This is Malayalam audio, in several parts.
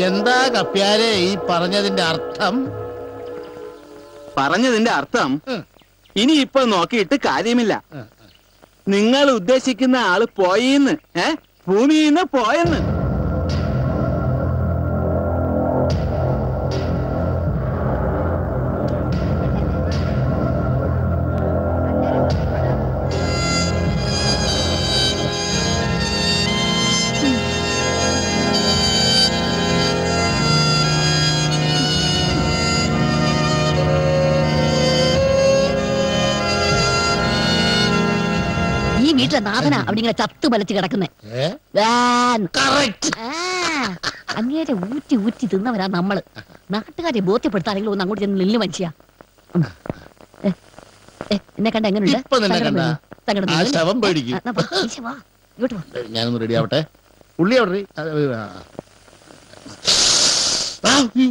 എന്താ കപ്പ്യാരെ ഈ പറഞ്ഞതിന്റെ അർത്ഥം പറഞ്ഞതിന്റെ അർത്ഥം ഉം. ഇനി ഇപ്പൊ നോക്കിയിട്ട് കാര്യമില്ല ഉം, നിങ്ങൾ ഉദ്ദേശിക്കുന്ന ആള് പോയിന്ന് ഏ ഭൂമിയിൽ നിന്ന് പോയെന്ന് ഈ വീട്ടിലെ നാഥനാ അവിടെ ഇങ്ങനെ ചത്തു മലച്ച് കിടക്കുന്നേ ഏ? Correct. അങ്ങേരെ ഊറ്റി ഊറ്റി തിന്നവരാ നമ്മള് നാട്ടുകാരെ ബോധ്യപ്പെടുത്താനെങ്കിലും ഒന്ന് അങ്ങോട്ട് ചെന്ന് നില്ല് മനുഷ്യ എന്നെ കണ്ട എങ്ങനെയുണ്ട് ഇപ്പൊ നിന്നെ സങ്കടം കണ്ടാ? വരുന്നു. സങ്കടം ആ വരുന്നു. ശവം പേടിക്കും. ആ, എന്നാ വാ, ഈശ വാ. ഇങ്ങോട്ട് വാ ഞാനൊന്ന് റെഡി ആവട്ടെ ഉള്ളി അവിടെ ഇരി. അത് ആ. ആ, അയ്യോ.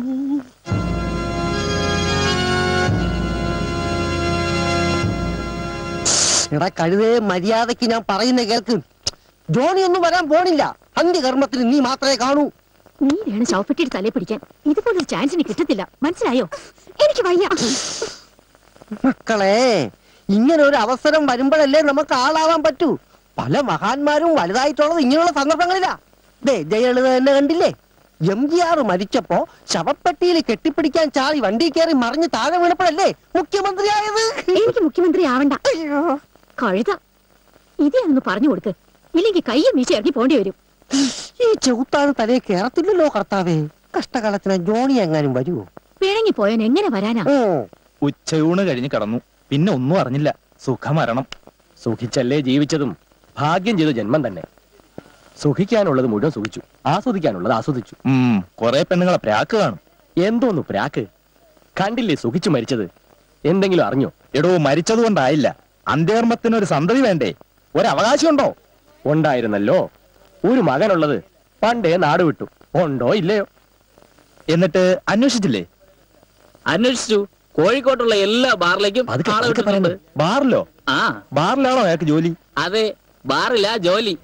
എടാ കഴുതേ മര്യാദക്ക് ഞാൻ പറയുന്ന കേൾക്ക് ജോണി ഒന്നും വരാൻ പോണില്ല അന്ത്യകർമ്മത്തിന് നീ മാത്രമേ കാണൂ നീയാണ് ശവപ്പെട്ടിയുടെ തലയെ പിടിക്കാൻ ഇതുപോലൊരു ചാൻസ് എനിക്ക് കിട്ടത്തില്ല മനസ്സിലായോ എനിക്ക് വയ്യ മക്കളെ ഇങ്ങനെ ഒരു അവസരം വരുമ്പോഴല്ലേ നമുക്ക് ആളാവാൻ പറ്റൂ പല മഹാന്മാരും വലുതായിട്ടുള്ളത് ഇങ്ങനെയുള്ള സന്ദർഭങ്ങളിലാ ദേ ജയലളിത തന്നെ കണ്ടില്ലേ എം ജി ആർ മരിച്ചപ്പോ ശവപ്പെട്ടിയിൽ കെട്ടിപ്പിടിക്കാൻ ചാടി വണ്ടി കയറി മറിഞ്ഞ് താഴെ വീണപ്പോഴല്ലേ മുഖ്യമന്ത്രിയായത് എനിക്ക് മുഖ്യമന്ത്രി ആവണ്ട കഴുത ഇതേ ഒന്ന് പറഞ്ഞു കൊടുക്ക് ഇല്ലെങ്കിൽ കയ്യും വീശി ഇറങ്ങി പോണ്ടി വരും ഈ ചെകുത്താണ് തലയെ കേറത്തില്ലല്ലോ കർത്താവേ കഷ്ടകാലത്തിന് ജോണി എങ്ങാനും വരുമോ പിഴങ്ങി പോയാൻ എങ്ങനെ വരാനാ ഓ ഉച്ചയൂണ് കഴിഞ്ഞ് കടന്നു പിന്നെ ഒന്നും അറിഞ്ഞില്ല സുഖമരണം സുഖിച്ചല്ലേ ജീവിച്ചതും ഭാഗ്യം ചെയ്ത ജന്മം തന്നെ സുഖിക്കാനുള്ളത് മുഴുവൻ സുഖിച്ചു ആസ്വദിക്കാനുള്ളത് ആസ്വദിച്ചു ഉം കുറെ പെണ്ണുങ്ങളെ പ്രാക്ക് കാണും എന്തോന്നു പ്രാക്ക് കണ്ടില്ലേ സുഖിച്ചു മരിച്ചത് എന്തെങ്കിലും അറിഞ്ഞോ എടോ മരിച്ചതുകൊണ്ടായില്ല അന്ത്യകർമ്മത്തിന് ഒരു സന്തതി വേണ്ടേ ഒരവകാശം ഉണ്ടോ ഉണ്ടായിരുന്നല്ലോ ഒരു മകനുള്ളത് പണ്ടേ നാട് വിട്ടു ഉണ്ടോ ഇല്ലയോ എന്നിട്ട് അന്വേഷിച്ചില്ലേ അന്വേഷിച്ചു കോഴിക്കോട്ടുള്ള എല്ലാ ബാറിലേക്കും അത് ആളെ പതുക്കെ വിട്ടിട്ടുണ്ട് പറയുന്നത്. ബാറിലോ ആ ബാറിലാണോ അയാൾക്ക് ജോലി അതെ ബാറില്ല ജോലി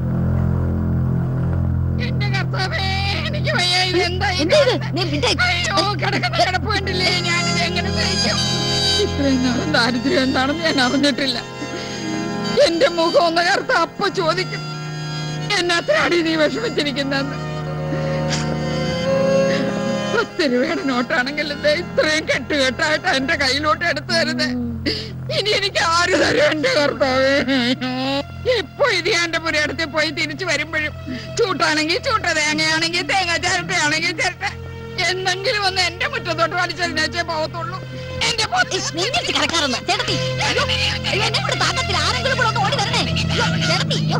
എന്റെ കർത്താവേ എനിക്ക് വയ്യ ഇത് എന്താ ഈ എന്താ ഇത്? കാണുന്നെ? നീ വിട്ടേ. അയ്യോ കിടക്കുന്ന കിടപ്പ് കണ്ടില്ലേ ഞാനിത് എങ്ങനെ സഹിക്കും ഇത്രയും നാളും ദാരിദ്ര്യം എന്താണെന്ന് ഞാൻ അറിഞ്ഞിട്ടില്ല എന്റെ മുഖം ഒന്ന് കറുത്ത അപ്പ ചോദിക്കും എന്നാത്തിനാടി നീ വിഷമിച്ചിരിക്കുന്നെന്ന് പത്ത് രൂപയുടെ നോട്ടാണെങ്കിൽ ദേ ഇത്രയും കെട്ടുകെട്ടായിട്ട് എന്റെ കയ്യിലോട്ട് എടുത്തു തരുന്നേ ഇനി എനിക്ക് ആര് തരും എന്റെ കർത്താവേ എപ്പോ ഇത് എന്റെ പുരയിടത്തിൽ പോയി തിരിച്ചു വരുമ്പോഴും ചൂട്ടാണെങ്കിൽ ചൂട്ട തേങ്ങയാണെങ്കിൽ തേങ്ങ ചിരട്ടയാണെങ്കിൽ ചിരട്ട എന്നെങ്കിലും ഒന്ന് എന്റെ മുറ്റത്തോട്ട് വലിച്ചതിനേച്ചേ പോകത്തുള്ളൂ എന്റെ പൊത്ത് നെഞ്ഞിട്ട് കിടക്കാറൊന്ന് ചേട്ടത്തി അയ്യോ, അയ്യോ, എന്നെ കൂടെ താക്കത്തിൽ ആരെങ്കിലും കൂടെ ഒന്ന് ഓടി വരണേ അയ്യോ, ചേട്ടത്തി അയ്യോ.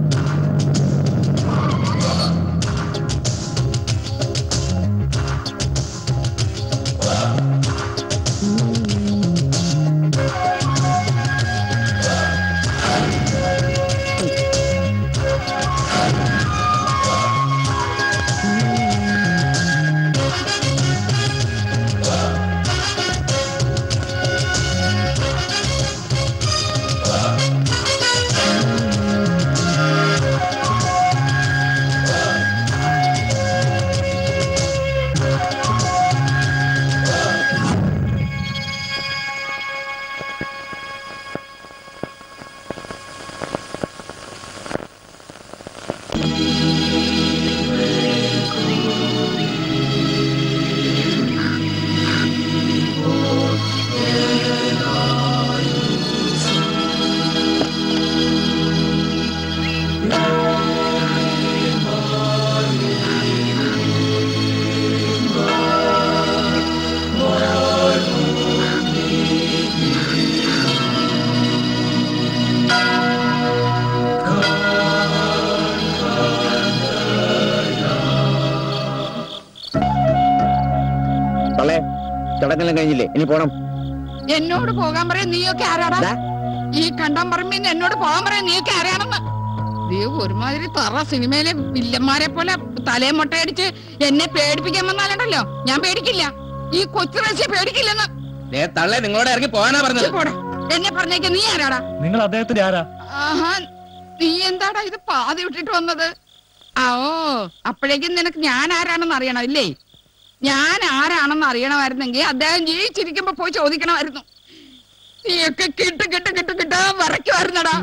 തള്ളേ ചടങ്ങെല്ലാം കഴിഞ്ഞില്ലേ ഇനി പോണം എന്നോട് പോകാൻ പറയാൻ നീയൊക്കെ ആരാടാ ദാ. ഈ കണ്ടം പറമ്പിന്ന് എന്നോട് പോകാൻ പറയാൻ നീയൊക്കെ ആരാണെന്ന് നീ ഒരുമാതിരി തറ സിനിമയിലെ വില്ലന്മാരെ പോലെ തലയെ മുട്ടയടിച്ച് എന്നെ പേടിപ്പിക്കാൻ വന്നാലുണ്ടല്ലോ ഞാൻ പേടിക്കില്ല ഈ കൊച്ചു റഷ്യ പേടിക്കില്ലെന്ന് തള്ളേ നിങ്ങളോട് ഇറങ്ങി പോകാനാ ഛെ, പോടാ. എന്നെ പറഞ്ഞേക്ക് നീ ആരാടാ നിങ്ങൾ അദ്ദേഹത്തിന്റെ ആരാ ആഹാ നീ എന്താടാ ഇത് പാതി വിട്ടിട്ട് വന്നത് ആ ഓ അപ്പോഴേക്കും നിനക്ക് ഞാൻ ആരാണെന്ന് അറിയണം ഇല്ലേ ഞാൻ ആരാണെന്ന് അറിയണമായിരുന്നെങ്കിൽ അദ്ദേഹം ജീവിച്ചിരിക്കുമ്പോ പോയി ചോദിക്കണമായിരുന്നു നീയൊക്കെ കിട്ട് കിട്ട് കിട്ട് കിട്ടാ വരയ്ക്കുമായിരുന്നടാ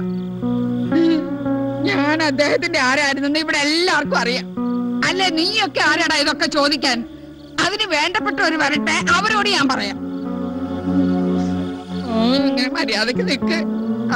ഞാൻ അദ്ദേഹത്തിന്റെ ആരായിരുന്നെന്ന് ഇവിടെ എല്ലാവർക്കും അറിയാം അല്ലെ നീയൊക്കെ ആരാടാ ഇതൊക്കെ ചോദിക്കാൻ അതിന് വേണ്ടപ്പെട്ടവര് വരട്ടെ അവരോട് ഞാൻ പറയാം ഓ ഇങ്ങനെ മര്യാദക്ക് നിക്ക് ആ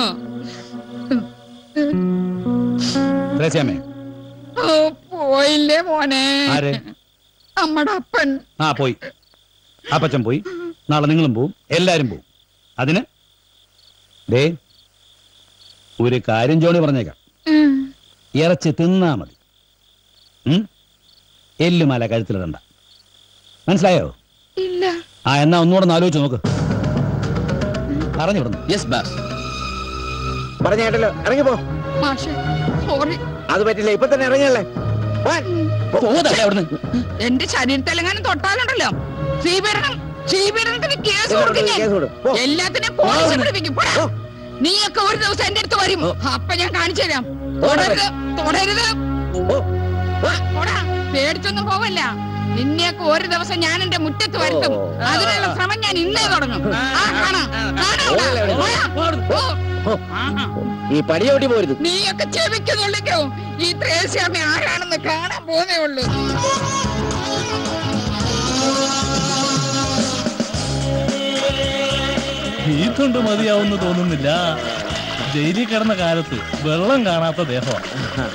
ത്രേസ്യാമ്മേ ഓ പോയില്ലേ മോനെ ആര്? നമ്മടെ അപ്പൻ ആ പോയി അപ്പച്ചൻ പോയി നാളെ നിങ്ങളും പോവും എല്ലാരും പോവും അതിന് ദേ ഒരു കാര്യം ജോണി പറഞ്ഞേക്കാം ഉം. ഇറച്ചി തിന്നാ മതി ഉം? എല്ലുമല കഴുത്തിലിടണ്ട മനസ്സിലായോ ഇല്ല ആ എന്നാ ഒന്നുകൂടെ ഒന്ന് ആലോചിച്ച് നോക്ക് പറഞ്ഞു വിടുന്നു യെസ് ബാസ് പറഞ്ഞ കേട്ടല്ലോ ഇറങ്ങിപ്പോ മാഷെ സോറി അത് പറ്റില്ല ഇപ്പൊ തന്നെ ഇറങ്ങിയല്ലേ പോകത്തല്ലേ അവിടുന്ന് എന്റെ ശരീരത്തിലെങ്ങാനും തൊട്ടാലുണ്ടല്ലോ സ്വീകരണം സ്വീകരണത്തിന് കേസ് കൊടുക്കും ഞാൻ. എല്ലാത്തിനെയും പോലീസ് പിടിപ്പിക്കും പോടാ. നീയൊക്കെ ഒരു ദിവസം എന്റെ അടുത്ത് വരും അപ്പൊ ഞാൻ കാണിച്ചു തരാം തൊടരുത് തൊടരുത് ആ, പോടാ. പേടിച്ചൊന്നും പോവല്ല നിന്നെയൊക്കെ ഒരു ദിവസം ഞാൻ എന്റെ മുറ്റത്ത് വരുത്തും അതിനുള്ള ശ്രമം ഞാൻ ഇന്നേ തുടങ്ങും ആ കാണാം കാണാം ഇവിടെ. പോടാ. ഓ. ആഹാ. ഈ പടിയോട്ടി പോരുത് നീയൊക്കെ ചെവിക്കുന്നുള്ളിക്കോ ഈ ത്രേസ്യാമി ആരാണെന്ന് കാണാൻ പോന്നേ ഉള്ളൂ നീത്തുണ്ട് മതിയാവുന്ന തോന്നുന്നില്ല ജയിലിൽ കിടന്ന കാലത്ത് വെള്ളം കാണാത്ത ദേഹമാണ്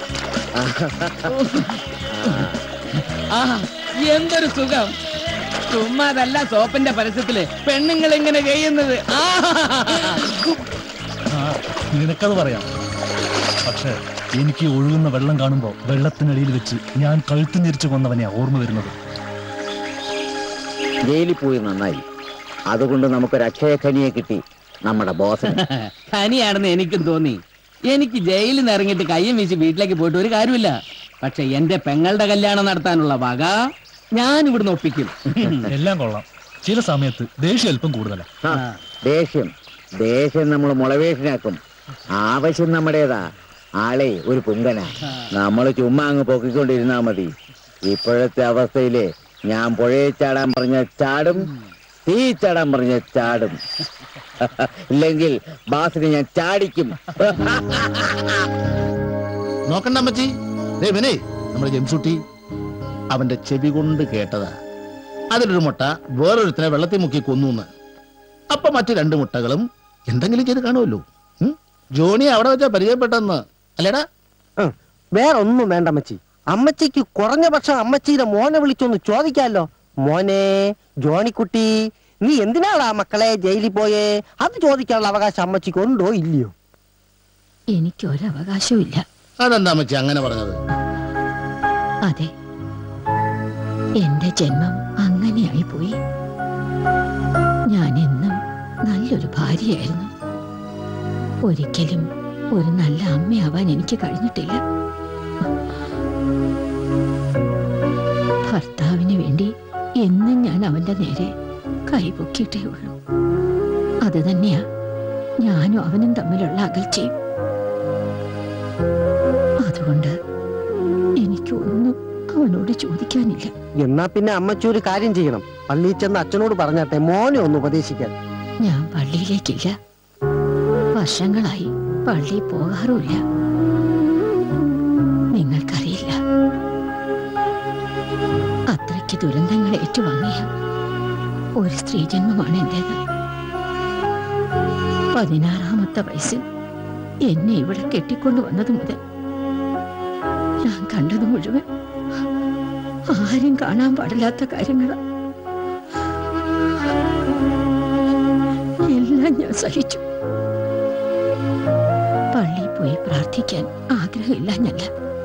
ആ എന്തൊരു സുഖം ചുമ്മാതല്ല സോപ്പിന്റെ പരസ്യത്തില് പെണ്ണുങ്ങൾ ഇങ്ങനെ ചെയ്യുന്നത് ആ ആ, നിനക്കത് പറയാം പക്ഷെ എനിക്ക് ഒഴുകുന്ന വെള്ളം കാണുമ്പോ വെള്ളത്തിനടിയിൽ വെച്ച് ഞാൻ കഴുത്ത് ഞെരിച്ചു കൊന്നവനെയാ ഓർമ്മ വരുന്നത് ജയിലിൽ പോയി നന്നായി അതുകൊണ്ട് നമുക്കൊരു അക്ഷയഖനിയെ കിട്ടി നമ്മുടെ ബോസിന് ഖനിയാണെന്ന് എനിക്കും തോന്നി എനിക്ക് ജയിലിൽ നിന്ന് ഇറങ്ങിയിട്ട് കയ്യും വീശി വീട്ടിലേക്ക് പോയിട്ട് ഒരു കാര്യമില്ല പക്ഷെ എന്റെ പെങ്ങളുടെ കല്യാണം നടത്താനുള്ള വക ഞാൻ ഇവിടുന്ന് ഒപ്പിക്കും എല്ലാം കൊള്ളാം ചില സമയത്ത് ദേഷ്യം അല്പം കൂടുതലാ ആ, ദേഷ്യം ദേഷ്യം നമ്മൾ മുളവേഷനാക്കും ആവശ്യം നമ്മുടേതാ ആളെ ഒരു പുങ്കന നമ്മൾ ചുമ്മാ അങ്ങ് പൊക്കിക്കൊണ്ടിരുന്നാ മതി ഇപ്പോഴത്തെ അവസ്ഥയില് ഞാൻ പുഴയിൽ ചാടാൻ പറഞ്ഞ ചാടും തീ ചാടാൻ പറഞ്ഞ ചാടും ഇല്ലെങ്കിൽ ബാസിനെ ഞാൻ ചാടിക്കും നോക്കണ്ട അമ്മച്ചി ദേ ഇവനെ നമ്മുടെ ജംസുട്ടി അവന്റെ ചെവി കൊണ്ട് കേട്ടതാ അതിലൊരു മുട്ട വേറൊരുത്തിനെ വെള്ളത്തിൽ മുക്കി കൊന്നു അപ്പൊ മറ്റു രണ്ട് മുട്ടകളും എന്തെങ്കിലും ചെയ്ത് കാണുമല്ലോ ഉം? ജോണി അവിടെ വെച്ചാ പരിചയപ്പെട്ടെന്ന് അല്ലേടാ വേറെ ഒന്നും വേണ്ട അമ്മച്ചി അമ്മച്ചിക്ക് കുറഞ്ഞ പക്ഷം അമ്മച്ചിയുടെ മോനെ വിളിച്ചൊന്ന് ചോദിക്കാലോ മോനെ ജോണിക്കുട്ടി നീ എന്തിനാടാ മക്കളെ ജയിലിൽ പോയേ അത് ചോദിക്കാനുള്ള അവകാശം അമ്മച്ചിക്ക് ഉണ്ടോ ഇല്ലയോ എനിക്ക് ഒരവകാശവും ഇല്ല അതെന്താ അമ്മച്ചി അങ്ങനെ പറഞ്ഞത് അതെ എന്റെ ജന്മം അങ്ങനെയായി പോയി ഞാൻ എന്നും നല്ലൊരു ഭാര്യയായിരുന്നു ഒരിക്കലും ഒരു നല്ല അമ്മയാവാൻ എനിക്ക് കഴിഞ്ഞിട്ടില്ല ഭർത്താവിന് വേണ്ടി എന്നും ഞാൻ അവന്റെ നേരെ കൈപൊക്കിയിട്ടേ ഉള്ളൂ അത് തന്നെയാ ഞാനും അവനും തമ്മിലുള്ള അകൽച്ചയും അതുകൊണ്ട് എനിക്കൊന്നും അവനോട് ചോദിക്കാനില്ല എന്നാ പിന്നെ അമ്മച്ചി ഒരു കാര്യം ചെയ്യണം പള്ളിയിൽ ചെന്ന് അച്ഛനോട് പറഞ്ഞാട്ടെ മോനെ ഒന്ന് ഉപദേശിക്കാൻ ഞാൻ പള്ളിയിലേക്കില്ല വർഷങ്ങളായി പള്ളിയിൽ പോകാറുമില്ല നിങ്ങൾക്കറിയില്ല അത്രയ്ക്ക് ദുരന്തങ്ങൾ ഏറ്റുവാങ്ങിയ ഒരു സ്ത്രീജന്മമാണ് എന്റേത് പതിനാറാമത്തെ വയസ്സിൽ എന്നെ ഇവിടെ കെട്ടിക്കൊണ്ടുവന്നത് മുതൽ ഞാൻ കണ്ടത് മുഴുവൻ ആരും കാണാൻ പാടില്ലാത്ത കാര്യങ്ങളാ എല്ലാം ഞാൻ സഹിച്ചു പള്ളിയിൽ പോയി പ്രാർത്ഥിക്കാൻ ആഗ്രഹമില്ല ഞല്ല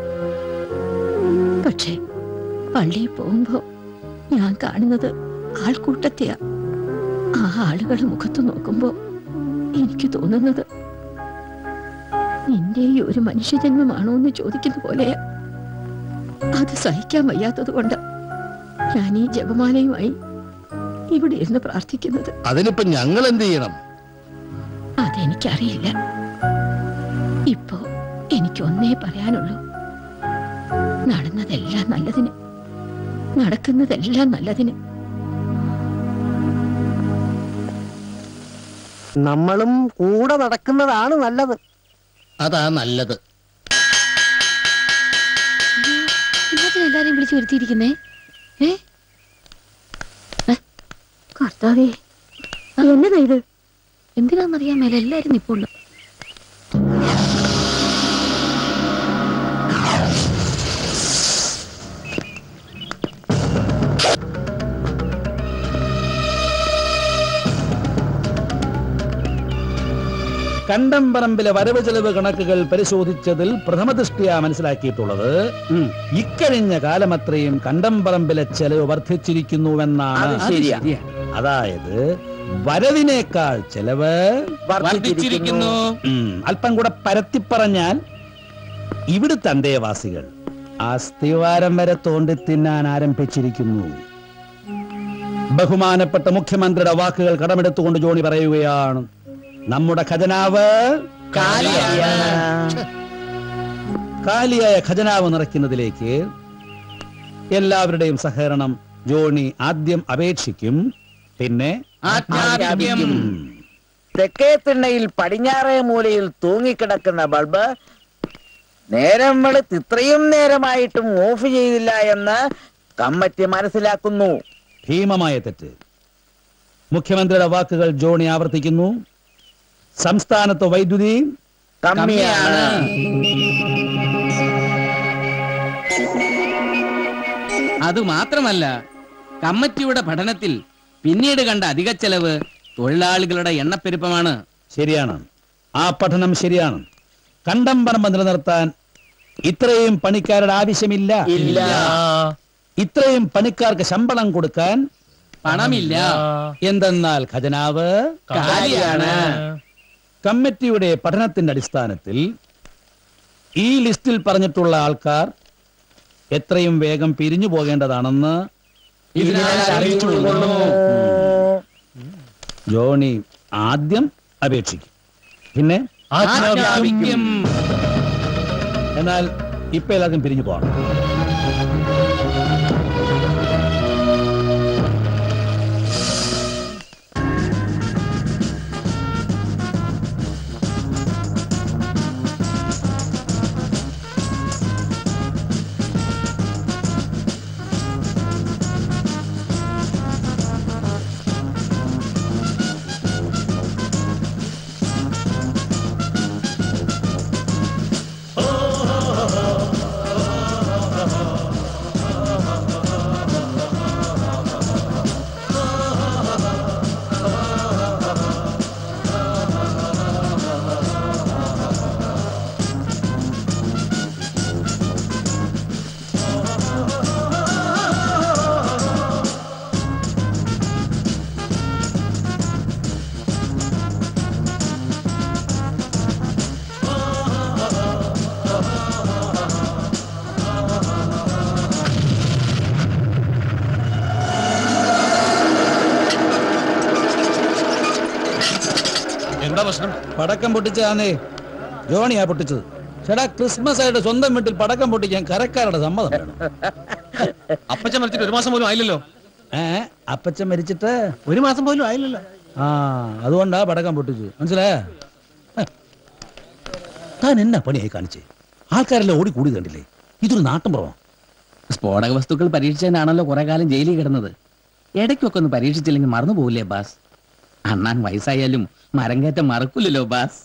പക്ഷേ പള്ളിയിൽ പോകുമ്പോ ഞാൻ കാണുന്നത് ആൾക്കൂട്ടത്തെയാ ആ ആളുകൾ മുഖത്ത് നോക്കുമ്പോ എനിക്ക് തോന്നുന്നത് നിന്റെ ഈ ഒരു മനുഷ്യജന്മമാണോ എന്ന് ചോദിക്കുന്ന പോലെയാ അത് സഹിക്കാൻ വയ്യാത്തത് കൊണ്ട് ഞാൻ ഈ ജപമാലയുമായി ഇവിടെ ഇരുന്ന് പ്രാർത്ഥിക്കുന്നത് അതിനിപ്പോ ഞങ്ങൾ എന്ത് ചെയ്യണം അതെനിക്കറിയില്ല ഇപ്പോ എനിക്ക് ഒന്നേ പറയാനുള്ളൂ നടന്നതെല്ലാം നല്ലതിന് നടക്കുന്നതെല്ലാം നല്ലതിന് നമ്മളും കൂടെ നടക്കുന്നതാണ് നല്ലത് അതാ നല്ലത് ഇന്നത്തെ എല്ലാരെയും വിളിച്ചു വരുത്തിയിരിക്കുന്നേ ഏ കർത്താവേ എന്നതാ ഇത് എന്തിനാന്നറിയാൻ മേലെ എല്ലാരും നിപ്പുണ്ട് കണ്ടംപറമ്പിലെ വരവ് ചെലവ് കണക്കുകൾ പരിശോധിച്ചതിൽ പ്രഥമദൃഷ്ടിയ മനസ്സിലാക്കിയിട്ടുള്ളത് ഉം. ഇക്കഴിഞ്ഞ കാലമത്രയും കണ്ടംപറമ്പിലെ ചെലവ് വർദ്ധിച്ചിരിക്കുന്നുവെന്നാണ് അത് ശരിയാ അതായത് വരവിനേക്കാൾ ചെലവ് വർദ്ധിച്ചിരിക്കുന്നു ഉം, അല്പം കൂടെ പരത്തിപ്പറഞ്ഞാൽ ഇവിടുത്തെ അന്തേവാസികൾ അസ്ഥിവാരം വരെ തോണ്ടി തിന്നാൻ ആരംഭിച്ചിരിക്കുന്നു ബഹുമാനപ്പെട്ട മുഖ്യമന്ത്രിയുടെ വാക്കുകൾ കടമെടുത്തുകൊണ്ട് ജോണി പറയുകയാണ് നമ്മുടെ ഖജനാവ് കാലിയാണ്. കാലിയായ ഖജനാവ് നിറയ്ക്കുന്നതിലേക്ക് എല്ലാവരുടെയും സഹകരണം ജോണി ആദ്യം അപേക്ഷിക്കും പിന്നെ ആജ്ഞാപിക്കും ഉം, തെക്കേ തിണ്ണയിൽ പടിഞ്ഞാറേ മൂലയിൽ തൂങ്ങിക്കിടക്കുന്ന ബൾബ് നേരം വെളുത്ത് ഇത്രയും നേരമായിട്ടും ഓഫ് ചെയ്തില്ല എന്ന് കമ്മിറ്റി മനസ്സിലാക്കുന്നു ഭീമമായ തെറ്റ് മുഖ്യമന്ത്രിയുടെ വാക്കുകൾ ജോണി ആവർത്തിക്കുന്നു സംസ്ഥാനത്ത് വൈദ്യുതി കമ്മിയാണ് അത് മാത്രമല്ല കമ്മിറ്റിയുടെ പഠനത്തിൽ പിന്നീട് കണ്ട അധിക ചെലവ് തൊഴിലാളികളുടെ എണ്ണപ്പെരുപ്പമാണ് ശരിയാണ് ആ പഠനം ശരിയാണ് കണ്ടംപറമ്പ് നിലനിർത്താൻ ഇത്രയും പണിക്കാരുടെ ആവശ്യമില്ല ഇല്ല ഇത്രയും പണിക്കാർക്ക് ശമ്പളം കൊടുക്കാൻ പണമില്ല എന്തെന്നാൽ ഖജനാവ് കാലിയാണ് കമ്മിറ്റിയുടെ പഠനത്തിന്റെ അടിസ്ഥാനത്തിൽ ഈ ലിസ്റ്റിൽ പറഞ്ഞിട്ടുള്ള ആൾക്കാർ എത്രയും വേഗം പിരിഞ്ഞു പോകേണ്ടതാണെന്ന് ഇതിനാൽ അറിയിച്ചുകൊള്ളുന്നു ജോണി ആദ്യം അപേക്ഷിക്കും പിന്നെ ആജ്ഞാപിക്കും എന്നാൽ ഇപ്പൊ എല്ലാവർക്കും പിരിഞ്ഞു പോകണം എന്താ പ്രശ്നം പടക്കം പൊട്ടിച്ചതാന്നേ ജോണിയാ പൊട്ടിച്ചത് ചേട്ടാ ക്രിസ്മസ് ആയിട്ട് സ്വന്തം വീട്ടിൽ പടക്കം പൊട്ടിക്കാൻ കരക്കാരുടെ സമ്മതം വേണം അപ്പച്ചൻ മരിച്ചിട്ട് ഒരു മാസം പോലും ആയില്ലല്ലോ ഏ അപ്പച്ചൻ മരിച്ചിട്ട് ഒരു മാസം പോലും ആയില്ലല്ലോ ആ അതുകൊണ്ടാ പടക്കം പൊട്ടിച്ചു മനസ്സിലായ താൻ എന്നാ പണിയായി കാണിച്ചേ ആൾക്കാരെല്ലാം ഓടി കൂടി കണ്ടില്ലേ ഇതൊരു നാട്ടുമ്പുറമാണ് സ്ഫോടക വസ്തുക്കൾ പരീക്ഷിച്ചതിനാണല്ലോ കുറെ കാലം ജയിലിൽ കിടന്നത് ഇടയ്ക്കൊക്കെ ഒന്ന് പരീക്ഷിച്ചില്ലെങ്കിൽ മറന്നു പോകില്ലേ ബാസ് അണ്ണാൻ വയസ്സായാലും മരം കയറ്റം മറക്കൂലല്ലോ ബാസ്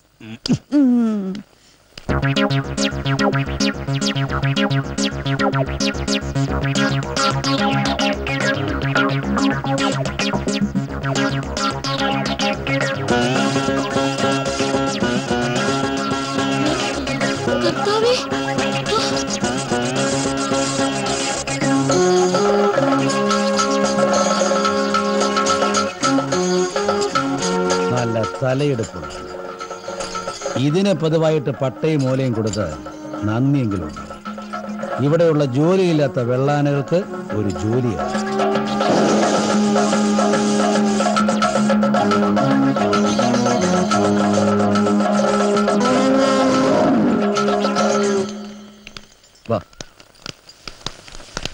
കർത്താവേ നല്ല തലയെടുപ്പുണ്ട് ഇതിന് പതിവായിട്ട് പട്ടയും മൂലയും കൊടുത്ത് നന്ദിയെങ്കിലും ഉണ്ട് ഇവിടെയുള്ള ജോലിയില്ലാത്ത വെള്ളാനകൾക്ക് ഒരു ജോലിയാണ്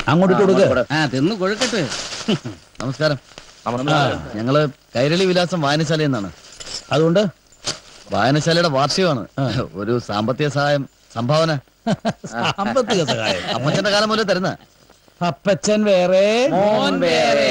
അങ്ങോട്ട് കൊടുക്ക ആ തിന്ന് കൊഴുക്കട്ടെ നമസ്കാരം ഞങ്ങള് കൈരളി വിലാസം വായനശാലയിൽ നിന്നാണ് അതുകൊണ്ട് വായനശാലയുടെ വാർഷികമാണ് ഒരു സാമ്പത്തിക സഹായം സംഭാവന സാമ്പത്തിക സഹായം അപ്പച്ചന്റെ കാലം മുതലേ തരുന്ന അപ്പച്ചൻ വേറെ മോൻ വേറെ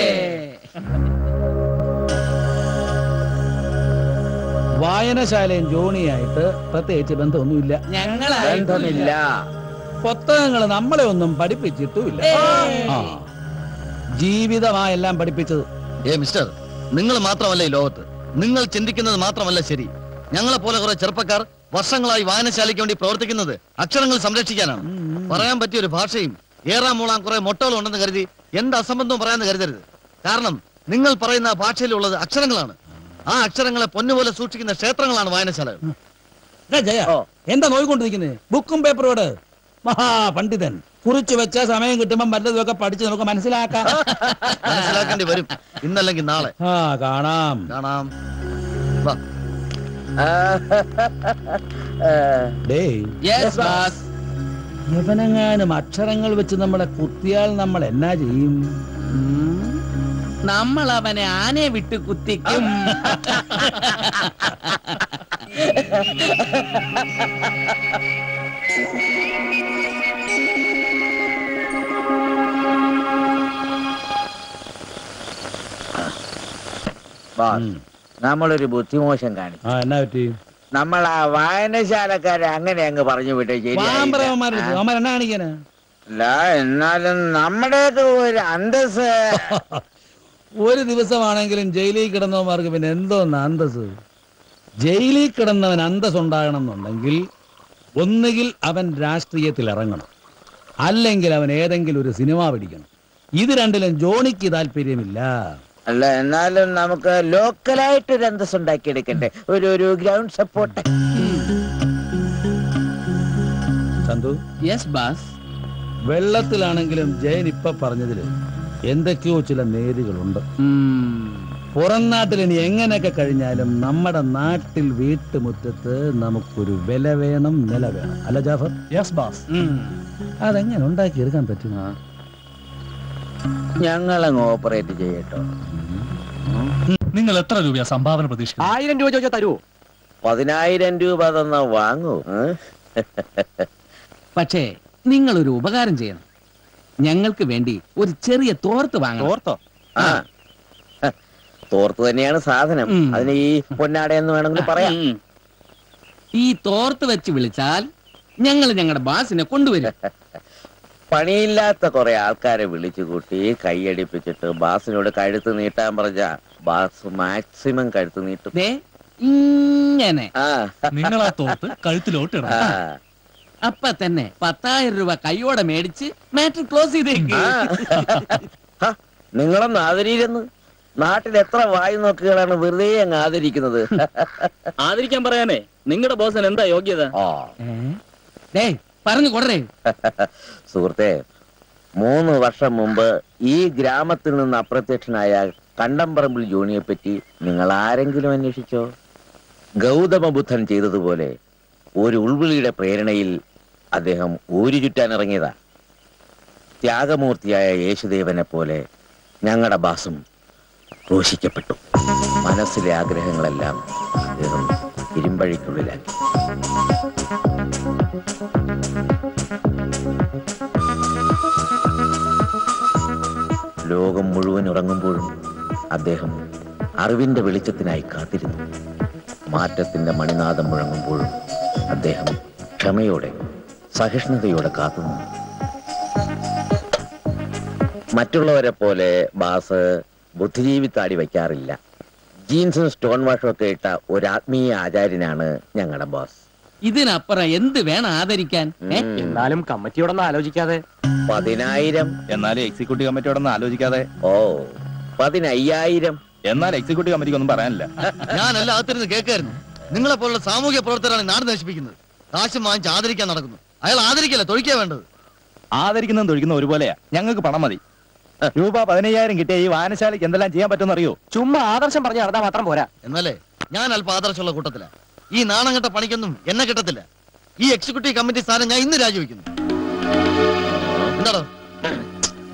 വായനശാലയും ജോണിയായിട്ട് പ്രത്യേകിച്ച് ബന്ധമൊന്നുമില്ല ബന്ധമില്ല പുസ്തകങ്ങൾ നമ്മളെ ഒന്നും പഠിപ്പിച്ചിട്ടുമില്ല ആ ജീവിതമാ എല്ലാം പഠിപ്പിച്ചത് ഏ മിസ്റ്റർ നിങ്ങൾ മാത്രമല്ല ഈ ലോകത്ത് നിങ്ങൾ ചിന്തിക്കുന്നത് മാത്രമല്ല ശരി ഞങ്ങളെ പോലെ കുറെ ചെറുപ്പക്കാർ വർഷങ്ങളായി വായനശാലയ്ക്ക് വേണ്ടി പ്രവർത്തിക്കുന്നത് അക്ഷരങ്ങൾ സംരക്ഷിക്കാനാണ് പറയാൻ പറ്റിയ ഒരു ഭാഷയും ഏറാൻ മൂളാൻ കുറെ മൊട്ടകളും ഉണ്ടെന്ന് കരുതി എന്ത് അസംബന്ധവും പറയാന്ന് കരുതരുത് കാരണം നിങ്ങൾ പറയുന്ന ആ ഭാഷയിലുള്ളത് അക്ഷരങ്ങളാണ് ആ അക്ഷരങ്ങളെ പൊന്നുപോലെ സൂക്ഷിക്കുന്ന ക്ഷേത്രങ്ങളാണ് വായനശാലകൾ ദേ ജയ എന്താ നോയിക്കൊണ്ടിരിക്കുന്നത് ബുക്കും പേപ്പറോട് മഹാപണ്ഡിതൻ കുറിച്ചു വെച്ച സമയം കിട്ടുമ്പോൾ വല്ലതുമൊക്കെ പഠിച്ച് നമുക്ക് മനസ്സിലാക്കാം മനസ്സിലാക്കേണ്ടി വരും ഇന്നല്ലെങ്കിൽ നാളെ ആ കാണാം കാണാം വാ ഡേയ് യെസ് ബാസ് യവനെങ്ങാനും അക്ഷരങ്ങൾ വെച്ച് നമ്മളെ കുത്തിയാൽ നമ്മൾ എന്നാ ചെയ്യും നമ്മൾ അവനെ ആനയെ വിട്ട് കുത്തിക്കും ബോസ് നമ്മളൊരു ബുദ്ധിമോശം കാണിച്ചു ആ എന്നാ പറ്റി നമ്മൾ ആ വായനശാലക്കാരെ അങ്ങനെ അങ്ങ് പറഞ്ഞു വിട്ടേ പാമ്പരവന്മാരുടെ ശരിയായില്ല. അവന്മാർ എന്നാ കാണിക്കാനാ അല്ല എന്നാലും നമ്മുടെയൊക്കെ ഒരു അന്തസ് ഒരു ദിവസമാണെങ്കിലും ജയിലിൽ കിടന്നവന്മാർക്ക് പിന്നെ എന്തോന്ന് അന്തസ് ജയിലിൽ കിടന്നവൻ അന്തസ് ഉണ്ടാകണം എന്നുണ്ടെങ്കിൽ ഒന്നുകിൽ അവൻ രാഷ്ട്രീയത്തിൽ ഇറങ്ങണം അല്ലെങ്കിൽ അവൻ ഏതെങ്കിലും ഒരു സിനിമ പിടിക്കണം ഇത് രണ്ടിലും ജോണിക്ക് താല്പര്യമില്ല അല്ല എന്നാലും നമുക്ക് ലോക്കലായിട്ട് ഒരു അന്തസ് ഉണ്ടാക്കിയെടുക്കട്ടെ ഒരു ഒരു ground support Chandu yes boss വെള്ളത്തിലാണെങ്കിലും ജയൻ ഇപ്പൊ പറഞ്ഞതില് എന്തൊക്കെയോ ചില നേരുകളുണ്ട് പുറം നാട്ടിൽ ഇനി എങ്ങനെയൊക്കെ കഴിഞ്ഞാലും നമ്മുടെ നാട്ടിൽ വീട്ടുമുറ്റത്ത് നമുക്കൊരു വില വേണം നില വേണം അല്ല ജാഫർ യെസ് ബാസ് അതെങ്ങനെ ഉണ്ടാക്കിയെടുക്കാൻ പറ്റും ഞങ്ങളങ്ങ് ഓപ്പറേറ്റ് ചെയ്യട്ടോ നിങ്ങൾ എത്ര രൂപയാ സംഭാവന പ്രതീക്ഷിക്കുന്നത് ആയിരം രൂപ ചോദിച്ചാൽ തരുമോ പതിനായിരം രൂപ തന്ന വാങ്ങൂ ഏ? പക്ഷേ നിങ്ങൾ ഒരു ഉപകാരം ചെയ്യണം ഞങ്ങൾക്ക് വേണ്ടി ഒരു ചെറിയ തോർത്ത് വാങ്ങണം തോർത്തോ ആ ഹ, തോർത്ത് തന്നെയാണ് സാധനം ഉം. അതിന് ഈ പൊന്നാടയെന്ന് വേണമെങ്കിൽ പറയാം ഉം. ഈ തോർത്ത് വെച്ച് വിളിച്ചാൽ ഞങ്ങൾ ഞങ്ങളുടെ ബാസിനെ കൊണ്ടുവരും പണിയില്ലാത്ത കുറെ ആൾക്കാരെ വിളിച്ചു കൂട്ടി കൈയടിപ്പിച്ചിട്ട് ബാസിനോട് കഴുത്ത് നീട്ടാൻ പറഞ്ഞ ബാസ് മാക്സിമം കഴുത്ത് നീട്ടും ദേ ഇങ്ങനെ ആ നിങ്ങൾ ആ തോർത്ത് കഴുത്തിലോട്ട് ആ, ഇടണം അപ്പൊ തന്നെ പത്തായിരം രൂപ കൈയോടെ മേടിച്ച് മാറ്റർ ക്ലോസ് ചെയ്തേക്ക് ആ. ഹ, നിങ്ങളൊന്ന് ആദരിയിരുന്നു നാട്ടിൽ എത്ര വായു നോക്കുകളാണ് വെറുതെ അങ്ങ് ആദരിക്കുന്നത് ആദരിക്കാൻ പറയാനേ നിങ്ങളുടെ ബോസിന് എന്താ യോഗ്യത ആ ദേ പറഞ്ഞു കൊടരേ സുഹൃത്തെ മൂന്ന് വർഷം മുമ്പ് ഈ ഗ്രാമത്തിൽ നിന്ന് അപ്രത്യക്ഷനായ കണ്ടംപറമ്പിൽ ജോണിയെ പറ്റി നിങ്ങൾ ആരെങ്കിലും അന്വേഷിച്ചോ ഗൗതമ ബുദ്ധൻ ചെയ്തതുപോലെ ഒരു ഉൾവിളിയുടെ പ്രേരണയിൽ അദ്ദേഹം ഊരു ചുറ്റാൻ ഇറങ്ങിയതാ ത്യാഗമൂർത്തിയായ യേശുദേവനെ പോലെ ഞങ്ങളുടെ ബാസും ക്രൂശിക്കപ്പെട്ടു മനസ്സിലെ ആഗ്രഹങ്ങളെല്ലാം അദ്ദേഹം ഇരുമ്പഴിക്കുള്ളിലാക്കി ലോകം മുഴുവൻ ഉറങ്ങുമ്പോഴും അദ്ദേഹം അറിവിന്റെ വെളിച്ചത്തിനായി കാത്തിരുന്നു മാറ്റത്തിന്റെ മണിനാദം മുഴങ്ങുമ്പോഴും അദ്ദേഹം ക്ഷമയോടെ സഹിഷ്ണുതയോടെ കാത്തുനിന്നു മറ്റുള്ളവരെ പോലെ ബാസ് ബുദ്ധിജീവി താടി വയ്ക്കാറില്ല ജീൻസും സ്റ്റോൺ വാഷും ഒക്കെ ഇട്ട ഒരു ആത്മീയ ആചാര്യനാണ് ഞങ്ങളുടെ ബോസ് ഇതിനപ്പുറം എന്ത് വേണം ആദരിക്കാൻ ഏ? ഉം. എന്നാലും കമ്മിറ്റിയോടൊന്നും ആലോചിക്കാതെ പതിനായിരം എന്നാലും എക്സിക്യൂട്ടീവ് കമ്മിറ്റിയോടൊന്നും ആലോചിക്കാതെ ഓ പതിനയ്യായിരം എന്നാൽ എക്സിക്യൂട്ടീവ് കമ്മിറ്റിക്ക് ഒന്നും പറയാനില്ല ഞാനല്ല അകത്തിരുന്ന് കേൾക്കായിരുന്നു നിങ്ങളെ പോലുള്ള സാമൂഹ്യ പ്രവർത്തകരാണ് ഈ നാട് നശിപ്പിക്കുന്നത് കാശും വാങ്ങിച്ച് ആദരിക്കാൻ നടക്കുന്നു അയാൾ ആദരിക്കല്ല തൊഴിക്കാ വേണ്ടത് ആദരിക്കുന്നതും തൊഴിക്കുന്ന ഒരുപോലെയാ ഞങ്ങൾക്ക് പണം മതി രൂപ പതിനയ്യായിരം കിട്ടിയ ഈ വായനശാലയ്ക്ക് എന്തെല്ലാം ചെയ്യാൻ പറ്റുമെന്ന് അറിയോ ചുമ്മാ ആദർശം പറഞ്ഞ് നടന്നാ മാത്രം പോരാ എന്നല്ലേ ഞാൻ അല്പം ആദർശമുള്ള കൂട്ടത്തില ഈ നാണംകെട്ട പണിക്കൊന്നും എന്നെ കിട്ടത്തില്ല ഈ എക്സിക്യൂട്ടീവ് കമ്മിറ്റി സ്ഥാനം ഞാൻ ഇന്ന് രാജിവെക്കുന്നു എന്താണോ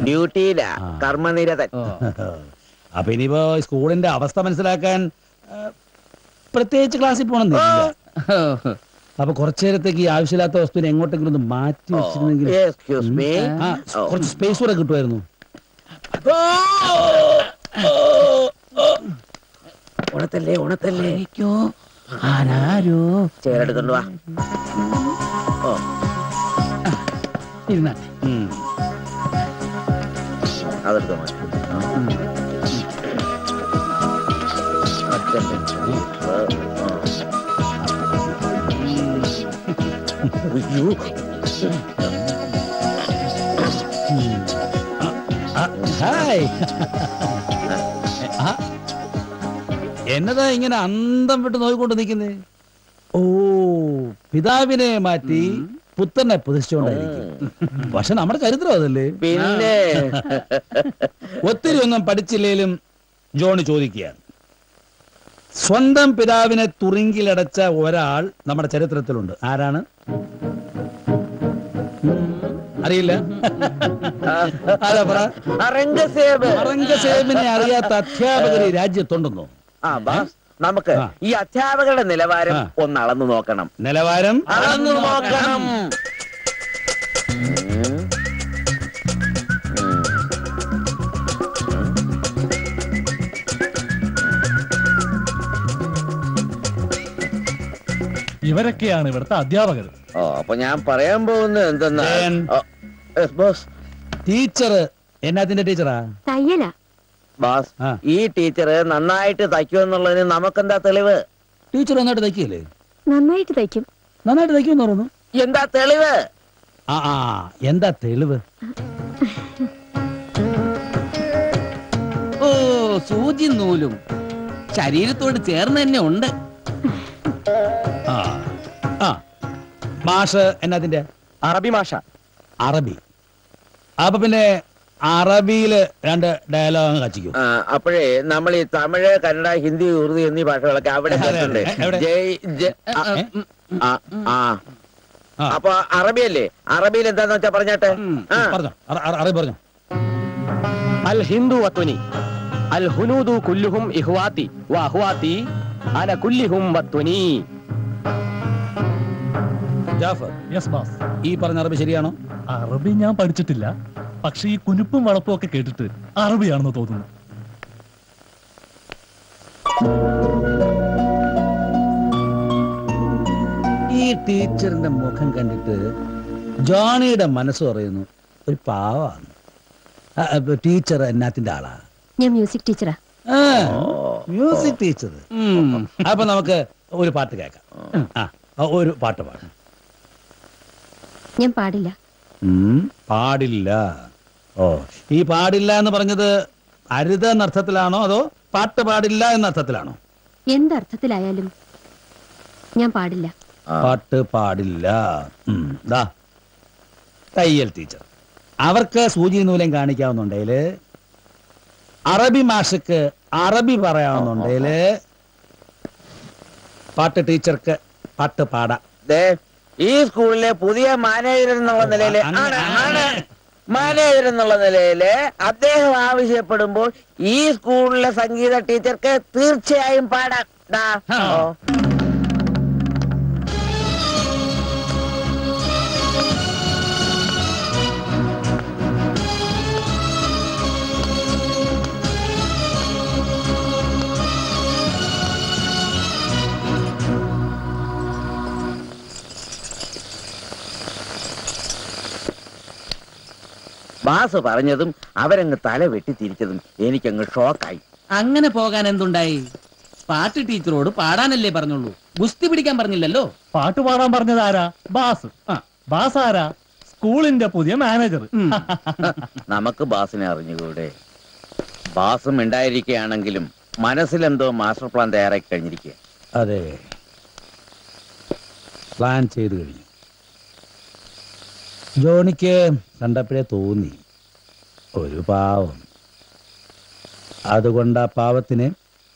ഡ്യൂട്ടിയിലാ കർമ്മനിരതൻ അപ്പൊ ഇനിയിപ്പോ സ്കൂളിന്റെ അവസ്ഥ മനസ്സിലാക്കാൻ ആ, പ്രത്യേകിച്ച് ക്ലാസ്സിൽ പോകണമെന്നില്ല അപ്പൊ കുറച്ചു നേരത്തേക്ക് ഈ ആവശ്യമില്ലാത്ത വസ്തുവിനെ എങ്ങോട്ടെങ്കിലും ഒന്ന് മാറ്റി വെച്ചിരുന്നെങ്കിൽ എക്സ്ക്യൂസ് മീ ആ, കുറച്ച് സ്പേസ് കൂടെ കിട്ടുമായിരുന്നു ഉണത്തല്ലേ ഉണത്തല്ലേ ആരാരോ ചേരെടുത്തോണ്ട് വാ ഓ ഇരുന്നാട്ടെ അതെടുത്തോ മാറ്റി അച്ഛൻ്റെ അയ്യോ ഹായ് ആ, എന്നതാ ഇങ്ങനെ അന്തം വിട്ട് നോക്കിക്കൊണ്ട് നിൽക്കുന്നേ ഓ പിതാവിനെ മാറ്റി പുത്രനെ പ്രതിഷ്ഠിച്ചുകൊണ്ടായിരിക്കും പക്ഷെ നമ്മുടെ ചരിത്രം അതല്ലേ പിന്നെ ഒത്തിരി ഒന്നും പഠിച്ചില്ലേലും ജോണി ചോദിക്കുകയാണ് സ്വന്തം പിതാവിനെ തുറിങ്കിലടച്ച ഒരാൾ നമ്മുടെ ചരിത്രത്തിലുണ്ട് ആരാണ് ഉം, അറിയില്ല ആരാ പറ അറംഗസേബ് അറംഗസേബിനെ അറിയാത്ത അധ്യാപകർ ഈ രാജ്യത്തുണ്ടെന്നോ ആ ബാസ് നമുക്ക് ആ. ഈ അധ്യാപകരുടെ നിലവാരം ആ. ഒന്ന് അളന്നു നോക്കണം നിലവാരം അളന്നു നോക്കണം ഉം. ഉം. ഇവരൊക്കെയാണ് ഇവിടുത്തെ അധ്യാപകർ ഓ അപ്പൊ ഞാൻ പറയാൻ പോകുന്നത് എന്തെന്നാ ജയൻ. ഓ, yes, boss. ടീച്ചർ എന്നാത്തിന്റെ ടീച്ചറാ തയ്യലാ ബാസ് ആ. ഈ ടീച്ചർ നന്നായിട്ട് തയ്ക്കുമെന്നുള്ളതിന് നമുക്കെന്താ തെളിവ് ടീച്ചർ നന്നായിട്ട് തയ്ക്കില്ലേ നന്നായിട്ട് തയ്ക്കും നന്നായിട്ട് തയ്ക്കുമെന്ന് പറഞ്ഞു എന്താ തെളിവ് ആ ആ എന്താ തെളിവ് ഓ സൂചി നൂലും ശരീരത്തോട് ചേർന്ന് തന്നെ ഉണ്ട് ആ ആ മാഷ് എന്നതിന്റെ അറബി മാഷ അറബി അപ്പൊ പിന്നെ അറബിയില് രണ്ട് ഡയലോഗ് കച്ചിക്കും ആ, അപ്പോഴേ നമ്മൾ ഈ തമിഴ് കന്നഡ ഹിന്ദി ഉറുദു എന്നീ ഭാഷകളൊക്കെ അവിടെ അതെ, അതെ. കേട്ടിട്ടുണ്ട് എ- എവിടെ? ജയ് ജ- ആ, ആ, ആ. ആ. അപ്പൊ അറബിയല്ലേ അറബിയിൽ എന്താന്ന് വെച്ചാ പറഞ്ഞാട്ടെ ആ. പറഞ്ഞോ അറ- അറ- അറബി പറഞ്ഞോ അൽ ഹിന്ദു വത്വനി അൽ ഹുനൂദു കുല്ലുഹും ഇഹ്വാത്തി വ അഹ്വാത്തി അന കുല്ലിഹും വത്വനി ജാഫർ യെസ് ബാസ് ഈ പറഞ്ഞ അറബി ശരിയാണോ അറബി ഞാൻ പഠിച്ചിട്ടില്ല പക്ഷെ ഈ കുനുപ്പും വളപ്പും ഒക്കെ കേട്ടിട്ട് അറബിയാണെന്ന് തോന്നുന്നു ഈ ടീച്ചറിന്റെ മുഖം കണ്ടിട്ട് ജോണിയുടെ മനസ്സ് പറയുന്നു ഒരു പാവാണ് ആ, അപ്പൊ ടീച്ചർ എന്നാത്തിന്റെ ആളാ ഞാൻ മ്യൂസിക് ടീച്ചറാ ആ, മ്യൂസിക് ടീച്ചർ ഉം. അപ്പൊ നമുക്ക് ഒരു പാട്ട് കേൾക്കാം ആ ആ, ഒരു പാട്ട് പാടാം ഞാൻ പാടില്ല ഉം, പാടില്ല ഓ ഈ പാടില്ല എന്ന് പറഞ്ഞത് അരുത് എന്നർത്ഥത്തിലാണോ അതോ പാട്ട് പാടില്ല എന്ന അർത്ഥത്തിലാണോ എന്തർത്ഥത്തിലായാലും ഞാൻ പാടില്ല പാട്ട് പാടില്ല ഉം, ദാ തയ്യൽ ടീച്ചർ അവർക്ക് സൂചി നൂലം കാണിക്കാവുന്നുണ്ടെങ്കില് അറബി മാഷക്ക് അറബി പറയാവുന്നുണ്ടെങ്കില് പാട്ട് ടീച്ചർക്ക് പാട്ട് പാടാം ദേ, ഈ സ്കൂളിലെ പുതിയ മാനേജർ എന്നുള്ള നിലയില് ആണ് ആണ് മാനേജർ എന്നുള്ള നിലയില് അദ്ദേഹം ആവശ്യപ്പെടുമ്പോൾ ഈ സ്കൂളിലെ സംഗീത ടീച്ചർക്ക് തീർച്ചയായും പാടാം ദാ. ഓ. ബാസ് പറഞ്ഞതും അവരങ്ങ് തല വെട്ടി തിരിച്ചതും എനിക്കങ്ങ് ഷോക്കായി അങ്ങനെ പോകാൻ എന്തുണ്ടായി പാട്ട് ടീച്ചറോട് പാടാനല്ലേ പറഞ്ഞുള്ളൂ ഗുസ്തി പിടിക്കാൻ പറഞ്ഞില്ലല്ലോ പാട്ട് പാടാൻ പറഞ്ഞത് ആരാ ബാസ് ആ ബാസ് ആരാ സ്കൂളിന്റെ പുതിയ മാനേജർ ഉം. നമുക്ക് ബാസിനെ അറിഞ്ഞുകൂടെ ബാസും ഉണ്ടായിരിക്കുകയാണെങ്കിലും മനസ്സിലെന്തോ മാസ്റ്റർ പ്ലാൻ തയ്യാറാക്കി കഴിഞ്ഞിരിക്കുക അതെ പ്ലാൻ ചെയ്തു കഴിഞ്ഞു ജോണിക്ക് കണ്ടപ്പോഴേ തോന്നി ഒരു പാവം അതുകൊണ്ട് ആ പാവത്തിന്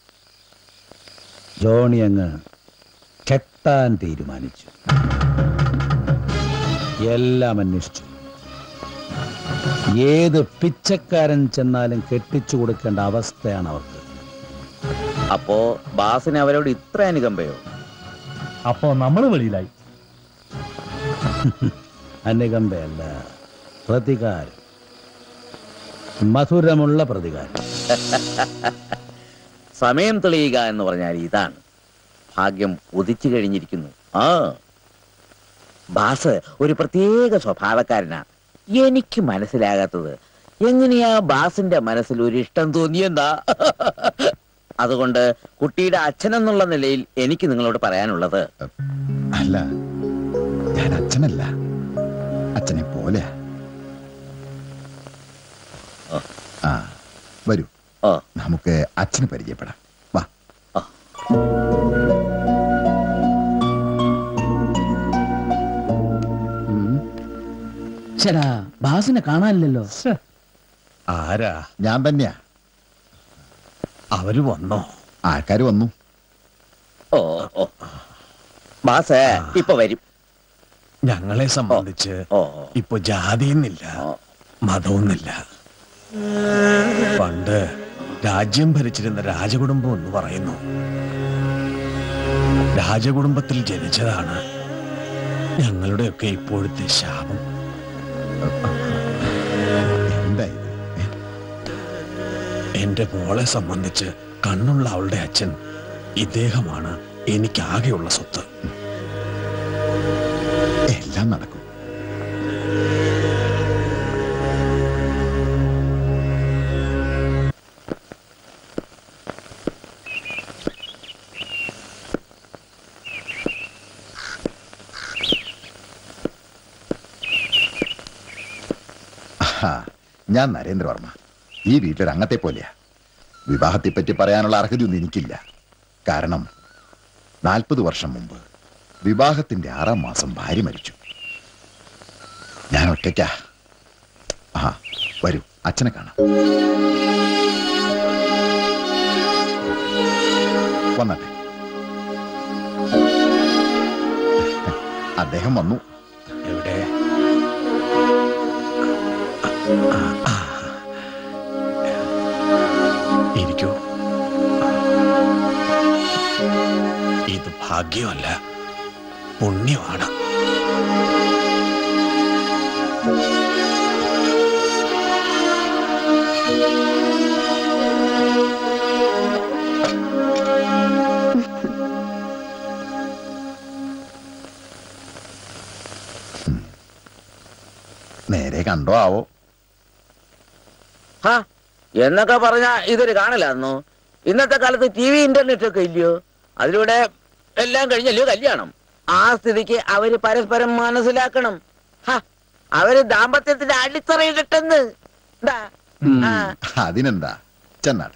ജോണി അങ്ങ് കെട്ടാൻ തീരുമാനിച്ചു എല്ലാം അന്വേഷിച്ചു ഏത് പിച്ചക്കാരൻ ചെന്നാലും കെട്ടിച്ചു കൊടുക്കേണ്ട അവസ്ഥയാണ് അവർക്ക് അപ്പോ ബാസിന് അവരോട് ഇത്ര അനുകമ്പയോ അപ്പോ നമ്മള് വെളിയിലായി അനുകമ്പയല്ല പ്രതികാരം മധുരമുള്ള പ്രതികാരം സമയം തെളിയുക എന്ന് പറഞ്ഞാൽ ഇതാണ് ഭാഗ്യം ഉദിച്ചു കഴിഞ്ഞിരിക്കുന്നു ആ ബാസ് ഒരു പ്രത്യേക സ്വഭാവക്കാരനാ എനിക്ക് മനസ്സിലാകാത്തത് എങ്ങനെയാ ബാസിന്റെ മനസ്സിൽ ഒരു ഇഷ്ടം തോന്നിയെന്താ അതുകൊണ്ട് കുട്ടിയുടെ അച്ഛനെന്നുള്ള നിലയിൽ എനിക്ക് നിങ്ങളോട് പറയാനുള്ളത് അല്ല ഞാൻ അച്ഛനല്ല അച്ഛനെ പോലെ ആ വരൂ ഓ നമുക്ക് അച്ഛനെ പരിചയപ്പെടാം വാ ചേടാ ബാസിനെ കാണാനില്ലല്ലോ ആരാ ഞാൻ തന്നെയാ അവര് വന്നോ ആൾക്കാർ വന്നു ഓ ഓ ബാസ് ഇപ്പൊ വരും ഞങ്ങളെ സംബന്ധിച്ച് ഓ ഇപ്പൊ ജാതിയെന്നില്ല മതമൊന്നില്ല പണ്ട് രാജ്യം ഭരിച്ചിരുന്ന രാജകുടുംബം എന്ന് പറയുന്നു രാജകുടുംബത്തിൽ ജനിച്ചതാണ് ഞങ്ങളുടെയൊക്കെ ഇപ്പോഴത്തെ ശാപം എന്താ ഇത് എന്റെ മോളെ സംബന്ധിച്ച് കണ്ണുള്ള അവളുടെ അച്ഛൻ ഇദ്ദേഹമാണ് എനിക്കാകെയുള്ള സ്വത്ത് എല്ലാം നടക്കും ആഹാ, ഞാൻ നരേന്ദ്രവർമ്മ ഈ വീട്ടിലൊരു അംഗത്തെ പോലെയാ വിവാഹത്തെപ്പറ്റി പറയാനുള്ള അർഹതയൊന്നും എനിക്കില്ല കാരണം നാൽപ്പത് വർഷം മുമ്പ് വിവാഹത്തിന്റെ ആറാം മാസം ഭാര്യ മരിച്ചു ഞാൻ ഒറ്റയ്ക്കാ ആ വരൂ അച്ഛനെ കാണാം വന്നട്ടെ അദ്ദേഹം വന്നു എവിടെ ഇരിക്കൂ ഇത് ഭാഗ്യമല്ല പുണ്യമാണ് നേരെ കണ്ടോ ആവോ ഹാ എന്നൊക്കെ പറഞ്ഞ ഇതൊരു കാണലായിരുന്നു ഇന്നത്തെ കാലത്ത് ടി വി ഇന്റർനെറ്റ് ഒക്കെ ഇല്ലയോ അതിലൂടെ എല്ലാം കഴിഞ്ഞല്ലയോ കല്യാണം ആ സ്ഥിതിക്ക് അവര് പരസ്പരം മനസ്സിലാക്കണം ഹാ അവര് ദാമ്പത്യത്തിന്റെ അടിത്തറയിലിട്ടെന്ന് എന്താ ആ അതിനെന്താ ചെന്നാട്ടെ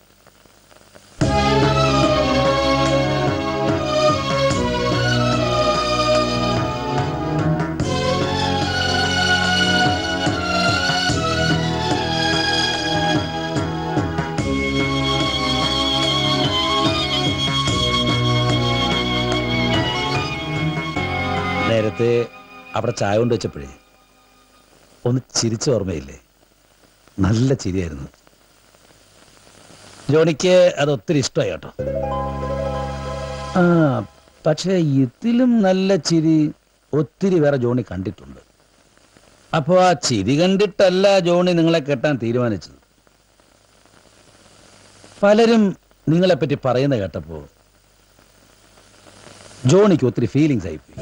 നേരത്തെ അവിടെ ചായ കൊണ്ട് വെച്ചപ്പോഴേ ഒന്ന് ചിരിച്ച ഓർമ്മയില്ലേ നല്ല ചിരിയായിരുന്നു ജോണിക്ക് അത് ഒത്തിരി ഇഷ്ടമായി കേട്ടോ ആ പക്ഷേ ഇതിലും നല്ല ചിരി ഒത്തിരി വേറെ ജോണി കണ്ടിട്ടുണ്ട് അപ്പോൾ ആ ചിരി കണ്ടിട്ടല്ല ജോണി നിങ്ങളെ കെട്ടാൻ തീരുമാനിച്ചത് പലരും നിങ്ങളെപ്പറ്റി പറയുന്ന കേട്ടപ്പോൾ ജോണിക്ക് ഒത്തിരി ഫീലിങ്സ് ആയിപ്പോയി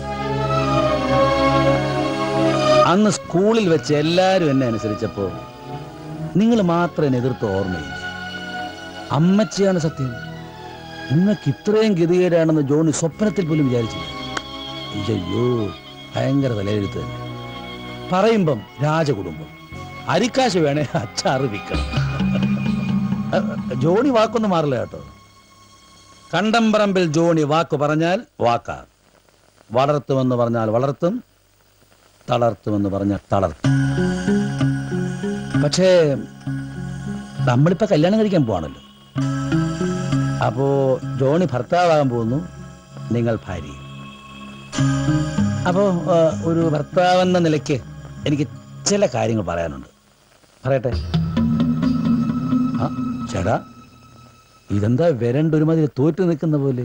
അന്ന് സ്കൂളിൽ വെച്ച് എല്ലാവരും എന്നെ അനുസരിച്ചപ്പോ നിങ്ങൾ മാത്രം എന്നെ എതിർത്ത് ഓർമ്മയില്ല അമ്മച്ചിയാണ് സത്യം നിങ്ങൾക്ക് ഇത്രയും ഗതികേടാണെന്ന് ജോണി സ്വപ്നത്തിൽ പോലും വിചാരിച്ചില്ല അയ്യോ ഭയങ്കര തലയെഴുത്ത് തന്നെ പറയുമ്പം രാജകുടുംബം അരിക്കാശ് വേണേ അച്ചാറ് വിൽക്കണം ജോണി വാക്കൊന്നും മാറില്ല കേട്ടോ കണ്ടംപറമ്പിൽ ജോണി വാക്ക് പറഞ്ഞാൽ വാക്കാ വളർത്തുമെന്ന് പറഞ്ഞാൽ വളർത്തും തളർത്തുമെന്ന് പറഞ്ഞാൽ തളർത്തും പക്ഷേ നമ്മളിപ്പോ കല്യാണം കഴിക്കാൻ പോവാണല്ലോ അപ്പോ ജോണി ഭർത്താവാകാൻ പോകുന്നു നിങ്ങൾ ഭാര്യ അപ്പോ ആ, ഒരു ഭർത്താവെന്ന നിലയ്ക്ക് എനിക്ക് ചില കാര്യങ്ങൾ പറയാനുണ്ട് പറയട്ടെ ആ ചേടാ ഇതെന്താ വരണ്ടൊരുമാതിരി തോറ്റു നിൽക്കുന്ന പോലെ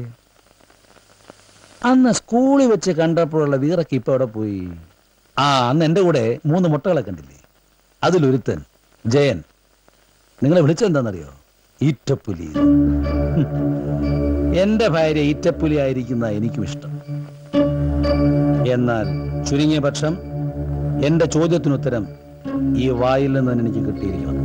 അന്ന് സ്കൂളിൽ വെച്ച് കണ്ടപ്പോഴുള്ള വീറൊക്കെ ഇപ്പൊ അവിടെ പോയി ആ അന്ന് എൻ്റെ കൂടെ മൂന്ന് മുട്ടകളെ കണ്ടില്ലേ അതിലൊരുത്തൻ ജയൻ നിങ്ങളെ വിളിച്ചെന്താണെന്നറിയോ ഈറ്റപ്പുലി ഹും. എന്റെ ഭാര്യ ഈറ്റപ്പുലി ആയിരിക്കുന്ന എനിക്കും ഇഷ്ടം എന്നാൽ ചുരുങ്ങിയ പക്ഷം എന്റെ ചോദ്യത്തിനുത്തരം ഈ വായിൽ നിന്ന് തന്നെ എനിക്ക് കിട്ടിയിരിക്കണം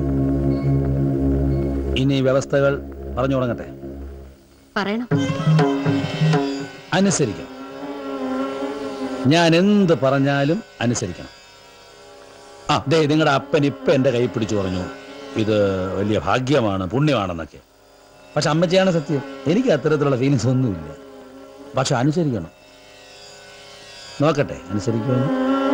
ഇനി വ്യവസ്ഥകൾ പറഞ്ഞു തുടങ്ങട്ടെ പറയണം അനുസരിക്കണം ഞാൻ എന്ത് പറഞ്ഞാലും അനുസരിക്കണം ആ ദേ നിങ്ങളുടെ അപ്പൻ ഇപ്പൊ എന്റെ കൈ പിടിച്ചു പറഞ്ഞു ഇത് വലിയ ഭാഗ്യമാണ് പുണ്യമാണെന്നൊക്കെ പക്ഷെ അമ്മച്ചിയാണ് സത്യം എനിക്ക് അത്തരത്തിലുള്ള ഫീലിങ്സ് ഒന്നുമില്ല പക്ഷെ അനുസരിക്കണം നോക്കട്ടെ അനുസരിക്കുമെന്ന്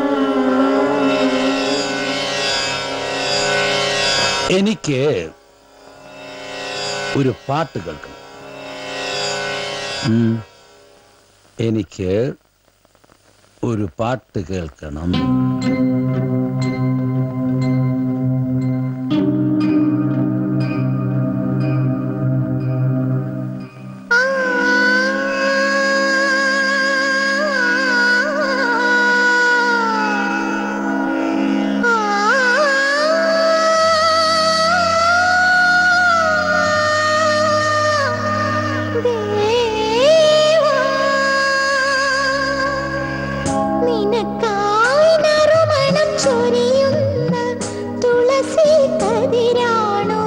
എനിക്ക് ഒരു പാട്ട് കേൾക്കണം ഉം. എനിക്ക് ഒരു പാട്ട് കേൾക്കണം നിനക്കായി നറുമണം ചൊരിയുന്ന തുളസി കതിരാണു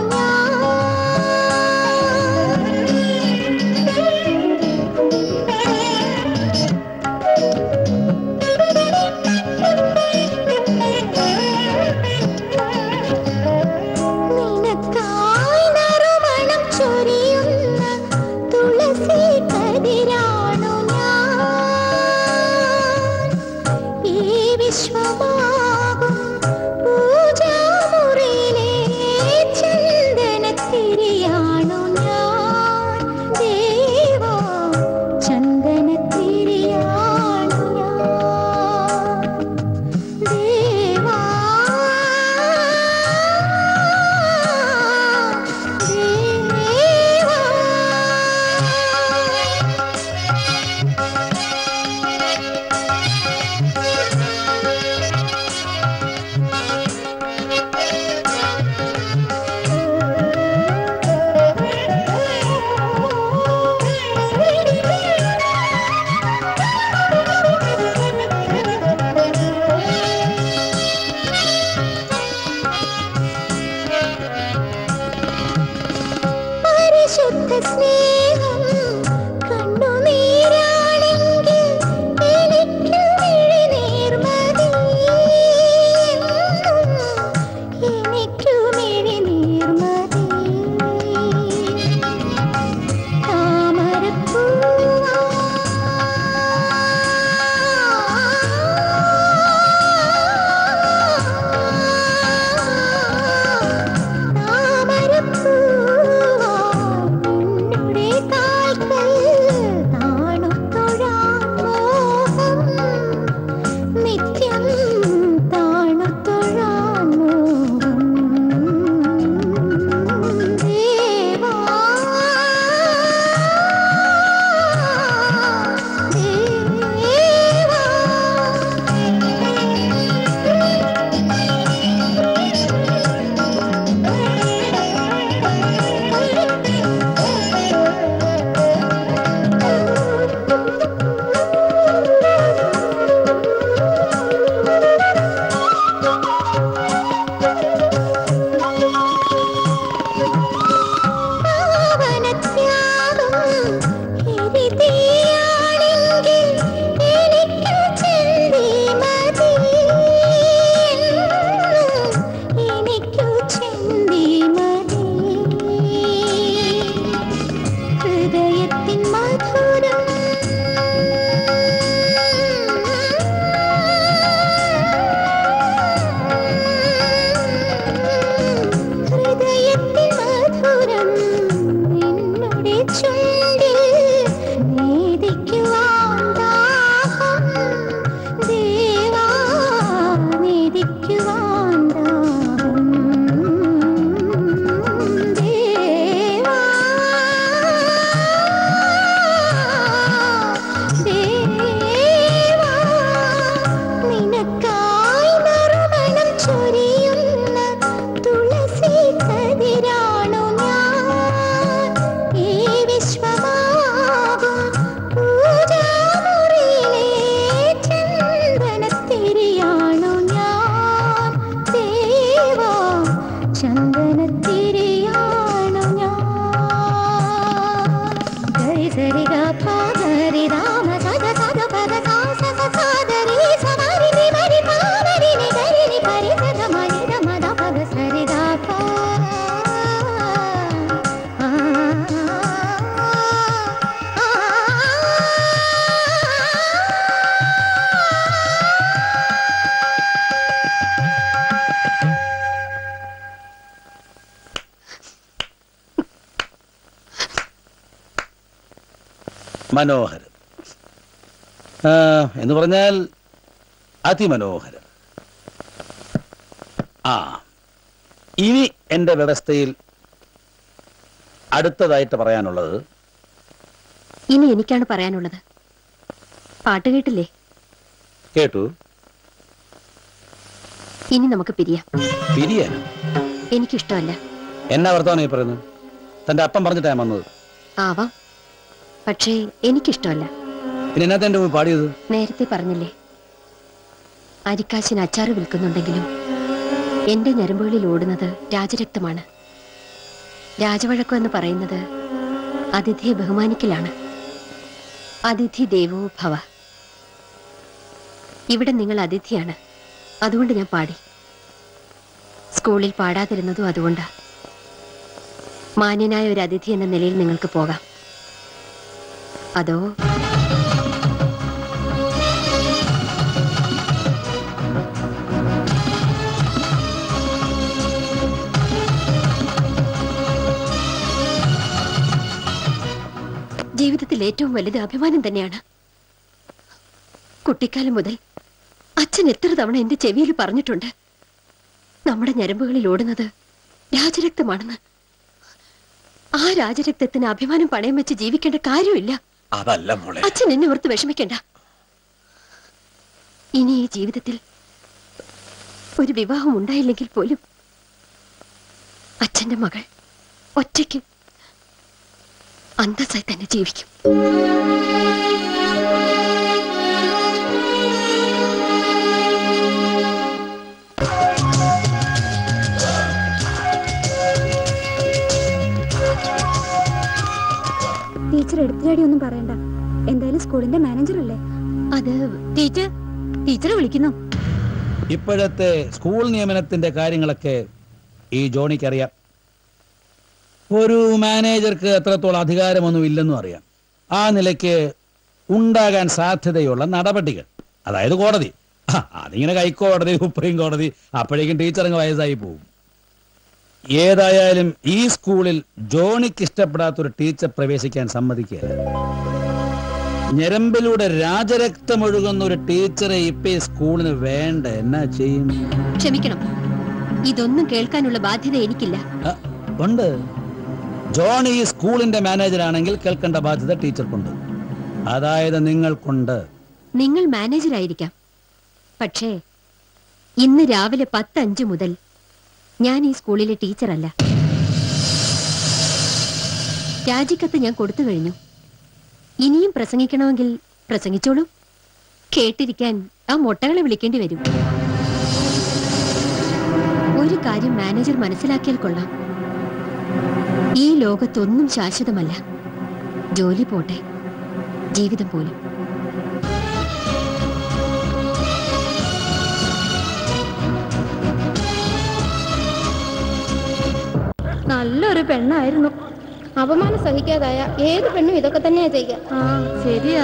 നിനക്കായി നറുമണം ചൊരിയുന്ന തുളസി കതിരാണു ഞാൻ ഈ വിശ്വമാകും പൂജാമുറിയിലെ ചന്ദനത്തിരിയാണു ഞാൻ ദേവാ ചന്ദനത്തിരിയാണു ഞാൻ ദേവാ പരിശുദ്ധ സ്നേഹം കണ്ണുനീരാണെങ്കിൽ എനിക്ക് മിഴിനീർ മതി എന്നും എനിക്ക് മിഴിനീർ മതി താമരപ്പൂവാ താമരപ്പൂവാ നിന്നുടെ മനോഹരം ആ, എന്ന് പറഞ്ഞാൽ അതിമനോഹരം ആ ഇനി എൻ്റെ വ്യവസ്ഥയിൽ അടുത്തതായിട്ട് പറയാനുള്ളത് ഇനി എനിക്കാണ് പറയാനുള്ളത് പാട്ട് കേട്ടില്ലേ കേട്ടു ഇനി നമുക്ക് പിരിയാം പിരിയാൻ എനിക്കിഷ്ടമല്ല എന്നാ വർത്തമാനം ഈ പറയുന്നത് തന്റെ അപ്പം പറഞ്ഞിട്ടാ ഞാൻ വന്നത് ആവാം പക്ഷേ എനിക്കിഷ്ടമല്ല പിന്നെ എന്നാ എന്റെ പോയി പാടിയത് നേരത്തെ പറഞ്ഞില്ലേ അരിക്കാശിന് അച്ചാറ് വിൽക്കുന്നുണ്ടെങ്കിലും എന്റെ ഞരമ്പുകളിൽ ഓടുന്നത് രാജരക്തമാണ് രാജവഴക്കം എന്ന് പറയുന്നത് അതിഥിയെ ബഹുമാനിക്കലാണ് അതിഥി ദേവോ ഭവ ഇവിടെ നിങ്ങൾ അതിഥിയാണ് അതുകൊണ്ട് ഞാൻ പാടി സ്കൂളിൽ പാടാതിരുന്നതും അതുകൊണ്ടാ മാന്യനായ ഒരു അതിഥി എന്ന നിലയിൽ നിങ്ങൾക്ക് പോകാം അതോ ജീവിതത്തിൽ ഏറ്റവും വലുത് അഭിമാനം തന്നെയാണ് കുട്ടിക്കാലം മുതൽ അച്ഛൻ എത്ര തവണ എന്റെ ചെവിയിൽ പറഞ്ഞിട്ടുണ്ട് നമ്മുടെ ഞരമ്പുകളിൽ ഓടുന്നത് രാജരക്തമാണെന്ന് ആ രാജരക്തത്തിന് അഭിമാനം പണയം വെച്ച് ജീവിക്കേണ്ട കാര്യമില്ല അതല്ല മോളെ അച്ഛൻ എന്നെ ഓർത്ത് വിഷമിക്കണ്ട ഇനി ഈ ജീവിതത്തിൽ ഒരു വിവാഹം ഉണ്ടായില്ലെങ്കിൽ പോലും അച്ഛന്റെ മകൾ ഒറ്റയ്ക്ക് അന്തസ്സായി തന്നെ ജീവിക്കും ടീച്ചർ എടുത്തുചാടി ഒന്നും പറയണ്ട എന്തായാലും സ്കൂളിന്റെ മാനേജർ അല്ലേ അത് ടീച്ചർ ടീച്ചർ വിളിക്കുന്നു ഇപ്പോഴത്തെ സ്കൂൾ നിയമനത്തിന്റെ കാര്യങ്ങളൊക്കെ ഈ ജോണിക്ക് അറിയാം ഒരു മാനേജർക്ക് എത്രത്തോളം അധികാരമൊന്നും ഇല്ലെന്നും അറിയാം ആ നിലയ്ക്ക് ഉണ്ടാകാൻ സാധ്യതയുള്ള നടപടികൾ അതായത് കോടതി ആ, അതിങ്ങനെ ഹൈക്കോടതി സുപ്രീം കോടതി അപ്പോഴേക്കും ടീച്ചർ അങ്ങ് വയസ്സായി പോകും ഏതായാലും ഈ സ്കൂളിൽ ജോണിക്ക് ഇഷ്ടപ്പെടാത്ത ഒരു ടീച്ചർ പ്രവേശിക്കാൻ സമ്മതിക്കുകയില്ല ഞരമ്പിലൂടെ രാജരക്തം ഒഴുകുന്ന ഒരു ടീച്ചറെ ഇപ്പൊ ഈ സ്കൂളിന് വേണ്ട എന്നാ ചെയ്യും ക്ഷമിക്കണം ഇതൊന്നും കേൾക്കാനുള്ള ബാധ്യത എനിക്കില്ല ആ, ഉണ്ട് ജോൺ ഈ സ്കൂളിന്റെ മാനേജർ ആണെങ്കിൽ കേൾക്കേണ്ട ബാധ്യത ടീച്ചർക്കുണ്ട് അതായത് നിങ്ങൾക്കുണ്ട് നിങ്ങൾ മാനേജർ ആയിരിക്കാം പക്ഷേ ഇന്ന് രാവിലെ പത്ത് അഞ്ച് മുതൽ ഞാൻ ഈ സ്കൂളിലെ ടീച്ചറല്ല രാജിക്കത്ത് ഞാൻ കൊടുത്തു കഴിഞ്ഞു ഇനിയും പ്രസംഗിക്കണമെങ്കിൽ പ്രസംഗിച്ചോളൂ കേട്ടിരിക്കാൻ ആ മൊട്ടകളെ വിളിക്കേണ്ടി വരും ഒരു കാര്യം മാനേജർ മനസ്സിലാക്കിയാൽ കൊള്ളാം ഈ ലോകത്തൊന്നും ശാശ്വതമല്ല ജോലി പോട്ടെ ജീവിതം പോലും നല്ലൊരു പെണ്ണായിരുന്നു അപമാനം സഹിക്കാതായ ഏത് പെണ്ണും ഇതൊക്കെ തന്നെയാ ചെയ്യുക ആ ശരിയാ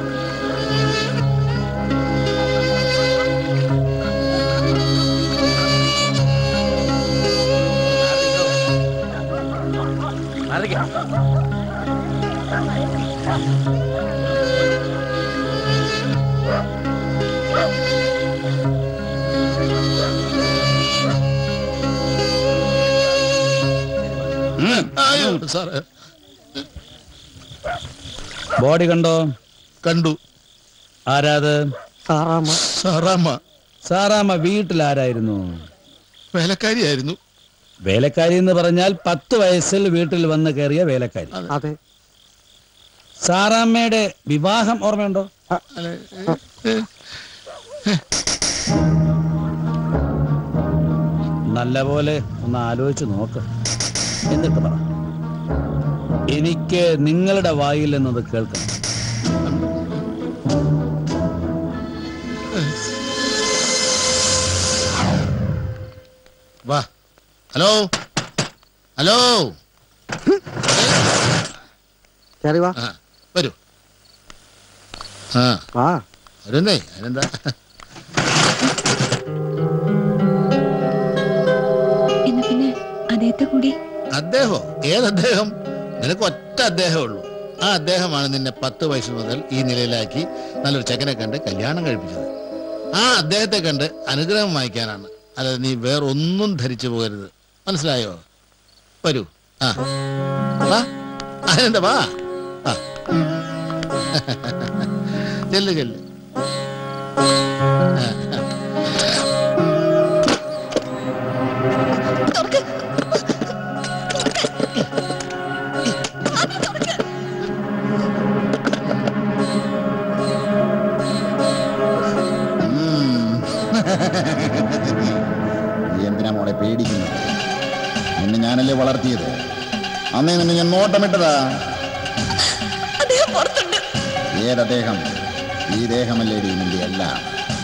അയ്യോ സാറേ ബോഡി കണ്ടോ കണ്ടു ആരാത് സാറാമ്മ സാറാമ്മ സാറാമ്മ വീട്ടിൽ ആരായിരുന്നു വേലക്കാരിയായിരുന്നു വേലക്കാരി എന്ന് പറഞ്ഞാൽ പത്ത് വയസ്സിൽ വീട്ടിൽ വന്ന് കയറിയ വേലക്കാരി അതെ സാറാമ്മയുടെ വിവാഹം ഓർമ്മയുണ്ടോ നല്ല പോലെ ഒന്ന് ആലോചിച്ച് നോക്ക് എന്നിട്ട് പറ എനിക്ക് നിങ്ങളുടെ വായിൽ നിന്നത് കേൾക്കണം വാ ഹലോ ഹലോ കയറി വാ ആ വരൂ ആ വാ വരുന്നേ അതിനെന്താ എന്നാ പിന്നെ അദ്ദേഹത്തെ കൂടി അദ്ദേഹോ ഏത് അദ്ദേഹം നിനക്ക് ഒറ്റ അദ്ദേഹമേ ഉള്ളൂ ആ അദ്ദേഹമാണ് നിന്നെ പത്ത് വയസ്സ് മുതൽ ഈ നിലയിലാക്കി നല്ലൊരു ചെക്കനെ കണ്ട് കല്യാണം കഴിപ്പിച്ചത് ആ അദ്ദേഹത്തെ കണ്ട് അനുഗ്രഹം വാങ്ങിക്കാനാണ് അല്ലാതെ നീ വേറൊന്നും ധരിച്ചു പോകരുത് മനസ്സിലായോ വരൂ ആ വാ അതെന്താ വാ ആ ചെല്ല് ചെല്ല് ആ, ആ. നീ എന്തിനാ മോളെ പേടിക്കുന്നത് നിന്നെ ഞാനല്ലേ വളർത്തിയത് അന്നേ നിന്നെ ഞാൻ നോട്ടമിട്ടതാ ഏതദ്ദേഹം ഈ ദേഹമല്ലേടി നിന്റെ എല്ലാം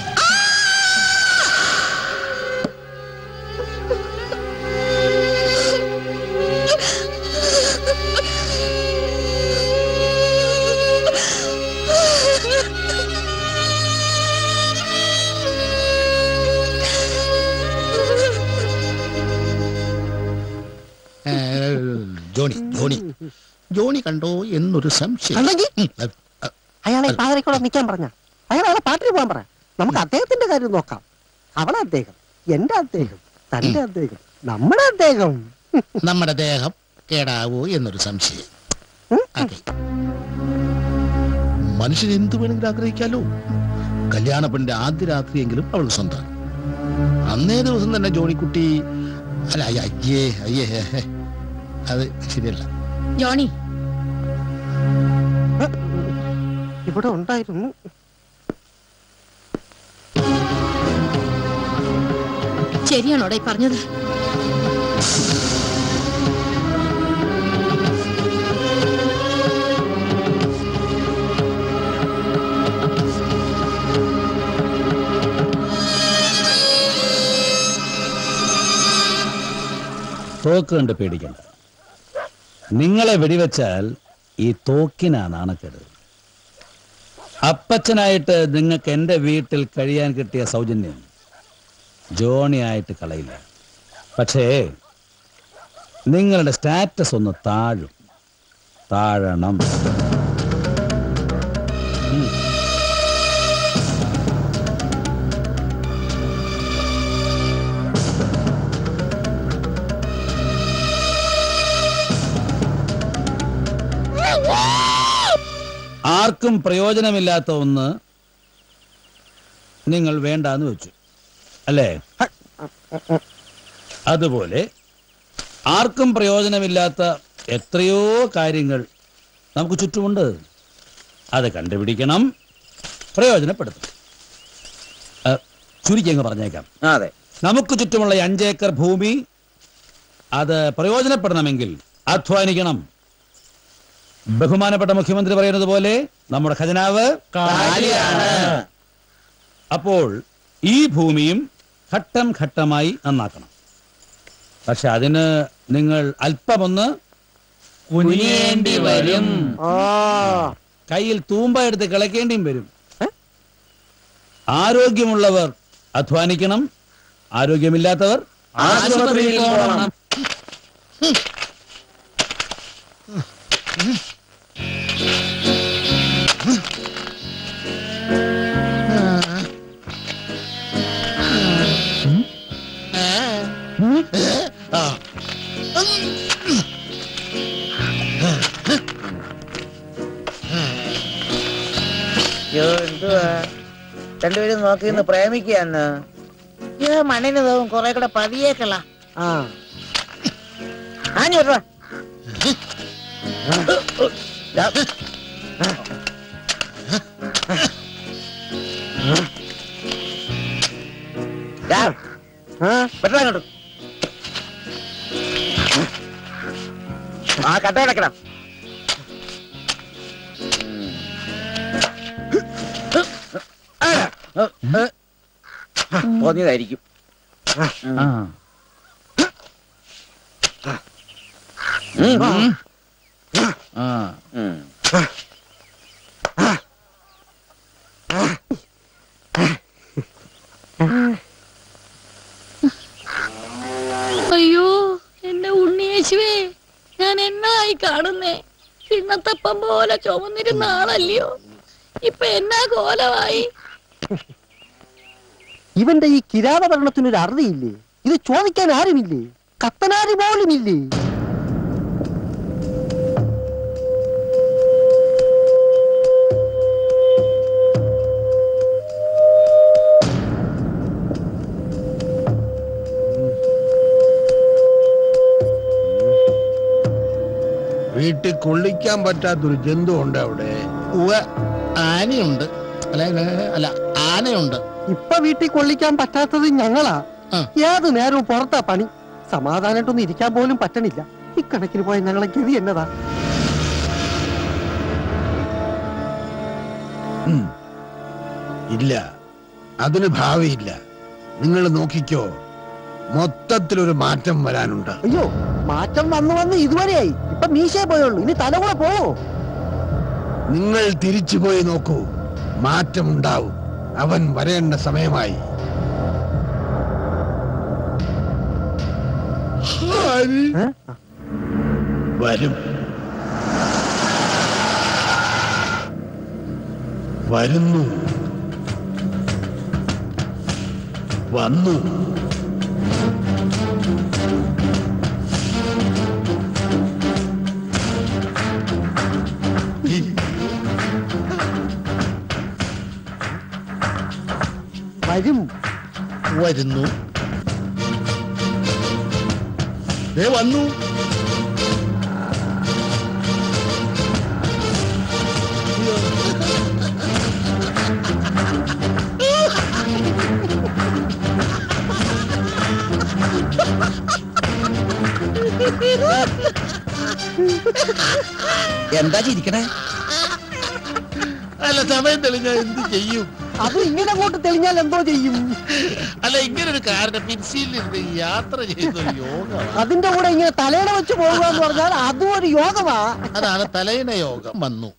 ഏ, ജോണി ജോണി ജോണി കണ്ടോ എന്നൊരു സംശയം കണ്ടെങ്കി? ഉം, അത്, അത്, അയാളെ പാതിരക്കൂടെ നിൽക്കാൻ പറഞ്ഞ അയാൾ അയാളെ പാട്ടിന് പോകാൻ പറ നമുക്ക് അദ്ദേഹത്തിന്റെ കാര്യം നോക്കാം അവളെ അദ്ദേഹം എന്റെ അദ്ദേഹം തന്റെ അദ്ദേഹം നമ്മുടെ അദ്ദേഹം നമ്മുടെ ദേഹം കേടാവോ എന്നൊരു സംശയം അതെ മനുഷ്യൻ എന്തു വേണമെങ്കിലും ആഗ്രഹിക്കാലോ കല്യാണ പെണ്ണിന്റെ ആദ്യ രാത്രിയെങ്കിലും അവൾ സ്വന്തം അന്നേ ദിവസം തന്നെ ജോണിക്കുട്ടി അല്ല അയ്യ, അയ്യേ അയ്യേ ഹേ, ഹേ. അത് ശരിയല്ല ജോണി ഇവിടെ ഉണ്ടായിരുന്നു ശരിയാണോടെ ഈ പറഞ്ഞത് തോക്ക് കണ്ട് പേടിക്കണ്ട നിങ്ങളെ വെടിവെച്ചാൽ ഈ തോക്കിനാ നാണക്കേട് അപ്പച്ചനായിട്ട് നിങ്ങൾക്ക് എൻ്റെ വീട്ടിൽ കഴിയാൻ കിട്ടിയ സൗജന്യം ജോണിയായിട്ട് കളയില്ല പക്ഷേ നിങ്ങളുടെ സ്റ്റാറ്റസ് ഒന്ന് താഴും താഴണം ഉം. ആർക്കും പ്രയോജനമില്ലാത്ത ഒന്ന് നിങ്ങൾ വേണ്ടാന്ന് വെച്ചു അല്ലേ അതുപോലെ ആർക്കും പ്രയോജനമില്ലാത്ത എത്രയോ കാര്യങ്ങൾ നമുക്ക് ചുറ്റുമുണ്ട് അത് കണ്ടുപിടിക്കണം പ്രയോജനപ്പെടുത്തണം ആ, ചുരുക്കി അങ്ങ് പറഞ്ഞേക്കാം അതെ നമുക്ക് ചുറ്റുമുള്ള ഈ അഞ്ചേക്കർ ഭൂമി അത് പ്രയോജനപ്പെടണമെങ്കിൽ അധ്വാനിക്കണം ബഹുമാനപ്പെട്ട മുഖ്യമന്ത്രി പറയുന്നത് പോലെ നമ്മുടെ ഖജനാവ് കാലിയാണ് അപ്പോൾ ഈ ഭൂമിയും ഘട്ടം ഘട്ടമായി നന്നാക്കണം പക്ഷെ അതിന് നിങ്ങൾ അല്പമൊന്ന് കുനിയേണ്ടി വരും കയ്യിൽ തൂമ്പ എടുത്ത് കിളക്കേണ്ടിയും വരും ആരോഗ്യമുള്ളവർ അധ്വാനിക്കണം ആരോഗ്യമില്ലാത്തവർ ആശുപത്രിയിൽ പോകണം ആ. യ്യോ, എന്തുവാ രണ്ടുപേരും നോക്കി നിന്ന് പ്രേമിക്കുകയെന്ന് യ്യോ, മണ്ണിന് തോന്നും കുറെ കൂടെ പതിയേക്കള ആ ആഞ്ഞു വിടറാ. ദാ. ദാ, വിടറാ അങ്ങോട്ട്. ആ കട്ട കിടക്കണം തോന്നിയതായിരിക്കും ആ ഉം. ആ ഉം. അയ്യോ എന്റെ ഉണ്ണിയേശുവേ ഞാൻ എന്നായി കാണുന്നേ കിണ്ണത്തപ്പം പോലെ ചുമന്നിരുന്ന ആളല്ലയോ ഇപ്പൊ എന്നാ കോലമായി ഇവന്റെ ഈ കിരാത ഭരണത്തിനൊരു അറുതിയില്ലേ ഇത് ചോദിക്കാൻ ആരുമില്ലേ കത്തനാരി പോലും ഇല്ലേ വീട്ടിൽ കൊള്ളിക്കാൻ പറ്റാത്തൊരു ജന്തു ഉണ്ട് അവിടെ ഉവ്വ, ആനയുണ്ട് അല്ല അല്ല, അല്ല ആനയുണ്ട് ഇപ്പൊ വീട്ടിൽ കൊള്ളിക്കാൻ പറ്റാത്തത് ഞങ്ങളാ ഏത് നേരവും പുറത്താ പണി സമാധാനായിട്ടൊന്നും ഇരിക്കാൻ പോലും പറ്റണില്ല ഇക്കണക്കിന് പോയ ഞങ്ങളെ ഗതി എന്നതാ ഉം. ഇല്ല അതിന് ഭാവിയില്ല നിങ്ങൾ നോക്കിക്കോ മൊത്തത്തിലൊരു മാറ്റം വരാനുണ്ട് അയ്യോ മാറ്റം വന്നു വന്ന് ഇതുവരെയായി ഇപ്പൊ മീശേ പോയുള്ളൂ ഇനി തല കൂടെ പോവോ നിങ്ങൾ തിരിച്ചു പോയി നോക്കൂ മാറ്റമുണ്ടാവും അവൻ വരേണ്ട സമയമായി വരും വരുന്നു വന്നു വരും വരുന്നു ദേ വന്നു എന്താ ചിരിക്കണേ അല്ല സമയം തെളിഞ്ഞാ എന്ത് ചെയ്യും അത് ഇങ്ങനെ അങ്ങോട്ട് തെളിഞ്ഞാൽ എന്തോ ചെയ്യും അല്ല ഇങ്ങനെ ഒരു കാറിന്റെ പിൻസീലിരുന്ന് യാത്ര ചെയ്യുന്ന ഒരു യോഗം അതിന്റെ കൂടെ ഇങ്ങനെ തലയിണ വെച്ച് പോകുക എന്ന് പറഞ്ഞാൽ അതും ഒരു യോഗമാ അതാണ് തലയിണ യോഗം വന്നു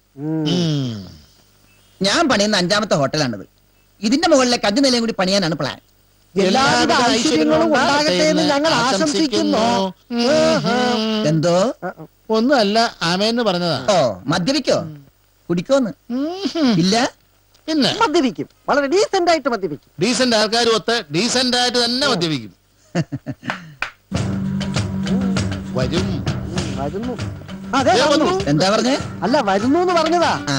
ഞാൻ പണിയുന്ന അഞ്ചാമത്തെ ഹോട്ടലാണിത് ഇതിന്റെ മുകളിലേക്ക് അഞ്ചു നിലയും കൂടി പണിയാനാണ് പ്ലാൻ എല്ലാവിധ ഐശ്വര്യങ്ങളും ഉണ്ടാകട്ടെ എന്ന് ഞങ്ങൾ ആശംസിക്കുന്നു എന്തോ ഒന്നുമല്ല ആമേന്ന് പറഞ്ഞതാ ഓ മദ്യപിക്കോ കുടിക്കോന്ന് ഇല്ല പിന്നെ മദ്യപിക്കും വളരെ ഡീസന്റ് ആയിട്ട് മദ്യപിക്കും ഡീസന്റ് ആൾക്കാരും ഒത്ത് ഡീസന്റ് ആയിട്ട് തന്നെ മദ്യപിക്കും വരും വരുന്നു അതെ ദേ വന്നു. വന്നു. എന്താ പറഞ്ഞേ അല്ല വരുന്നു എന്ന് പറഞ്ഞതാ ആ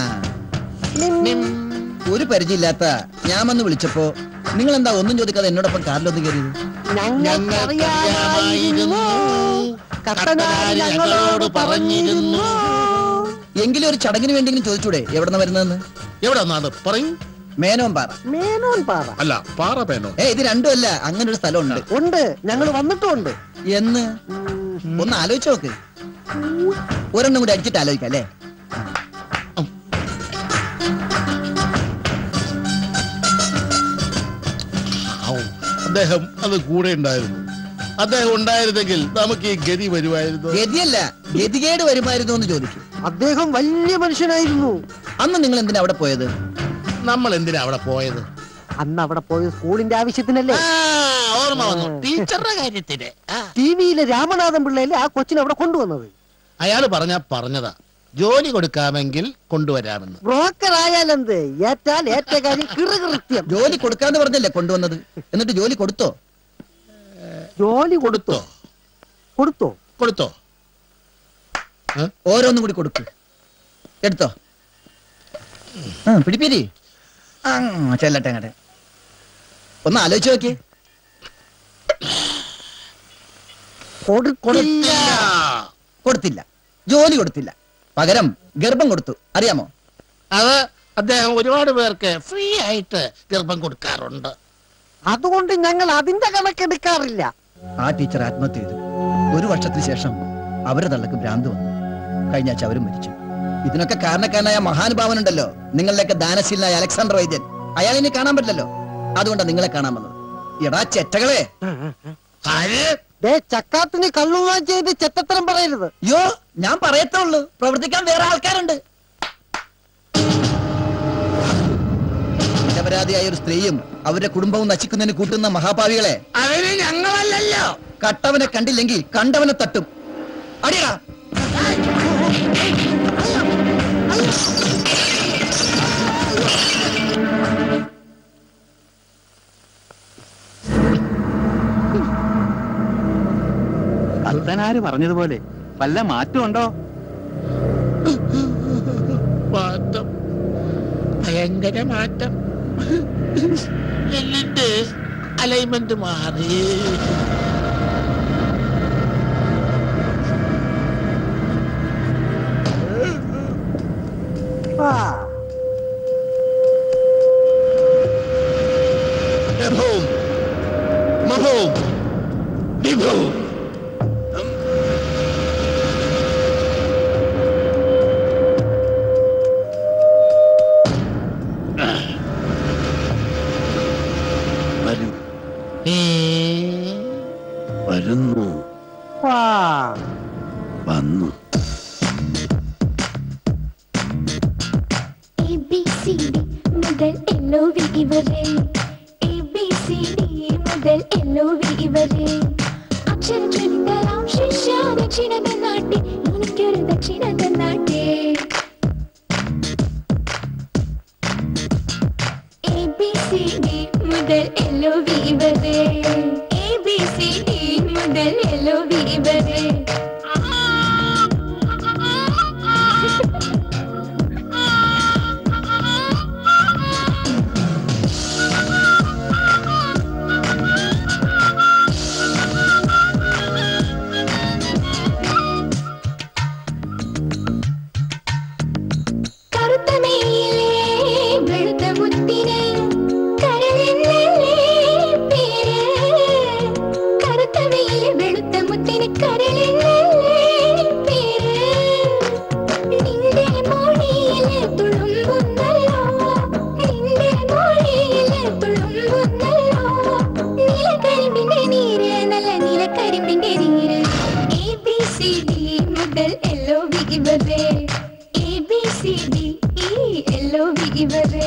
ഒരു പരിചയമില്ലാത്ത ഞാൻ വന്ന് വിളിച്ചപ്പോ നിങ്ങൾ എന്താ ഒന്നും ചോദിക്കാതെ എന്നോടൊപ്പം കാറിലൊന്ന് കയറിയത് ഞങ്ങൾക്കറിയാമായിരുന്നു കട്ടനാരി ഞങ്ങളോട് പറഞ്ഞിരുന്നു എങ്കിലും ഒരു ചടങ്ങിന് വേണ്ടിയെങ്കിലും ചോദിച്ചൂടെ എവിടെ നിന്ന് വരുന്നതെന്ന് എവിടെ നിന്നാണ് പറയൂ മേനോൻ പാറ മേനോൻ പാറ അല്ല പാറ പേനോ ഏ ഇത് രണ്ടും അല്ല അങ്ങനെ ഒരു സ്ഥലമുണ്ട് ഉണ്ട് ഞങ്ങൾ വന്നിട്ടുമുണ്ട് എന്ന് ഒന്ന് ആലോചിച്ച് നോക്ക് ഒരെണ്ണം കൂടി അടിച്ചിട്ട് ആലോചിക്കാം അല്ലേ ഔ, അദ്ദേഹം അത് കൂടെ ഉണ്ടായിരുന്നു അദ്ദേഹം ഉണ്ടായിരുന്നെങ്കിൽ നമുക്ക് ഈ ഗതി വരുമായിരുന്നു ഗതിയല്ല ഗതികേട് വരുമായിരുന്നു എന്ന് ചോദിക്കും അദ്ദേഹം വലിയ മനുഷ്യനായിരുന്നു അന്ന് നിങ്ങൾ എന്തിനാ അവിടെ പോയത് നമ്മൾ എന്തിനാ അവിടെ പോയത് അന്ന് അവിടെ പോയത് സ്കൂളിന്റെ ആവശ്യത്തിനല്ലേ ഓർമ്മ വന്നു ടീച്ചറുടെ കാര്യത്തിന് ടി വിയിലെ രാമനാഥൻ പിള്ളയിലെ ആ കൊച്ചിനെ അവിടെ കൊണ്ടുവന്നത് അയാൾ പറഞ്ഞാ പറഞ്ഞതാ ജോലി കൊടുക്കാമെങ്കിൽ കൊണ്ടുവരാമെന്ന് ബ്രോക്കർ ആയാലെന്ത് ഏറ്റാൽ ഏറ്റ കാര്യം കൃത്യം ജോലി കൊടുക്കാന്ന് പറഞ്ഞല്ലേ കൊണ്ടുവന്നത് എന്നിട്ട് ജോലി കൊടുത്തോ ജോലി കൊടുത്തോ കൊടുത്തോ കൊടുത്തോ ഓരോന്നും കൂടി കൊടുക്ക് എടുത്തോ ആ, പിടിപ്പിരി ആ ചെല്ലട്ടെ അങ്ങട്ടെ ഒന്ന് ആലോചിച്ച് നോക്കിയേ കൊടുക്കില്ല കൊടുത്തില്ല ജോലി കൊടുത്തില്ല പകരം ഗർഭം കൊടുത്തു അറിയാമോ അത് അദ്ദേഹം ഒരുപാട് പേർക്ക് ഫ്രീ ആയിട്ട് ഗർഭം കൊടുക്കാറുണ്ട് അതുകൊണ്ട് ഞങ്ങൾ അതിന്റെ കണക്കെടുക്കാറില്ല ആ ടീച്ചർ ആത്മഹത്യ ചെയ്തു ഒരു വർഷത്തിന് ശേഷം അവരെ തള്ളക്ക് ഭ്രാന്ത് വന്നു കഴിഞ്ഞ ആഴ്ച അവരും മരിച്ചു ഇതിനൊക്കെ കാരണക്കാരനായ മഹാനുഭാവനുണ്ടല്ലോ നിങ്ങളിലേക്ക് ദാനശീലനായ അലക്സാണ്ടർ വൈദ്യൻ അയാൾ ഇനി കാണാൻ പറ്റില്ലല്ലോ അതുകൊണ്ടാണ് നിങ്ങളെ കാണാൻ വന്നത് എടാ ചെറ്റകളെ ദേ ചക്കാത്തിന് കള്ളുവാൻ ചെയ്ത് ചെറ്റത്തരം പറയരുത് അയ്യോ ഞാൻ പറയത്തേ ഉള്ളൂ പ്രവർത്തിക്കാൻ വേറെ ആൾക്കാരുണ്ട് നിരപരാധിയായ ഒരു സ്ത്രീയും അവരുടെ കുടുംബവും നശിക്കുന്നതിന് കൂട്ടുന്ന മഹാഭാവികളെ അവര് ഞങ്ങളല്ലല്ലോ കട്ടവനെ കണ്ടില്ലെങ്കിൽ കണ്ടവനെ തട്ടും അടിയടാ കത്തനാര് പറഞ്ഞതുപോലെ വല്ല മാറ്റമുണ്ടോ മാറ്റം ഭയങ്കര മാറ്റം എന്നിട്ട് അലൈൻമെന്റ് മാറി Mabhum! Mabhum! Mabhum! വരൂ വരുന്നു വന്നു A B C D മുതൽ L O V ഇവരെ A B C D മുതൽ L O V ഇവരെ അക്ഷരജ്വലിതരാം ശിഷ്യ ദക്ഷിണ നാട്ടെ എനിക്കൊരു ദക്ഷിണ നാട്ടെ A B C D മുതൽ L O V ഇവരെ A B C D മുതൽ L O V ഇവരെ കറുത്ത മെയിലേ വെളുത്ത മുത്തിനെ കരളിന്നല്ലേ പേര് കറുത്ത മെയിലെ വെളുത്ത മുത്തിനെ കരളിന്നല്ലേ പേര് നിന്റെ മൊഴിയിലെ തുളുമ്പുന്നല്ലോ നിന്റെ മൊഴിയിലെ തുളുമ്പുന്നല്ലോ നീലക്കരിമ്പിന്റെ നീര് നല്ല നീലക്കരിമ്പിന്റെ നീര് എ ബി സി ഡി മുതൽ എല്ലോ വി ഇവരെ A B C D E L O V ഇവരെ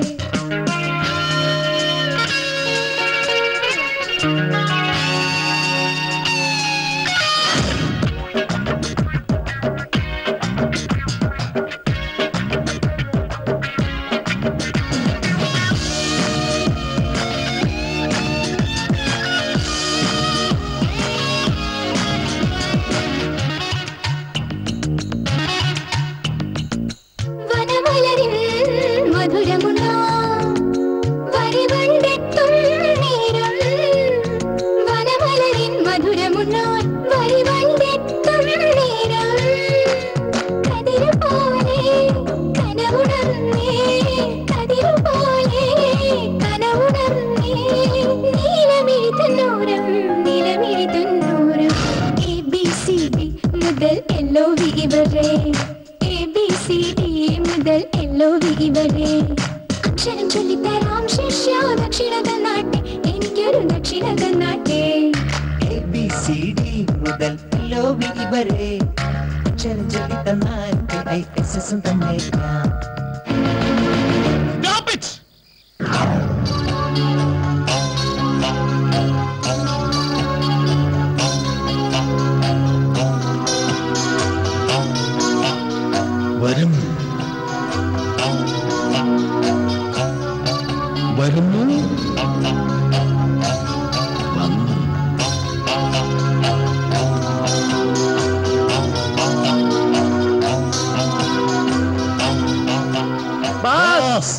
വനമലരിൽ മധുരമുള്ള വരിവണ്ടെത്തും നേരം വനമലരിൻ മധുരമുള്ള വരിവണ്ടെത്തും നേരം കതിരുപോലെ കനവുണർന്നേ കതിരുപോലെ കനവുണർന്നേ നീലമിഴി തുന്നൂരം നീലമിഴി തുന്നൂരം എ ബി സി ഡി മുതൽ എല്ലോ വി ഇവരെ എ ബി സി ഡി മുതൽ എല്ലോ വി ഇവരെ അക്ഷരം ചൊല്ലിത്തരാം ശിഷ്യ ദക്ഷിണ നാട്ടെ എനിക്കൊരു ദക്ഷിണ നാട്ടെ എ ബി സി ഡി മുതൽ ലോബി ഇവരെ അക്ഷരം ചൊല്ലി തന്നാൽ ഐ എസ് എസും തന്നേക്കാം Stop it! വരും വരുന്നു വന്നു ബാസ്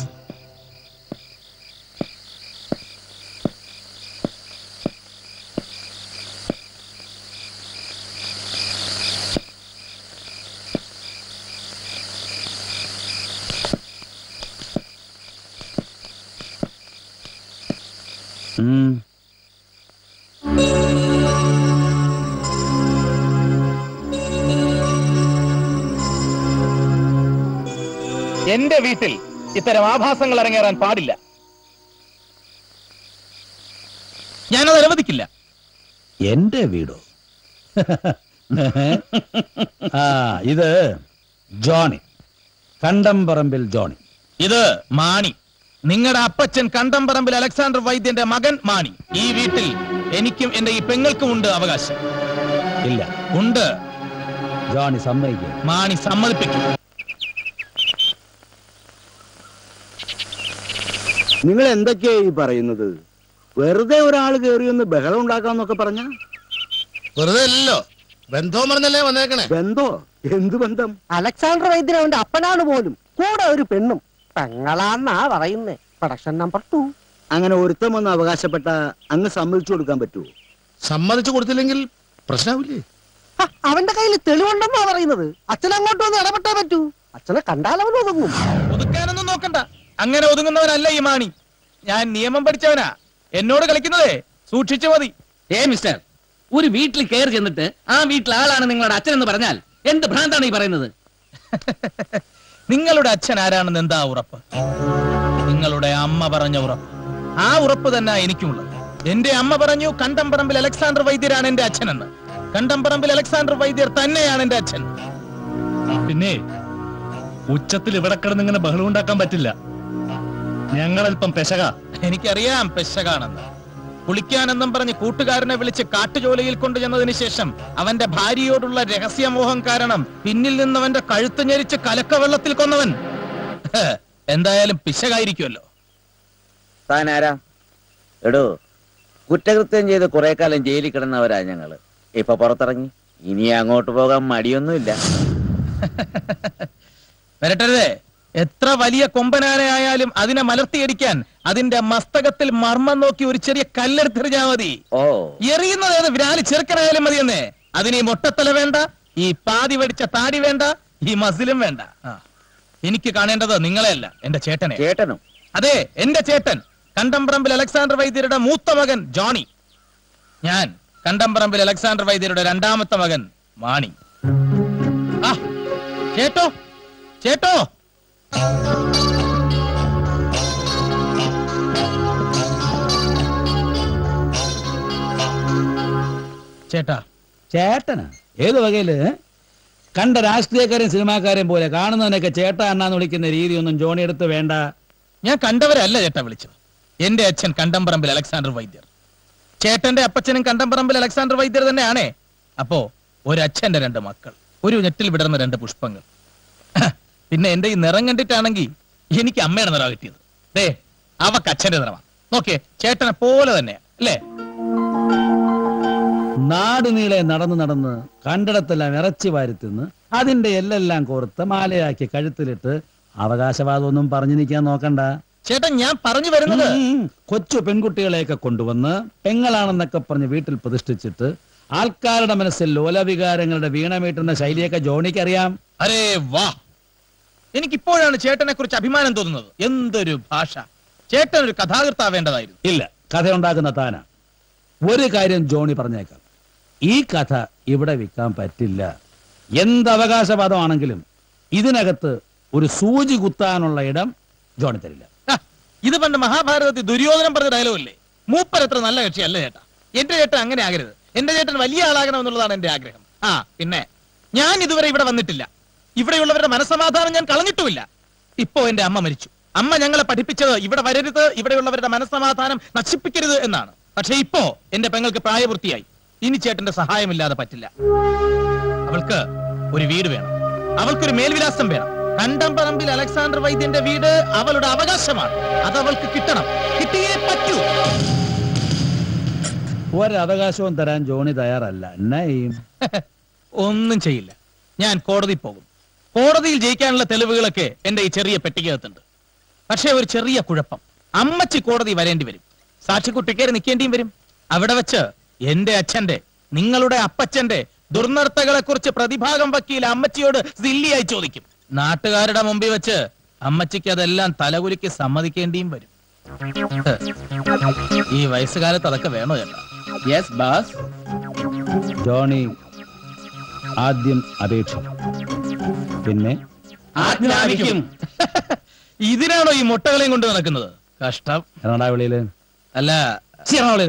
എന്റെ വീട്ടിൽ ഇത്തരം ആഭാസങ്ങൾ അരങ്ങേറാൻ പാടില്ല ഞാനത് അനുവദിക്കില്ല എന്റെ വീടോ ആ ഇത് ജോണി കണ്ടംപറമ്പിൽ ജോണി ഇത് മാണി നിങ്ങളുടെ അപ്പച്ചൻ കണ്ടംപറമ്പിൽ അലക്സാണ്ടർ വൈദ്യന്റെ മകൻ മാണി ഈ വീട്ടിൽ എനിക്കും എന്റെ ഈ പെങ്ങൾക്കും ഉണ്ട് അവകാശം ഇല്ല ഉണ്ട് ജോണി സമ്മതിക്കും മാണി സമ്മതിപ്പിക്കും നിങ്ങൾ എന്തൊക്കെയാ ഈ പറയുന്നത് വെറുതെ ഒരാൾ കയറിയൊന്ന് ബഹളം ഉണ്ടാക്കാന്നൊക്കെ പറഞ്ഞ വെറുതെ അല്ലല്ലോ ബന്ധവും പറഞ്ഞല്ലേ വന്നേക്കണേ ബന്ധോ എന്ത് ബന്ധം അലക്സാണ്ടർ വൈദ്യൻ അവന്റെ അപ്പനാണ് പോലും കൂടെ ഒരു പെണ്ണും പെങ്ങളാന്നാ പറയുന്നേ പ്രൊഡക്ഷൻ നമ്പർ ടു അങ്ങനെ ഒരുത്തം വന്ന് അവകാശപ്പെട്ട അങ്ങ് സമ്മതിച്ചു കൊടുക്കാൻ പറ്റുമോ സമ്മതിച്ചു കൊടുത്തില്ലെങ്കിൽ പ്രശ്നമാവില്ലേ അവന്റെ കയ്യിൽ തെളിവുണ്ടെന്നാ പറയുന്നത് അച്ഛൻ അങ്ങോട്ട് വന്ന് ഇടപെട്ടേ പറ്റൂ അച്ഛനെ കണ്ടാൽ അവൻ ഒതുങ്ങും ഒതുക്കാനൊന്നും നോക്കണ്ട അങ്ങനെ ഒതുങ്ങുന്നവനല്ല ഈ മാണി ഞാൻ നിയമം പഠിച്ചവനാ എന്നോട് കളിക്കുന്നതേ സൂക്ഷിച്ചു മതി ഏ മിസ്റ്റർ ഒരു വീട്ടിൽ കയറി ചെന്നിട്ട് ആ വീട്ടിൽ ആളാണ് നിങ്ങളുടെ അച്ഛൻ എന്ന് പറഞ്ഞാൽ എന്ത് ഭ്രാന്താണ് ഈ പറയുന്നത് നിങ്ങളുടെ അച്ഛൻ ആരാണെന്ന് എന്താ ഉറപ്പ് നിങ്ങളുടെ അമ്മ പറഞ്ഞ ഉറപ്പ് ആ ഉറപ്പ് തന്നെ എനിക്കുമുള്ളത് എന്റെ അമ്മ പറഞ്ഞു കണ്ടംപറമ്പിൽ അലക്സാണ്ടർ വൈദ്യരാണ് എന്റെ അച്ഛനെന്ന് കണ്ടംപറമ്പിൽ അലക്സാണ്ടർ വൈദ്യർ തന്നെയാണ് എന്റെ അച്ഛൻ പിന്നെ ഉച്ചത്തിൽ ഇവിടെ കിടന്ന് ഇങ്ങനെ ബഹളം ഉണ്ടാക്കാൻ പറ്റില്ല ഞങ്ങളൽപ്പം പെശക എനിക്കറിയാം പെശകാണെന്ന് കുളിക്കാനെന്നും പറഞ്ഞ് കൂട്ടുകാരനെ വിളിച്ച് കാട്ടുജോലയിൽ കൊണ്ടുചെന്നതിന് ശേഷം അവന്റെ ഭാര്യയോടുള്ള രഹസ്യമോഹം കാരണം പിന്നിൽ നിന്നവന്റെ കഴുത്ത് ഞെരിച്ച് കലക്കവെള്ളത്തിൽ കൊന്നവൻ ഹ്, എന്തായാലും പിശകായിരിക്കുമല്ലോ താൻ ആരാ എടോ കുറ്റകൃത്യം ചെയ്ത് കുറെ കാലം ജയിലിൽ കിടന്നവരാ ഞങ്ങള് ഇപ്പൊ പുറത്തിറങ്ങി ഇനി അങ്ങോട്ട് പോകാൻ മടിയൊന്നുമില്ല വരട്ടരുതേ എത്ര വലിയ കൊമ്പനാനയായാലും അതിനെ മലർത്തിയടിക്കാൻ അതിന്റെ മസ്തകത്തിൽ മർമ്മം നോക്കി ഒരു ചെറിയ കല്ലെടുത്തെറിഞ്ഞാ മതി ഓ എറിയുന്നത് ഏത് വിരാലി ചെറുക്കനായാലും മതിയെന്നേ അതിന് ഈ മൊട്ടത്തല വേണ്ട ഈ പാതി വടിച്ച താടി വേണ്ട ഈ മസിലും വേണ്ട ആ. എനിക്ക് കാണേണ്ടത് നിങ്ങളെയല്ല എന്റെ ചേട്ടനെ ചേട്ടനും അതെ എന്റെ ചേട്ടൻ കണ്ടംപറമ്പിൽ അലക്സാണ്ടർ വൈദ്യരുടെ മൂത്ത മകൻ ജോണി ഞാൻ കണ്ടംപറമ്പിൽ അലക്സാണ്ടർ വൈദ്യരുടെ രണ്ടാമത്തെ മകൻ മാണി ആ ചേട്ടോ ചേട്ടോ ചേട്ടാ ചേട്ടനാ ഏത് വകയില് കണ്ട രാഷ്ട്രീയക്കാരെയും സിനിമാക്കാരെയും പോലെ കാണുന്നവനൊക്കെ ചേട്ടാ എന്നാന്ന് വിളിക്കുന്ന രീതിയൊന്നും ജോണി എടുത്ത് വേണ്ട ഞാൻ കണ്ടവരല്ല ചേട്ടാ വിളിച്ചത് എന്റെ അച്ഛൻ കണ്ടംപറമ്പിൽ അലക്സാണ്ടർ വൈദ്യർ ചേട്ടന്റെ അപ്പച്ചനും കണ്ടംപറമ്പിൽ അലക്സാണ്ടർ വൈദ്യർ തന്നെയാണേ അപ്പോ ഒരച്ഛന്റെ രണ്ട് മക്കൾ ഒരു ഞെട്ടിൽ വിടർന്ന രണ്ട് പുഷ്പങ്ങൾ പിന്നെ എന്റെ ഈ നിറം കണ്ടിട്ടാണെങ്കിൽ എനിക്ക് അമ്മയുടെ നിറ കിട്ടിയത് ദേ അവക്ക് അച്ഛന്റെ നിറമാ നോക്കിയേ ചേട്ടനെ പോലെ തന്നെയാ അല്ലേ നാട് നീളെ നടന്ന് നടന്ന് കണ്ടിടത്തെല്ലാം ഇറച്ചി വാരി തിന്ന് അതിന്റെ എല്ലെല്ലാം കോർത്ത് മാലയാക്കി കഴുത്തിലിട്ട് അവകാശവാദമൊന്നും പറഞ്ഞു നിൽക്കാൻ നോക്കണ്ട ചേട്ടൻ ഞാൻ പറഞ്ഞു വരുന്നത് ഉം, കൊച്ചു പെൺകുട്ടികളെയൊക്കെ കൊണ്ടുവന്ന് പെങ്ങളാണെന്നൊക്കെ പറഞ്ഞ് വീട്ടിൽ പ്രതിഷ്ഠിച്ചിട്ട് ആൾക്കാരുടെ മനസ്സിൽ ലോലവികാരങ്ങളുടെ വീണമീട്ടുന്ന ശൈലിയൊക്കെ ജോണിക്ക് അറിയാം അരേ വാ എനിക്കിപ്പോഴാണ് ചേട്ടനെ കുറിച്ച് അഭിമാനം തോന്നുന്നത് എന്തൊരു ഭാഷ ചേട്ടൻ ഒരു കഥാകൃത്താവേണ്ടതായിരുന്നു ഇല്ല കഥയുണ്ടാക്കുന്ന താനാ ഒരു കാര്യം ജോണി പറഞ്ഞേക്കാം ഈ കഥ ഇവിടെ വിൽക്കാൻ പറ്റില്ല എന്ത് അവകാശവാദമാണെങ്കിലും ഇതിനകത്ത് ഒരു സൂചി കുത്താനുള്ള ഇടം ജോണി തരില്ല ഹ, ഇത് പണ്ട് മഹാഭാരതത്തിൽ ദുര്യോധനം പറഞ്ഞ ഡയലോഗല്ലേ മൂപ്പർ എത്ര നല്ല കക്ഷിയല്ല ചേട്ടാ എന്റെ ചേട്ടൻ അങ്ങനെ ആകരുത് എന്റെ ചേട്ടൻ വലിയ ആളാകണം എന്നുള്ളതാണ് എന്റെ ആഗ്രഹം ആ പിന്നെ ഞാൻ ഇതുവരെ ഇവിടെ വന്നിട്ടില്ല ഇവിടെയുള്ളവരുടെ മനസ്സമാധാനം ഞാൻ കളഞ്ഞിട്ടുമില്ല ഇപ്പോ എന്റെ അമ്മ മരിച്ചു അമ്മ ഞങ്ങളെ പഠിപ്പിച്ചത് ഇവിടെ വരരുത് ഇവിടെയുള്ളവരുടെ മനസ്സമാധാനം നശിപ്പിക്കരുത് എന്നാണ് പക്ഷെ ഇപ്പോ എന്റെ പെങ്ങൾക്ക് പ്രായപൂർത്തിയായി ഇനി ചേട്ടന്റെ സഹായമില്ലാതെ പറ്റില്ല അവൾക്ക് ഒരു വീട് വേണം അവൾക്കൊരു മേൽവിലാസം വേണം കണ്ടംപറമ്പിൽ അലക്സാണ്ടർ വൈദ്യന്റെ വീട് അവളുടെ അവകാശമാണ് അത് അവൾക്ക് കിട്ടണം കിട്ടിയേ പറ്റൂ ഒരവകാശവും തരാൻ ജോണി തയ്യാറല്ല നൈം ഒന്നും ചെയ്യില്ല ഞാൻ കോടതി പോകും കോടതിയിൽ ജയിക്കാനുള്ള തെളിവുകളൊക്കെ എന്റെ ഈ ചെറിയ പെട്ടിക്കകത്തുണ്ട് പക്ഷേ ഒരു ചെറിയ കുഴപ്പം അമ്മച്ചി കോടതി വരേണ്ടി വരും സാക്ഷിക്കുട്ടിക്കേറി നിൽക്കേണ്ടിയും വരും അവിടെ വെച്ച് എന്റെ അച്ഛന്റെ നിങ്ങളുടെ അപ്പച്ചന്റെ ദുർനർത്തകളെ കുറിച്ച് പ്രതിഭാഗം വക്കീൽ അമ്മച്ചിയോട് സില്ലിയായി ചോദിക്കും നാട്ടുകാരുടെ മുമ്പിൽ വെച്ച് അമ്മച്ചിക്ക് അതെല്ലാം തലകുലുക്കി സമ്മതിക്കേണ്ടിയും വരും ഈ വയസ്സുകാലത്ത് അതൊക്കെ വേണോ ചേട്ടാ യെസ് ബാസ് ജോണി ആദ്യം അപേക്ഷിക്കും പിന്നെ ആജ്ഞാപിക്കും ഇതിനാണോ ഈ മുട്ടകളെയും കൊണ്ട് നടക്കുന്നത് കഷ്ടം എറണാകുളിയില് അല്ല ശ്ശി, എറണാകുളയില്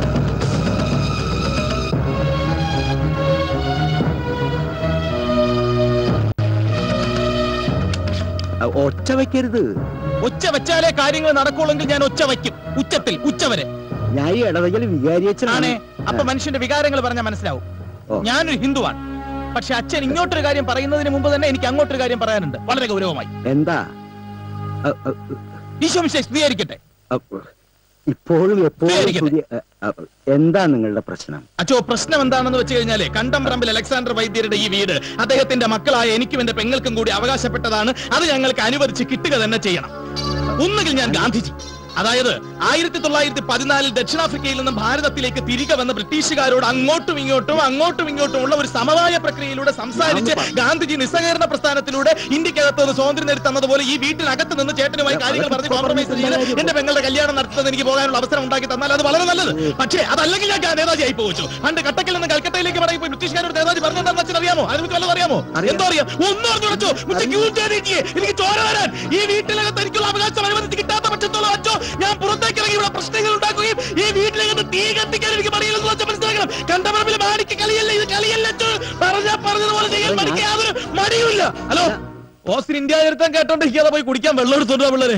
ഒച്ച വെക്കരുത് ഒച്ച വെച്ചാലേ കാര്യങ്ങൾ നടക്കുള്ളെങ്കിൽ ഞാൻ ഒച്ച വയ്ക്കും ഉച്ചത്തിൽ ഉച്ചവരെ ഞാൻ ഈ ഇടവകയിൽ വികാരിയച്ഛനാണ് ആണേ അപ്പൊ മനുഷ്യന്റെ വികാരങ്ങൾ പറഞ്ഞാൽ മനസ്സിലാവും ഞാനൊരു ഹിന്ദുവാണ് പക്ഷെ അച്ഛൻ ഇങ്ങോട്ടൊരു കാര്യം പറയുന്നതിന് മുമ്പ് തന്നെ എനിക്ക് അങ്ങോട്ടൊരു കാര്യം പറയാനുണ്ട് വളരെ ഗൗരവമായി എന്താ ഈശോ മിശിഹായെ സ്തുതിയായിരിക്കട്ടെ അപ്പ- ഇപ്പോഴും എപ്പോഴും പുതിയ അ, അ, എന്താ നിങ്ങളുടെ പ്രശ്നം അച്ചോ പ്രശ്നം എന്താണെന്ന് വെച്ച് കഴിഞ്ഞാലേ കണ്ടംപറമ്പിൽ അലക്സാണ്ടർ വൈദ്യരുടെ ഈ വീട് അദ്ദേഹത്തിന്റെ മക്കളായ എനിക്കും എന്റെ പെങ്ങൾക്കും കൂടി അവകാശപ്പെട്ടതാണ് അത് ഞങ്ങൾക്ക് അനുവദിച്ച് കിട്ടുക തന്നെ ചെയ്യണം ഒന്നുകിൽ ഞാൻ ഗാന്ധിജി അതായത് ആയിരത്തി തൊള്ളായിരത്തി പതിനാലിൽ ദക്ഷിണാഫ്രിക്കയിൽ നിന്നും ഭാരതത്തിലേക്ക് തിരികെ വന്ന ബ്രിട്ടീഷുകാരോട് അങ്ങോട്ടും ഇങ്ങോട്ടും അങ്ങോട്ടും ഇങ്ങോട്ടും ഉള്ള ഒരു സമവായ പ്രക്രിയയിലൂടെ സംസാരിച്ച് ഗാന്ധിജി നിസ്സഹകരണ പ്രസ്ഥാനത്തിലൂടെ ഇന്ത്യക്കകത്ത് നിന്ന് സ്വാതന്ത്ര്യം നേടി തന്നതുപോലെ ഈ വീട്ടിനകത്ത് നിന്ന് ചേട്ടനുമായി കാര്യങ്ങൾ പറഞ്ഞ് കോംപ്രമൈസ് ചെയ്ത് എന്റെ പെങ്ങളുടെ കല്യാണം നടത്തുന്നത് എനിക്ക് പോകാനുള്ള അവസരം ഉണ്ടാക്കി തന്നാൽ അത് വളരെ നല്ലത് പക്ഷേ അതല്ലെങ്കിൽ ഞാൻ നേതാജി ആയി പോച്ചു പണ്ട് കട്ടക്കിൽ നിന്ന് കൽക്കട്ടയിലേക്ക് മടങ്ങി പോയി ബ്രിട്ടീഷുകാരോട് നേതാജി പറഞ്ഞെന്താണെന്ന് വെച്ചാൽ അറിയാമോ അതിനെ പറ്റി വല്ലതും അറിയാമോ എന്തോ അറിയാം ഒന്നും അറിഞ്ഞു എനിക്ക് ചോര വരാൻ ഈ വീട്ടിനകത്ത് എനിക്കുള്ള അവകാശം അനുവദിച്ച് കിട്ടാത്ത പക്ഷത്തോളം അച്ചോ ഞാൻ പുറത്തേക്ക് ഇറങ്ങി ഇവിടെ പ്രശ്നങ്ങൾ ഉണ്ടാക്കുകയും ഈ വീട്ടിലേക്ക് തീ കത്തിക്കാൻ എനിക്ക് മടിയില്ലെന്ന് വെച്ചാൽ മനസ്സിലാക്കണം കണ്ടപറമ്പിൽ മാണിക്ക് കളിയല്ല ഇത് കളിയല്ല അച്ചോ പറഞ്ഞാ പറഞ്ഞതുപോലെ ചെയ്യാൻ മടിക്ക് യാതൊരു മടിയുമില്ല ഹലോ ഓസ്റ്റിൻ ഇന്ത്യ ചരിത്രം കേട്ടോണ്ടിരിക്കാതെ പോയി കുടിക്കാൻ വെള്ളം എടുത്തോണ്ടാ പിള്ളേര്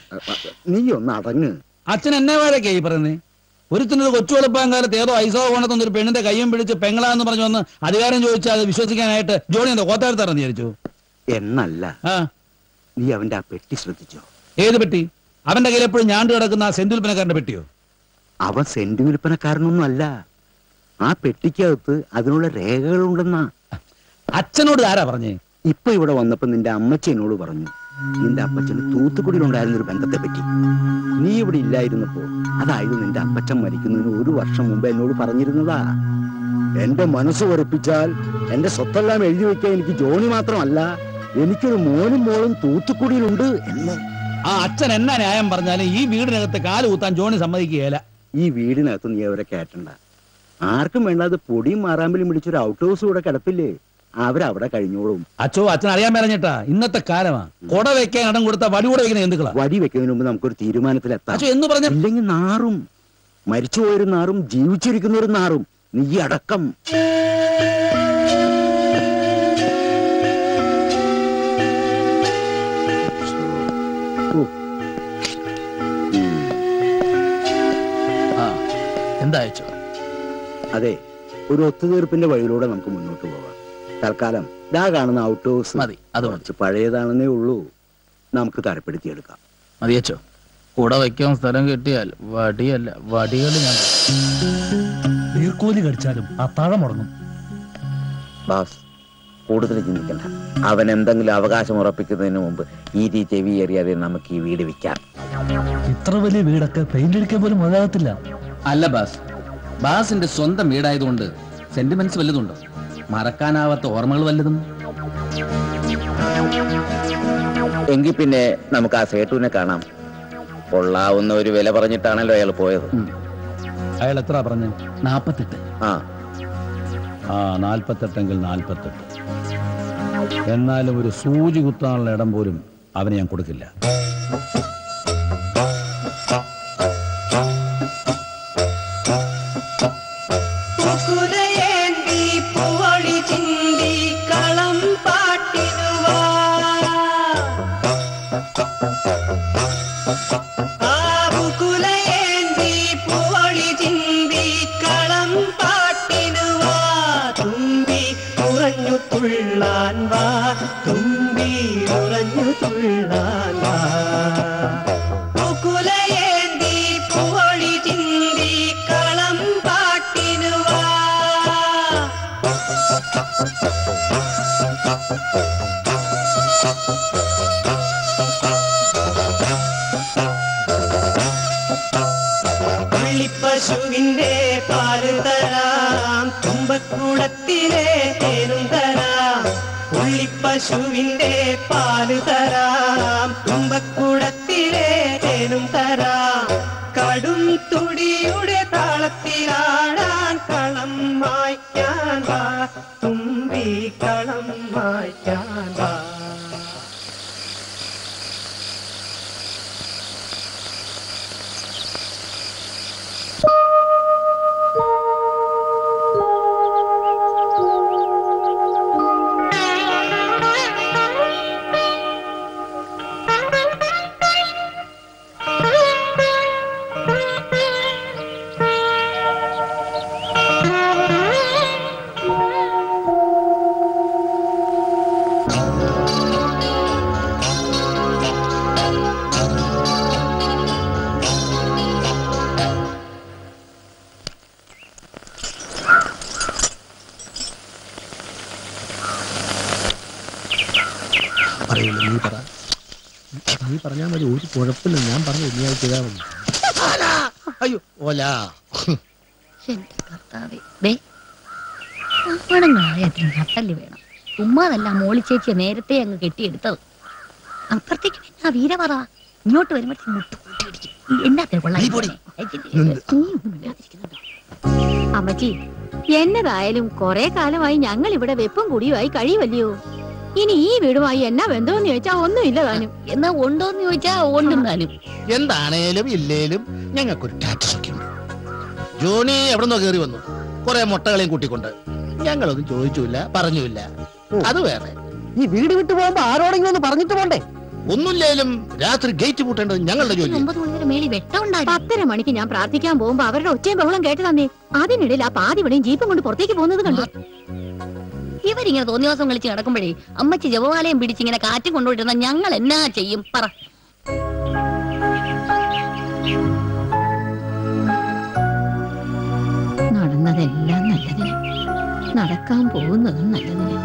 നീ ഒന്ന് അടങ്ങ് അച്ഛൻ എന്നെ വാഴക്കേ ഈ പറയുന്നേ ഒരുത്തിനൊരു കൊച്ചു വെളുപ്പാൻ കാലത്ത് ഏതോ ഐസോ കോണത്തൊന്ന് ഒരു പെണ്ണിന്റെ കയ്യും പിടിച്ച് പെങ്ങളാന്ന് പറഞ്ഞു വന്ന് അധികാരം ചോദിച്ചാൽ അത് വിശ്വസിക്കാനായിട്ട് ജോണി എന്താ കോത്താഴ്ത്താറെന്ന് വിചാരിച്ചു എന്നല്ല ആ നീ അവന്റെ ആ പെട്ടി ശ്രദ്ധിച്ചോ ഏത് പെട്ടി അവന്റെ കയ്യിൽ എപ്പോഴും ഞാണ്ട് കിടക്കുന്ന ആ സെന്തുൽപ്പനക്കാരന്റെ പെട്ടിയോ അവൻ സെന്റ് വിൽപ്പനക്കാരനൊന്നും അല്ല ആ പെട്ടിക്കകത്ത് അതിനുള്ള രേഖകളുണ്ടെന്നാ അച്ഛനോട് ആരാ പറഞ്ഞേ ഇപ്പൊ ഇവിടെ വന്നപ്പോ നിന്റെ അമ്മച്ചി എന്നോട് പറഞ്ഞു നിന്റെ അപ്പച്ചന് തൂത്തുക്കുടിയിലുണ്ടായിരുന്ന ഒരു ബന്ധത്തെ പറ്റി നീ ഇവിടെ ഇല്ലായിരുന്നപ്പോ അതായത് നിന്റെ അപ്പച്ചൻ മരിക്കുന്നതിന് ഒരു വർഷം മുമ്പ് എന്നോട് പറഞ്ഞിരുന്നതാ എന്റെ മനസ്സ് ഉറപ്പിച്ചാൽ എന്റെ സ്വത്തെല്ലാം എഴുതി വെക്കാൻ എനിക്ക് ജോണി മാത്രമല്ല എനിക്കൊരു മോനും മോളും തൂത്തുക്കുടിയിലുണ്ട് എന്ന് ആ അച്ഛൻ എന്നാ ന്യായം പറഞ്ഞാലും ഈ വീടിനകത്ത് കാല് കുത്താൻ ജോണി സമ്മതിക്കുകയില്ല ഈ വീടിനകത്ത് നീ അവരെ കേട്ടണ്ട ആർക്കും വേണ്ടാതെ പൊടിയും മാറാമ്പലും പിടിച്ചൊരു ഔട്ട് ഹൗസ് കൂടെ കിടപ്പില്ലേ അവരവിടെ കഴിഞ്ഞോളും അച്ഛോ അച്ഛൻ അറിയാൻ പറഞ്ഞിട്ടാ ഇന്നത്തെ കാലമാ കൊട വെക്കാൻ ഇടം കൊടുത്ത വടി കൂടെ വെക്കുന്ന എന്തുക്കളാ വടി വെക്കുന്നതിന് മുമ്പ് നമുക്കൊരു തീരുമാനത്തിലെത്താം അച്ഛോ എന്ന് പറഞ്ഞ ഇല്ലെങ്കിൽ നാറും മരിച്ചുപോയൊരു നാറും ജീവിച്ചിരിക്കുന്നൊരു നാറും നീ അടക്കം എന്താ അയച്ചോ അതെ ഒരു ഒത്തുതീർപ്പിന്റെ വഴിയിലൂടെ നമുക്ക് മുന്നോട്ട് പോകാം തൽക്കാലം ഇതാ കാണുന്ന ഔട്ട് ഹൗസ് മതി അത് കുറച്ച് പഴയതാണെന്നേ ഉള്ളൂ നമുക്ക് തരപ്പെടുത്തിയെടുക്കാം മതിയച്ചോ കൂടെ വയ്ക്കാൻ സ്ഥലം കിട്ടിയാൽ വടിയല്ല വടികൾ ഞാൻ നീർക്കോലി കടിച്ചാലും അത്താഴം മുടങ്ങും ബാസ് കൂടുതൽ ചിന്തിക്കണ്ട അവൻ എന്തെങ്കിലും അവകാശം ഉറപ്പിക്കുന്നതിന് മുമ്പ് ഈ രീതി ചെവി ഏറിയാതെ നമുക്ക് ഈ വീട് വിൽക്കാം ഇത്ര വലിയ വീടൊക്കെ പെയിന്റ് അടിക്കാൻ പോലും മുതലാകത്തില്ല അല്ല ബാസ് ബാസിന്റെ സ്വന്തം വീടായതുകൊണ്ട് സെന്റിമെന്റ്സ് വല്ലതുണ്ടോ മറക്കാനാവാത്ത ഓർമ്മകൾ വല്ലതും എങ്കിൽ പിന്നെ നമുക്ക് ആ സേട്ടുവിനെ കാണാം കൊള്ളാവുന്ന ഒരു വില പറഞ്ഞിട്ടാണല്ലോ അയാൾ പോയത് അയാൾ എത്ര പറഞ്ഞു നാപ്പത്തെട്ട് ആ ആ നാൽപ്പത്തെട്ടെങ്കിൽ നാൽപ്പത്തെട്ട് എന്നാലും ഒരു സൂചി കുത്താനുള്ള ഇടം പോലും അവന് ഞാൻ കൊടുക്കില്ല കുകുലയേന്തി പൂവളി ചിന്തി കളം പാട്ടിടുവാ ആ കുകുലയേന്തി പൂവളി ചിന്തി കളം പാട്ടിടുവാ തുമ്പി ഉറഞ്ഞു തുള്ളാൻ വാ തുമ്പി ഉറഞ്ഞു തുള്ളാൻ വാ കുകുലയേന്തി പൂവളി ചിന്തി കളം പാട്ടിനുവാ പശുവിന്റെ പാല് തരാം തുമ്പക്കൂടത്തിലെ തേനും തരാം ഉള്ളിപ്പശുവിന്റെ പാല് തരാം തുമ്പക്കൂടത്തിലെ തേനും തരാം കടും തുടിയുടെ താളത്തിലാടാൻ കളം മായ്ക്കാൻ വാ തുമ്പി കളം മായ്ക്കാൻ വാ Thank you. അറിയില്ല നീ പറ നീ പറഞ്ഞാൽ മതി ഒരു കുഴപ്പമില്ല ഞാൻ പറഞ്ഞു നീ അത് ചെയ്താൽ മതി അയ്യോ ഓല എന്റെ കർത്താവേ ദേ ആണുങ്ങളായതിന് നട്ടല് വേണം ഉമ്മാതല്ല മോളി ചേച്ചിയെ നേരത്തെ അങ്ങ് കെട്ടിയെടുത്തത് അപ്പുറത്തേക്ക് പിന്നെ ആ വീര പറ ഇങ്ങോട്ട് വരുമ്പോഴത്തേക്ക് മുട്ട് കൂട്ടിയിടിക്കും എന്നാത്തിന് കൊള്ളാം അമ്മച്ചി എന്നതായാലും കൊറേ കാലമായി ഞങ്ങൾ ഇവിടെ വെപ്പും കുടിയുമായി കഴിയുമല്ലയോ ഇനി ഈ വീടുമായി എന്നാ ബന്ധമെന്ന് ചോദിച്ചാ ഒന്നുമില്ല താനും എന്നാ ഉണ്ടോന്ന് ചോദിച്ചാ ഉണ്ടും താനും എന്താണേലും ഇല്ലേലും ഞങ്ങൾക്കൊരു ടാറ്റസ് ഒക്കെ ഉണ്ട് ജോണി എവിടെ നിന്നോ കയറി വന്നു കുറെ മുട്ടകളെയും കൂട്ടിക്കൊണ്ട് ഞങ്ങളൊന്നും ചോദിച്ചില്ല പറഞ്ഞില്ല അത് വേറെ ഈ വീട് വിട്ടു പോകുമ്പോ ആരോടെങ്കിലും ഒന്ന് പറഞ്ഞിട്ട് പോണ്ടേ ഒന്നുമില്ലേലും രാത്രി ഗേറ്റ് പൂട്ടേണ്ടത് ഞങ്ങളുടെ ജോലി ഒമ്പത് മണി വരെ മേളി വെട്ടമുണ്ടായി പത്തര മണിക്ക് ഞാൻ പ്രാർത്ഥിക്കാൻ പോകുമ്പോ അവരുടെ ഒച്ചയും ബഹളം കേട്ട് തന്നെ അതിനിടയിൽ ആ പാതി ഇവിടെയും ജീപ്പും കൊണ്ട് പുറത്തേക്ക് പോകുന്നത് കണ്ടു ഇവരിങ്ങനെ തോന്നിയ ദിവസം കളിച്ച് കിടക്കുമ്പോഴേ അമ്മച്ചി ജപമാലയം പിടിച്ചിങ്ങനെ കാറ്റ് കൊണ്ടുപോയിട്ടിരുന്ന ഞങ്ങൾ എന്നാ ചെയ്യും പറ നടന്നതെല്ലാം നല്ലതിന് നടക്കാൻ പോകുന്നതും നല്ലതിന്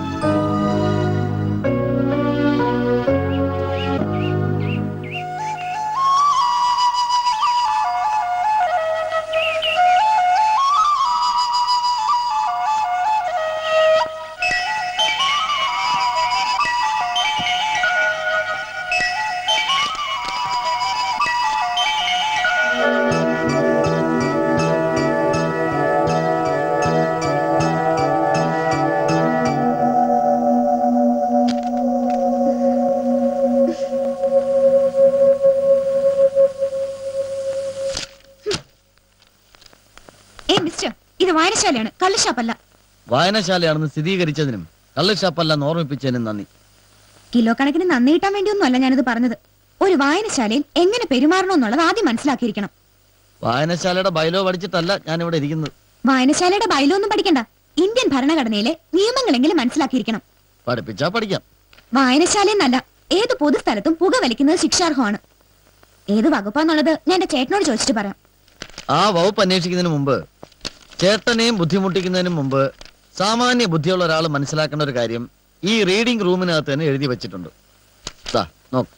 ഏ മിസ്റ്റർ ഇത് വായനശാലയാണ് കള്ളുഷാപ്പല്ല വായനശാലയാണെന്ന് സ്ഥിരീകരിച്ചതിനും കള്ളുഷാപ്പല്ലെന്ന് ഓർമ്മിപ്പിച്ചതിനും നന്ദി കിലോ കണക്കിന് നന്ദി കിട്ടാൻ വേണ്ടിയൊന്നും അല്ല ഞാനിത് പറഞ്ഞത് ഒരു വായനശാലയിൽ എങ്ങനെ പെരുമാറണമെന്നുള്ളത് ആദ്യം മനസ്സിലാക്കിയിരിക്കണം വായനശാലയുടെ ബൈലോ പഠിച്ചിട്ടല്ല ഞാൻ ഇവിടെ ഇരിക്കുന്നത് വായനശാലയുടെ ബൈലോ ഒന്നും പഠിക്കണ്ട ഇന്ത്യൻ ഭരണഘടനയിലെ നിയമങ്ങളെങ്കിലും മനസ്സിലാക്കിയിരിക്കണം പഠിപ്പിച്ചാ പഠിക്കാം വായനശാലയെന്നല്ല ഏത് പൊതുസ്ഥലത്തും പുക വലിക്കുന്നത് ശിക്ഷാർഹമാണ് ഏത് വകുപ്പാന്നുള്ളത് ഞാൻ എന്റെ ചേട്ടനോട് ചോദിച്ചിട്ട് പറയാം ആ വകുപ്പ് അന്വേഷിക്കുന്നതിന് മുമ്പ് ചേട്ടനെയും ബുദ്ധിമുട്ടിക്കുന്നതിന് മുമ്പ് സാമാന്യ ബുദ്ധിയുള്ള ഒരാൾ മനസ്സിലാക്കേണ്ട ഒരു കാര്യം ഈ റീഡിംഗ് റൂമിനകത്ത് തന്നെ എഴുതി വെച്ചിട്ടുണ്ട് ദാ, നോക്ക്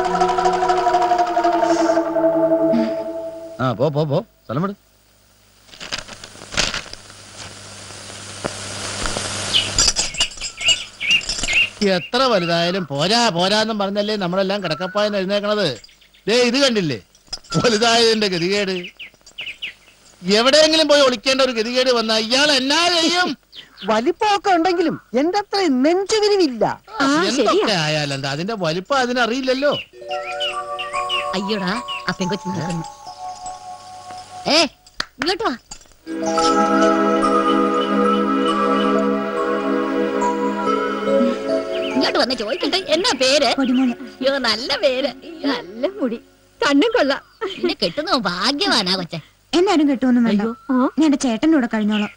ആ പോ പോ പോ സ്ഥലം വിട് എത്ര വലുതായാലും പോരാ പോരാന്നും പറഞ്ഞല്ലേ നമ്മളെല്ലാം കിടക്കപ്പായെന്ന് എഴുന്നേക്കണത് ദേ ഇത് കണ്ടില്ലേ വലുതായതിന്റെ ഗതികേട് എവിടെയെങ്കിലും പോയി ഒളിക്കേണ്ട ഒരു ഗതികേട് വന്ന ഇയാൾ എന്നാ ചെയ്യും വലിപ്പമൊക്കെ ഉണ്ടെങ്കിലും എന്റെ അത്ര നെഞ്ചുവിരിവില്ല എന്തൊക്കെ ആയാലും എന്താ അതിന്റെ വലിപ്പം അതിനറിയില്ലല്ലോ അയ്യോടാ ആ പെങ്കൊച്ചു നിൽക്കുന്നു ഏ ഇങ്ങോട്ട് വാ ഇങ്ങോട്ട് വന്ന് ചോദിക്കട്ടെ എന്നാ പേര് അയ്യോ നല്ല പേര് നല്ല മുടി കണ്ണും കൊള്ളാം എന്നെ കെട്ടുന്ന ഭാഗ്യവാനാ കൊച്ചെ എന്നാരും കിട്ടുമൊന്നും വേണ്ട ഞാൻ എന്റെ ചേട്ടന്റെ കൂടെ കഴിഞ്ഞോളാം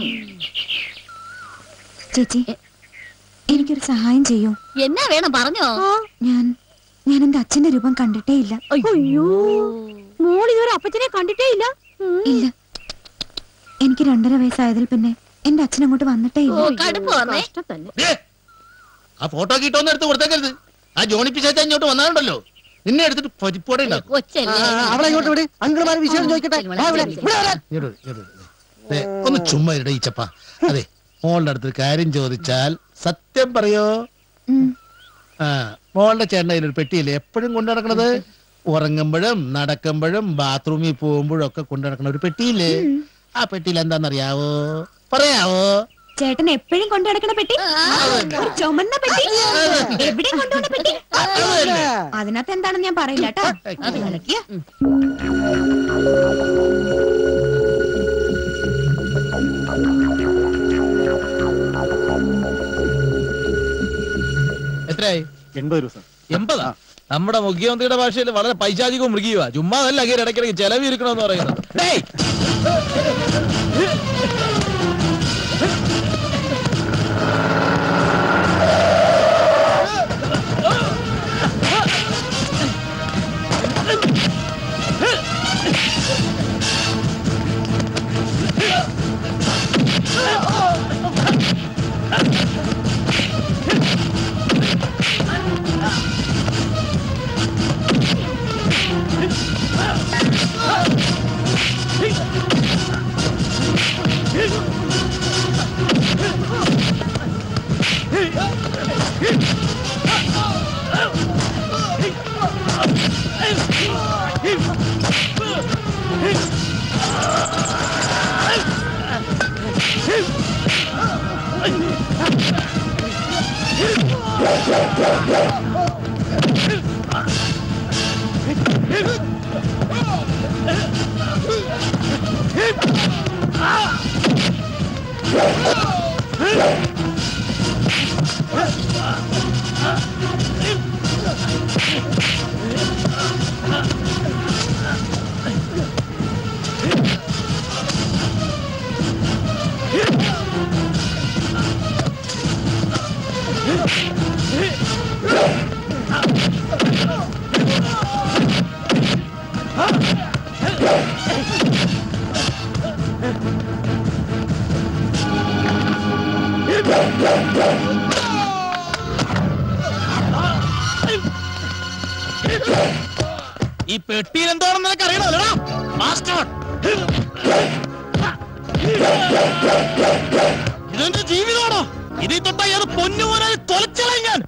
ചേച്ചി എനിക്കൊരു സഹായം ചെയ്യൂ എന്നാ വേണം പറഞ്ഞോ ഞാൻ ഞാൻ എന്റെ അച്ഛന്റെ രൂപം കണ്ടിട്ടേ ഇല്ല അയ്യോ മോളിതൊരു അപ്പച്ചനെ കണ്ടിട്ടേ ഇല്ല ഇല്ല എനിക്ക് രണ്ടര വയസ്സായതിൽ പിന്നെ എന്റെ അച്ഛൻ അങ്ങോട്ട് വന്നിട്ടേ ഓ ഇല്ല കടുപ്പ് വന്നേ ദേ, ആ ഫോട്ടോ കിട്ടോന്ന് എടുത്ത് കൊടുത്തേക്കരുത് ആ ജോണി പിശാച്ച ഇങ്ങോട്ട് വന്നാലുണ്ടല്ലോ നിന്നെ എടുത്തിട്ട് പരിപ്പോടെ ഉണ്ടാക്കും കൊച്ചല്ലേ അവളെ ഇങ്ങോട്ട് വിട് അങ്കിൾമാര് വിഷയം ചോദിക്കട്ടെ വാ ഇവിടെ, ഇവിടെ വരാൻ. ഇങ്ങോട്ട് വരൂ, ഇങ്ങോട്ട് വരൂ. ദേ, ഒന്ന് ചുമ്മാ ഇരുടെ ഈച്ചപ്പ അതെ മോളുടെ അടുത്ത് ഒരു കാര്യം ചോദിച്ചാൽ സത്യം പറയോ ആ മോളുടെ ചേട്ടൻ്റെ കയ്യിൽ ഒരു പെട്ടിയില്ലേ എപ്പോഴും കൊണ്ടു നടക്കണത് ഉറങ്ങുമ്പോഴും നടക്കുമ്പോഴും ബാത്റൂമിൽ പോകുമ്പോഴും ഒക്കെ കൊണ്ടു നടക്കണ ഒരു പെട്ടിയില്ലേ ആ പെട്ടിയിൽ എന്താണെന്നറിയാവോ പറയാവോ ചേട്ടൻ എപ്പോഴും കൊണ്ടു നടക്കണ പെട്ടി ഒരു ചുമന്ന പെട്ടി എവിടെ കൊണ്ടുപോണ പെട്ടി അതിനകത്ത് എന്താണെന്ന് ഞാൻ പറയില്ല കേട്ടോ അത് കലക്കിയ എത്രയായി എൺപത് രൂപ എൺപതാ നമ്മുടെ മുഖ്യമന്ത്രിയുടെ ഭാഷയിൽ വളരെ പൈശാചികവും മൃഗീയവാ ചുമ്മാ അതല്ല അങ്ങനെ ഇടയ്ക്കിടയ്ക്ക് ചെലവ് ഇരിക്കണമെന്ന് പറയുന്നത് ഡേയ്! ഈ പെട്ടിയിൽ എന്താണെന്ന് നിനക്ക് അറിയണമല്ലോ മാസ്റ്റർ ഇതെന്റെ ജീവിതമാണോ ഇതിൽ തൊട്ട ഏത് പൊന്നുപോലെ തൊലച്ചളയും ഞാൻ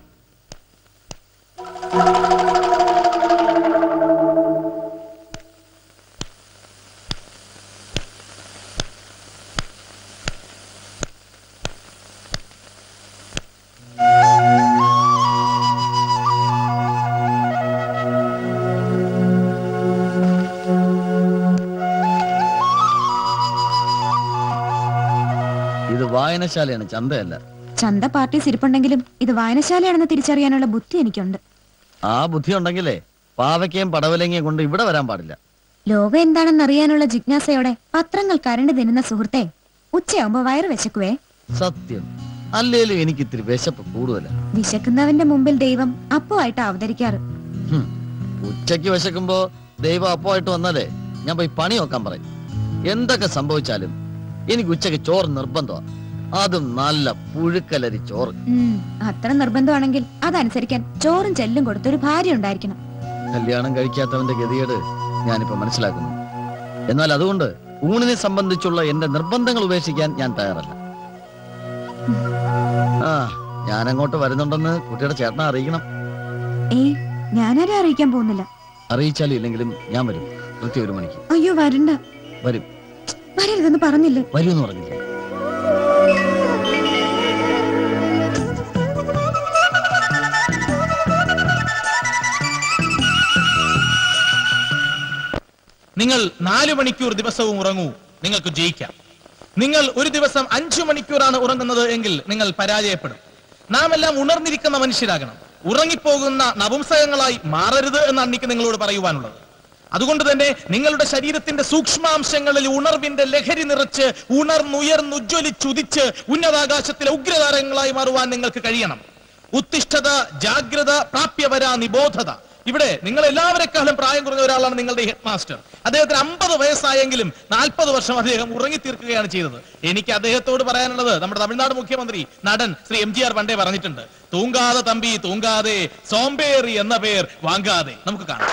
ഇത് വായനശാലയാണ് ചന്തയല്ല ചന്ത പാർട്ടീസ് ഇരിപ്പുണ്ടെങ്കിലും ഇത് വായനശാലയാണെന്ന് തിരിച്ചറിയാനുള്ള ബുദ്ധി എനിക്കുണ്ട് ആ ബുദ്ധി ഉണ്ടെങ്കിലേ പാവയ്ക്കയും പടവലങ്ങയും കൊണ്ട് ഇവിടെ വരാൻ പാടില്ല ലോകം എന്താണെന്ന് അറിയാനുള്ള ജിജ്ഞാസയോടെ പത്രങ്ങൾ കരണ്ട് തിന്നുന്ന സുഹൃത്തെ ഉച്ചയാവുമ്പോ വയറ് വിശക്കുവേ സത്യം അല്ലേലും എനിക്ക് ഇത്തിരി വിശപ്പ് കൂടുതലാ വിശക്കുന്നവന്റെ മുമ്പിൽ ദൈവം അപ്പുവായിട്ട് അവതരിക്കാറ് ഹും. ഉച്ചയ്ക്ക് വിശക്കുമ്പോ ദൈവം അപ്പമായിട്ട് വന്നാലേ ഞാൻ പോയി പണി നോക്കാൻ പറയും എന്തൊക്കെ സംഭവിച്ചാലും എനിക്ക് ഉച്ചയ്ക്ക് ചോറ് നിർബന്ധമാണ് അതും നല്ല പുഴുക്കലരി ചോറ് ഉം, അത്ര നിർബന്ധമാണെങ്കിൽ അതനുസരിക്കാൻ ചോറും ചെല്ലും കൊടുത്തൊരു ഭാര്യ ഉണ്ടായിരിക്കണം കല്യാണം കഴിക്കാത്തവന്റെ ഗതികേട് ഞാനിപ്പോ മനസ്സിലാക്കുന്നു എന്നാൽ അതുകൊണ്ട് ഊണിനെ സംബന്ധിച്ചുള്ള എന്റെ നിർബന്ധങ്ങൾ ഉപേക്ഷിക്കാൻ ഞാൻ തയ്യാറല്ല ആ ഞാൻ അങ്ങോട്ട് വരുന്നുണ്ടെന്ന് കുട്ടിയുടെ ചേട്ടനെ അറിയിക്കണം ഏയ് ഞാനാരെ അറിയിക്കാൻ പോകുന്നില്ല അറിയിച്ചാലും ഇല്ലെങ്കിലും ഞാൻ വരും കൃത്യം ഒരു മണിക്ക് അയ്യോ വരണ്ട വരും വരരുതെന്ന് പറഞ്ഞില്ലേ വരും എന്ന് പറഞ്ഞില്ല നിങ്ങൾ നാല് മണിക്കൂർ ദിവസവും ഉറങ്ങൂ നിങ്ങൾക്ക് ജയിക്കാം നിങ്ങൾ ഒരു ദിവസം അഞ്ചു മണിക്കൂറാണ് ഉറങ്ങുന്നത് എങ്കിൽ നിങ്ങൾ പരാജയപ്പെടും നാം എല്ലാം ഉണർന്നിരിക്കുന്ന മനുഷ്യരാകണം ഉറങ്ങിപ്പോകുന്ന നപുംസകങ്ങളായി മാറരുത് എന്നാണ് എനിക്ക് നിങ്ങളോട് പറയുവാനുള്ളത് അതുകൊണ്ട് തന്നെ നിങ്ങളുടെ ശരീരത്തിന്റെ സൂക്ഷ്മാംശങ്ങളിൽ ഉണർവിന്റെ ലഹരി നിറച്ച് ഉണർന്നുയർന്നുജ്വലിച്ചുദിച്ച് ഉന്നതാകാശത്തിലെ ഉഗ്രതാരങ്ങളായി മാറുവാൻ നിങ്ങൾക്ക് കഴിയണം ഉത്തിഷ്ഠത ജാഗ്രത പ്രാപ്യവര നിബോധത ഇവിടെ നിങ്ങൾ എല്ലാവരെക്കാളും പ്രായം കുറഞ്ഞ ഒരാളാണ് നിങ്ങളുടെ ഹെഡ് മാസ്റ്റർ അദ്ദേഹത്തിന് അമ്പത് വയസ്സായെങ്കിലും നാൽപ്പത് വർഷം അദ്ദേഹം ഉറങ്ങിത്തീർക്കുകയാണ് ചെയ്തത് എനിക്ക് അദ്ദേഹത്തോട് പറയാനുള്ളത് നമ്മുടെ തമിഴ്നാട് മുഖ്യമന്ത്രി നടൻ ശ്രീ എം ജി ആർ പണ്ടേ പറഞ്ഞിട്ടുണ്ട് തൂങ്കാതെ തമ്പി തൂങ്കാതെ സോംബേറി എന്ന പേർ വാങ്ങാതെ നമുക്ക് കാണാം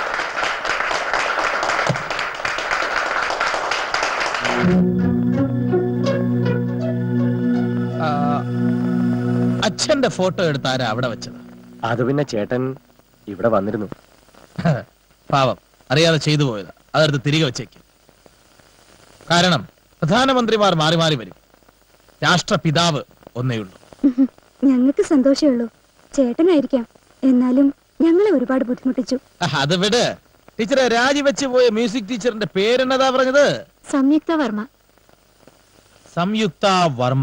ആ, അച്ഛന്റെ ഫോട്ടോ എടുത്ത് ആരാ അവിടെ വെച്ചത് അത് പിന്നെ ചേട്ടൻ ഇവിടെ വന്നിരുന്നു പാവം അറിയാതെ ചെയ്തു പോയതാ അതെടുത്ത് തിരികെ വെച്ചേക്ക് കാരണം പ്രധാനമന്ത്രിമാർ മാറി മാറി വരും രാഷ്ട്രപിതാവ് ഒന്നേ ഉള്ളൂ ഞങ്ങൾക്ക് സന്തോഷമേ ഉള്ളൂ ചേട്ടനായിരിക്കാം എന്നാലും ഞങ്ങളെ ഒരുപാട് ബുദ്ധിമുട്ടിച്ചു ആഹ്, അത് വിട് ടീച്ചറെ രാജിവെച്ച് പോയ മ്യൂസിക് ടീച്ചറിന്റെ പേരെന്നതാ പറഞ്ഞത് സംയുക്ത വർമ്മ സംയുക്ത വർമ്മ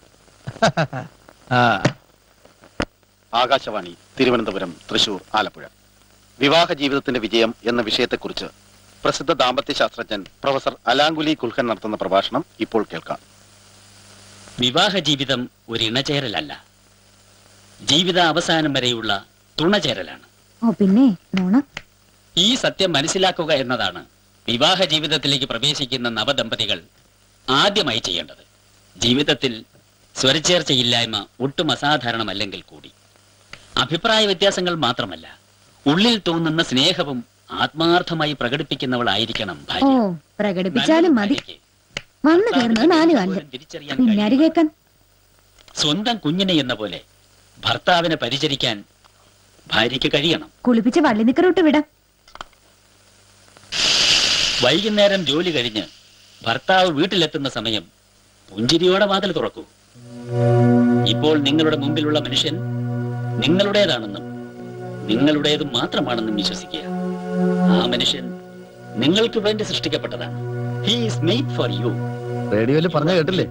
ആ ആകാശവാണി തിരുവനന്തപുരം തൃശൂർ ആലപ്പുഴ വിവാഹ ജീവിതത്തിന്റെ വിജയം എന്ന വിഷയത്തെക്കുറിച്ച് പ്രസിദ്ധ ദാമ്പത്യ ശാസ്ത്രജ്ഞൻ പ്രൊഫസർ അലാങ്കുലി കുൽഖൻ നടത്തുന്ന പ്രഭാഷണം ഇപ്പോൾ കേൾക്കാം വിവാഹ ജീവിതം ഒരു ഇണചേരലല്ല ജീവിത അവസാനം വരെയുള്ള തുണചേരലാണ് ഓ പിന്നെ നോണ ഈ സത്യം മനസ്സിലാക്കുക എന്നതാണ് വിവാഹ ജീവിതത്തിലേക്ക് പ്രവേശിക്കുന്ന നവദമ്പതികൾ ആദ്യമായി ചെയ്യേണ്ടത് ജീവിതത്തിൽ സ്വരച്ചേർച്ചയില്ലായ്മ ഒട്ടും അസാധാരണമല്ലെങ്കിൽ കൂടി അഭിപ്രായ വ്യത്യാസങ്ങൾ മാത്രമല്ല ഉള്ളിൽ തോന്നുന്ന സ്നേഹവും ആത്മാർത്ഥമായി പ്രകടിപ്പിക്കുന്നവളായിരിക്കണം ഓ ഭാര്യ പ്രകടിപ്പിച്ചാലും മതി വന്നു കയറുന്നത് നാല് കാലില് തിരിച്ചറിയാൻ പിന്നാര് കേൾക്കാൻ സ്വന്തം കുഞ്ഞിനെ എന്ന പോലെ ഭർത്താവിനെ പരിചരിക്കാൻ ഭാര്യയ്ക്ക് കഴിയണം കുളിപ്പിച്ച് വള്ളി നിക്കറോട്ട് വിടാം വൈകുന്നേരം ജോലി കഴിഞ്ഞ് ഭർത്താവ് വീട്ടിലെത്തുന്ന സമയം പുഞ്ചിരിയോടെ വാതിൽ തുറക്കൂ ഇപ്പോൾ നിങ്ങളുടെ മുമ്പിലുള്ള മനുഷ്യൻ നിങ്ങളുടേതാണെന്നും നിങ്ങളുടേത് മാത്രമാണെന്നും വിശ്വസിക്കുക ആ മനുഷ്യൻ നിങ്ങൾക്ക് വേണ്ടി സൃഷ്ടിക്കപ്പെട്ടതാണ് he is made for you റേഡിയോയിൽ പറഞ്ഞ കേട്ടില്ലേ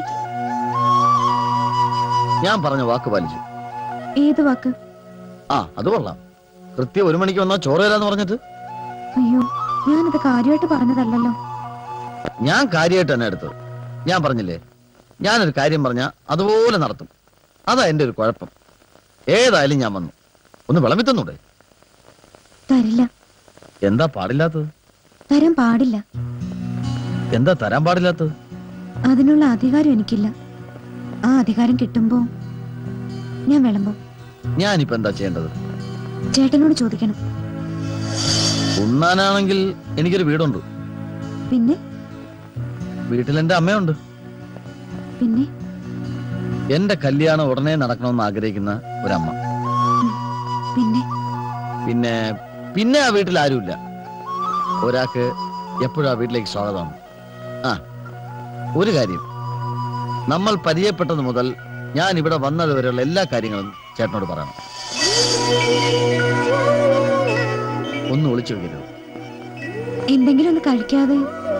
ഞാൻ പറഞ്ഞ വാക്ക് പാലിച്ചു ഏത് വാക്ക് ആ അത് കൊള്ളാം കൃത്യം ഒരു മണിക്ക് വന്നാ ചോറ് തരാന്ന് പറഞ്ഞിട്ട് അയ്യോ ഞാനത് കാര്യമായിട്ട് പറഞ്ഞതല്ലല്ലോ ഞാൻ കാര്യമായിട്ട് തന്നെ എടുത്തത് ഞാൻ പറഞ്ഞില്ലേ ഞാനൊരു കാര്യം പറഞ്ഞ അതുപോലെ നടത്തും അതാ എന്റെ ഒരു കുഴപ്പം ഏതായാലും ഞാൻ വന്നു ഒന്ന് വിളമ്പി തന്നൂടെ തരില്ല എന്താ പാടില്ലാത്തത് തരാൻ പാടില്ല എന്താ തരാൻ പാടില്ലാത്തത് അതിനുള്ള അധികാരം എനിക്കില്ല ആ അധികാരം കിട്ടുമ്പോ ഞാൻ വിളമ്പും ഞാനിപ്പോ എന്താ ചെയ്യേണ്ടത് ചേട്ടനോട് ചോദിക്കണം ഉണ്ണാനാണെങ്കിൽ എനിക്കൊരു വീടുണ്ട് പിന്നെ വീട്ടിൽ എന്റെ അമ്മയുണ്ട് പിന്നെ എന്റെ കല്യാണം ഉടനെ നടക്കണമെന്ന് ആഗ്രഹിക്കുന്ന ഒരമ്മ പിന്നെ പിന്നെ പിന്നെ ആ വീട്ടിൽ ആരുമില്ല ഒരാൾക്ക് എപ്പോഴും ആ വീട്ടിലേക്ക് സ്വാഗതമാണ് ആ ഒരു കാര്യം നമ്മൾ പരിചയപ്പെട്ടത് മുതൽ ഞാൻ ഇവിടെ വന്നത് വരെയുള്ള എല്ലാ കാര്യങ്ങളും ചേട്ടനോട് പറയണം ഒന്നും ഒളിച്ചു വെക്കരുത് എന്തെങ്കിലും ഒന്ന് കഴിക്കാതെ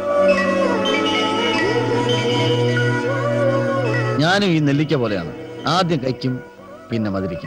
ഞാനും ഈ നെല്ലിക്ക പോലെയാണ് ആദ്യം കഴിക്കും പിന്നെ മതിരിക്കും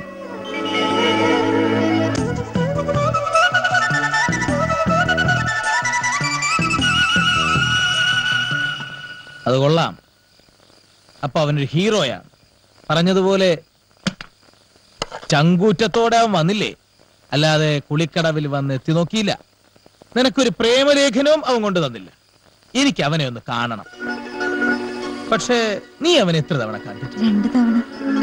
അത് കൊള്ളാം അപ്പൊ അവനൊരു ഹീറോയാണ് പറഞ്ഞതുപോലെ ചങ്കൂറ്റത്തോടെ അവൻ വന്നില്ലേ അല്ലാതെ കുളിക്കടവിൽ വന്ന് എത്തി നോക്കിയില്ല നിനക്കൊരു പ്രേമലേഖനവും അവൻ കൊണ്ട് തന്നില്ല എനിക്ക് അവനെ ഒന്ന് കാണണം പക്ഷേ നീ അവനെ എത്ര തവണ കണ്ടിട്ട് രണ്ടു തവണ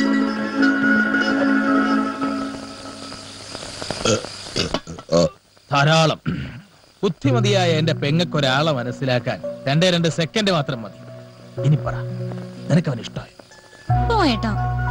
ധാരാളം ബുദ്ധിമതിയായ എന്റെ പെങ്ങക്കൊരാളെ മനസ്സിലാക്കാൻ രണ്ടേ രണ്ട് സെക്കൻഡ് മാത്രം മതി ഇനി പറ നിനക്ക് അവൻ ഇഷ്ടമായി പോയേട്ടാ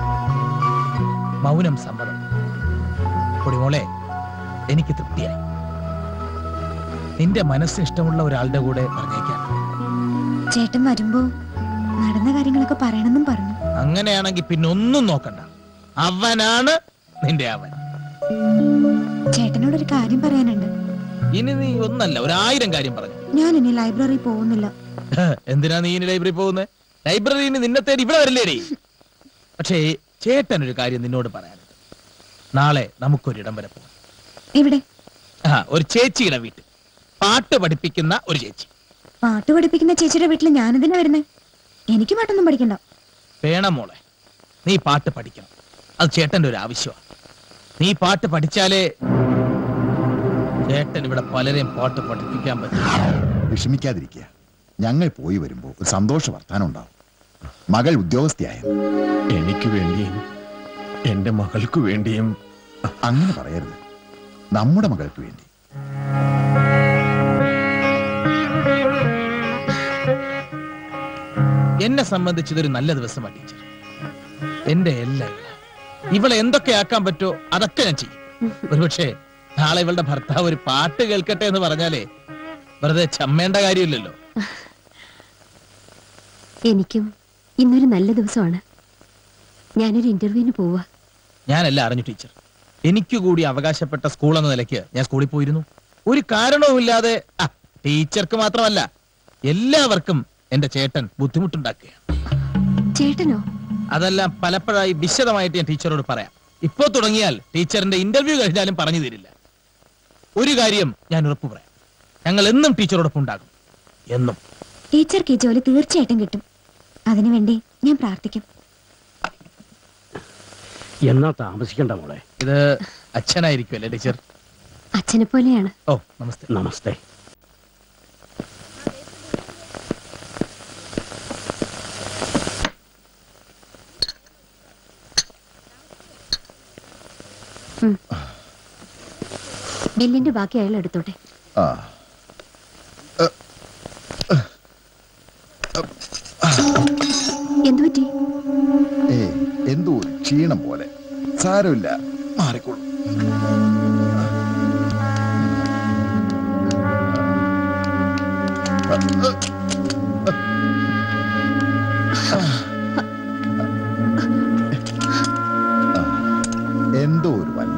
മൗനം സമ്മതം പൊടിമോളെ എനിക്ക് തൃപ്തിയായി നിന്റെ മനസ്സിന് ഇഷ്ടമുള്ള ഒരാളുടെ കൂടെ പറഞ്ഞേക്കാൻ ചേട്ടൻ വരുമ്പോ നടന്ന കാര്യങ്ങളൊക്കെ പറയണമെന്നും പറഞ്ഞു അങ്ങനെയാണെങ്കിൽ പിന്നെ ഒന്നും നോക്കണ്ട അവനാണ് നിന്റെ അവൻ ചേട്ടനോടൊരു കാര്യം പറയാനുണ്ട് ഇനി നീ ഒന്നല്ല ഒരായിരം കാര്യം പറഞ്ഞു ഞാൻ ഇനി ലൈബ്രറി പോകുന്നില്ല എന്തിനാ നീ ഇനി ലൈബ്രറി പോകുന്നത് ലൈബ്രറിയിൽ നിന്നെ തേടി ഇവിടെ വരില്ലേടി പക്ഷേ ചേട്ടൻ ഒരു കാര്യം നിന്നോട് പറയാനുണ്ട് നാളെ നമുക്കൊരിടം വരെ പോകാം ഇവിടെ ആ ഒരു ചേച്ചിയുടെ വീട്ടിൽ പാട്ട് പഠിപ്പിക്കുന്ന ഒരു ചേച്ചി പാട്ട് പഠിപ്പിക്കുന്ന ചേച്ചിയുടെ വീട്ടിൽ ഞാനെന്തിനാ വരുന്നേ എനിക്ക് പാട്ടൊന്നും പഠിക്കണ്ട വേണം മോളെ നീ പാട്ട് പഠിക്കണം അത് ചേട്ടന്റെ ഒരു ആവശ്യമാണ് നീ പാട്ട് പഠിച്ചാലേ ചേട്ടൻ ഇവിടെ പലരെയും പാട്ട് പഠിപ്പിക്കാൻ പറ്റും വിഷമിക്കാതിരിക്കുക ഞങ്ങൾ പോയി വരുമ്പോൾ ഒരു സന്തോഷ വർത്താനം ഉണ്ടാവും മകൾ ഉദ്യോഗസ്ഥയായ എനിക്ക് വേണ്ടിയും എന്റെ മകൾക്ക് വേണ്ടിയും അങ്ങനെ പറയരുത് നമ്മുടെ മകൾക്ക് വേണ്ടി എന്നെ സംബന്ധിച്ച് ഇതൊരു നല്ല ദിവസമാണ് ടീച്ചർ എന്റെ എല്ലാം ഇവളാ. ഇവളെ എന്തൊക്കെ ആക്കാൻ പറ്റോ അതൊക്കെ ഞാൻ ചെയ്യും ഒരുപക്ഷെ നാളെ ഇവളുടെ ഭർത്താവ് ഒരു പാട്ട് കേൾക്കട്ടെ എന്ന് പറഞ്ഞാലേ വെറുതെ ചമ്മേണ്ട കാര്യമില്ലല്ലോ എനിക്കും ഇന്നൊരു നല്ല ദിവസമാണ് ഞാനൊരു ഇന്റർവ്യൂവിന് പോവാ ഞാനെല്ലാം അറിഞ്ഞു ടീച്ചർ എനിക്ക് കൂടി അവകാശപ്പെട്ട സ്കൂൾ എന്ന നിലയ്ക്ക് ഞാൻ സ്കൂളിൽ പോയിരുന്നു ഒരു കാരണവുമില്ലാതെ ആ, ടീച്ചർക്ക് മാത്രമല്ല എല്ലാവർക്കും എന്റെ ചേട്ടൻ ബുദ്ധിമുട്ടുണ്ടാക്കുക ചേട്ടനോ അതെല്ലാം പലപ്പോഴായി വിശദമായിട്ട് ഞാൻ ടീച്ചറോട് പറയാം ഇപ്പോ തുടങ്ങിയാൽ ടീച്ചറിന്റെ ഇന്റർവ്യൂ കഴിഞ്ഞാലും പറഞ്ഞു തരില്ല ഒരു കാര്യം ഞാൻ ഉറപ്പു പറയാം ഞങ്ങൾ എന്നും ടീച്ചറോടൊപ്പം ഉണ്ടാകും എന്നും ടീച്ചർക്ക് ഈ ജോലി തീർച്ചയായിട്ടും കിട്ടും അതിനുവേണ്ടി ഞാൻ പ്രാർത്ഥിക്കും എന്നാ താമസിക്കണ്ട മോളെ ഇത് അച്ഛനായിരിക്കും അല്ലേ ടീച്ചർ അച്ഛനെ പോലെയാണ് ഓ നമസ്തേ നമസ്തേ ബില്ലിന്റെ ബാക്കി അയാൾ എടുത്തോട്ടെ ആ എന്തു പറ്റി ഏ എന്തോ ഒരു ക്ഷീണം പോലെ സാരമില്ല മാറിക്കോളൂ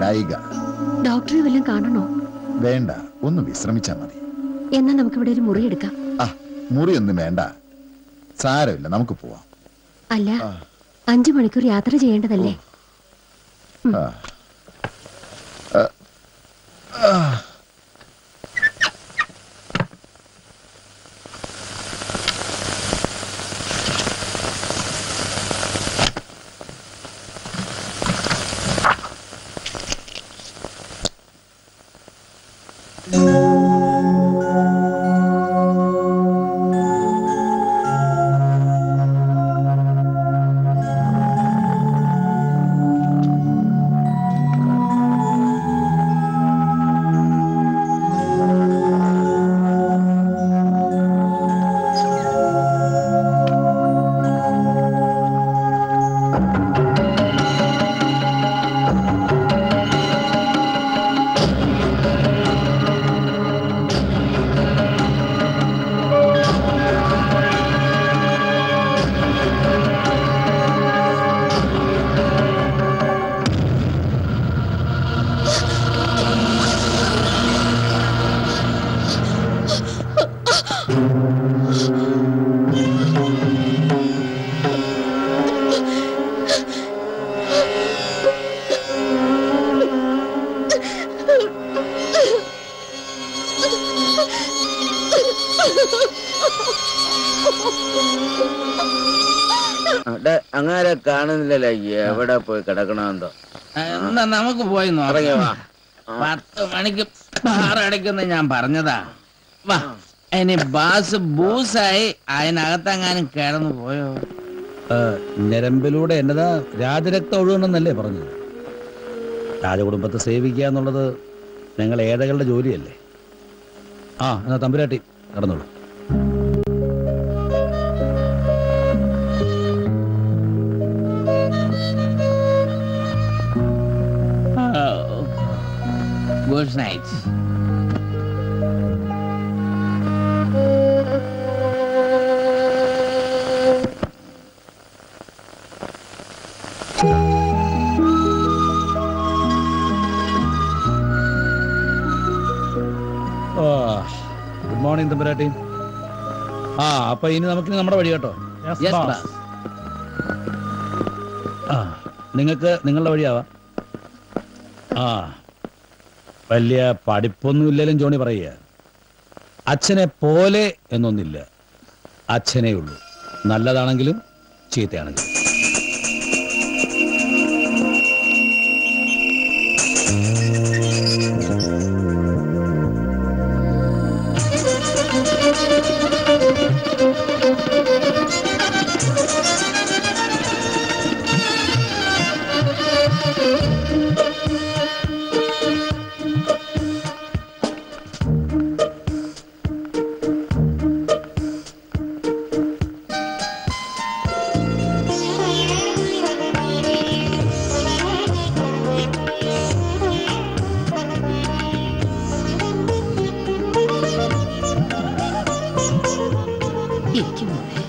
ഗായിക ഡോക്ടറെ വല്ലതും കാണണോ വേണ്ട ഒന്ന് വിശ്രമിച്ചാ മതി എന്നാ നമുക്കിവിടെ ഒരു മുറി എടുക്കാം ആ മുറിയൊന്നും വേണ്ട സാരമില്ല നമുക്ക് പോവാം അല്ല അഞ്ചു മണിക്കൂർ യാത്ര ചെയ്യേണ്ടതല്ലേ ആ. ആ. ആ. അങ്ങനെ കാണുന്നില്ലല്ലോ എവിടെ പോയി കിടക്കണമെന്തോ എന്നാ നമുക്ക് പോയി ഇറങ്ങി വാ. നോക്കാം പത്ത് മണിക്ക് ബാറടയ്ക്കുന്ന ഞാൻ പറഞ്ഞതാ വാ ഇനി ബാസ് ബൂസായി അതിനകത്തെങ്ങാനും കിടന്നു പോയോ ആ, ഞരമ്പിലൂടെ എന്നതാ രാജരക്തം ഒഴുകണമെന്നല്ലേ പറഞ്ഞത് രാജകുടുംബത്തെ സേവിക്കുക എന്നുള്ളത് ഞങ്ങൾ ഏഴകളുടെ ജോലിയല്ലേ ആ എന്നാ തമ്പുരാട്ടി കടന്നോളൂ ഗുഡ് നൈറ്റ് ഗുഡ് മോർണിംഗ് തമ്പുരാട്ടി ആ അപ്പൊ ഇനി നമുക്കിനി നമ്മുടെ വഴി കേട്ടോ Yes, boss. ആ നിങ്ങൾക്ക് നിങ്ങളുടെ വഴിയാവാം ആ വലിയ പഠിപ്പൊന്നും ഇല്ലെങ്കിലും ജോണി പറയുക അച്ഛനെ പോലെ എന്നൊന്നില്ല അച്ഛനേ ഉള്ളൂ നല്ലതാണെങ്കിലും ചീത്തയാണെങ്കിലും ഇരിക്കും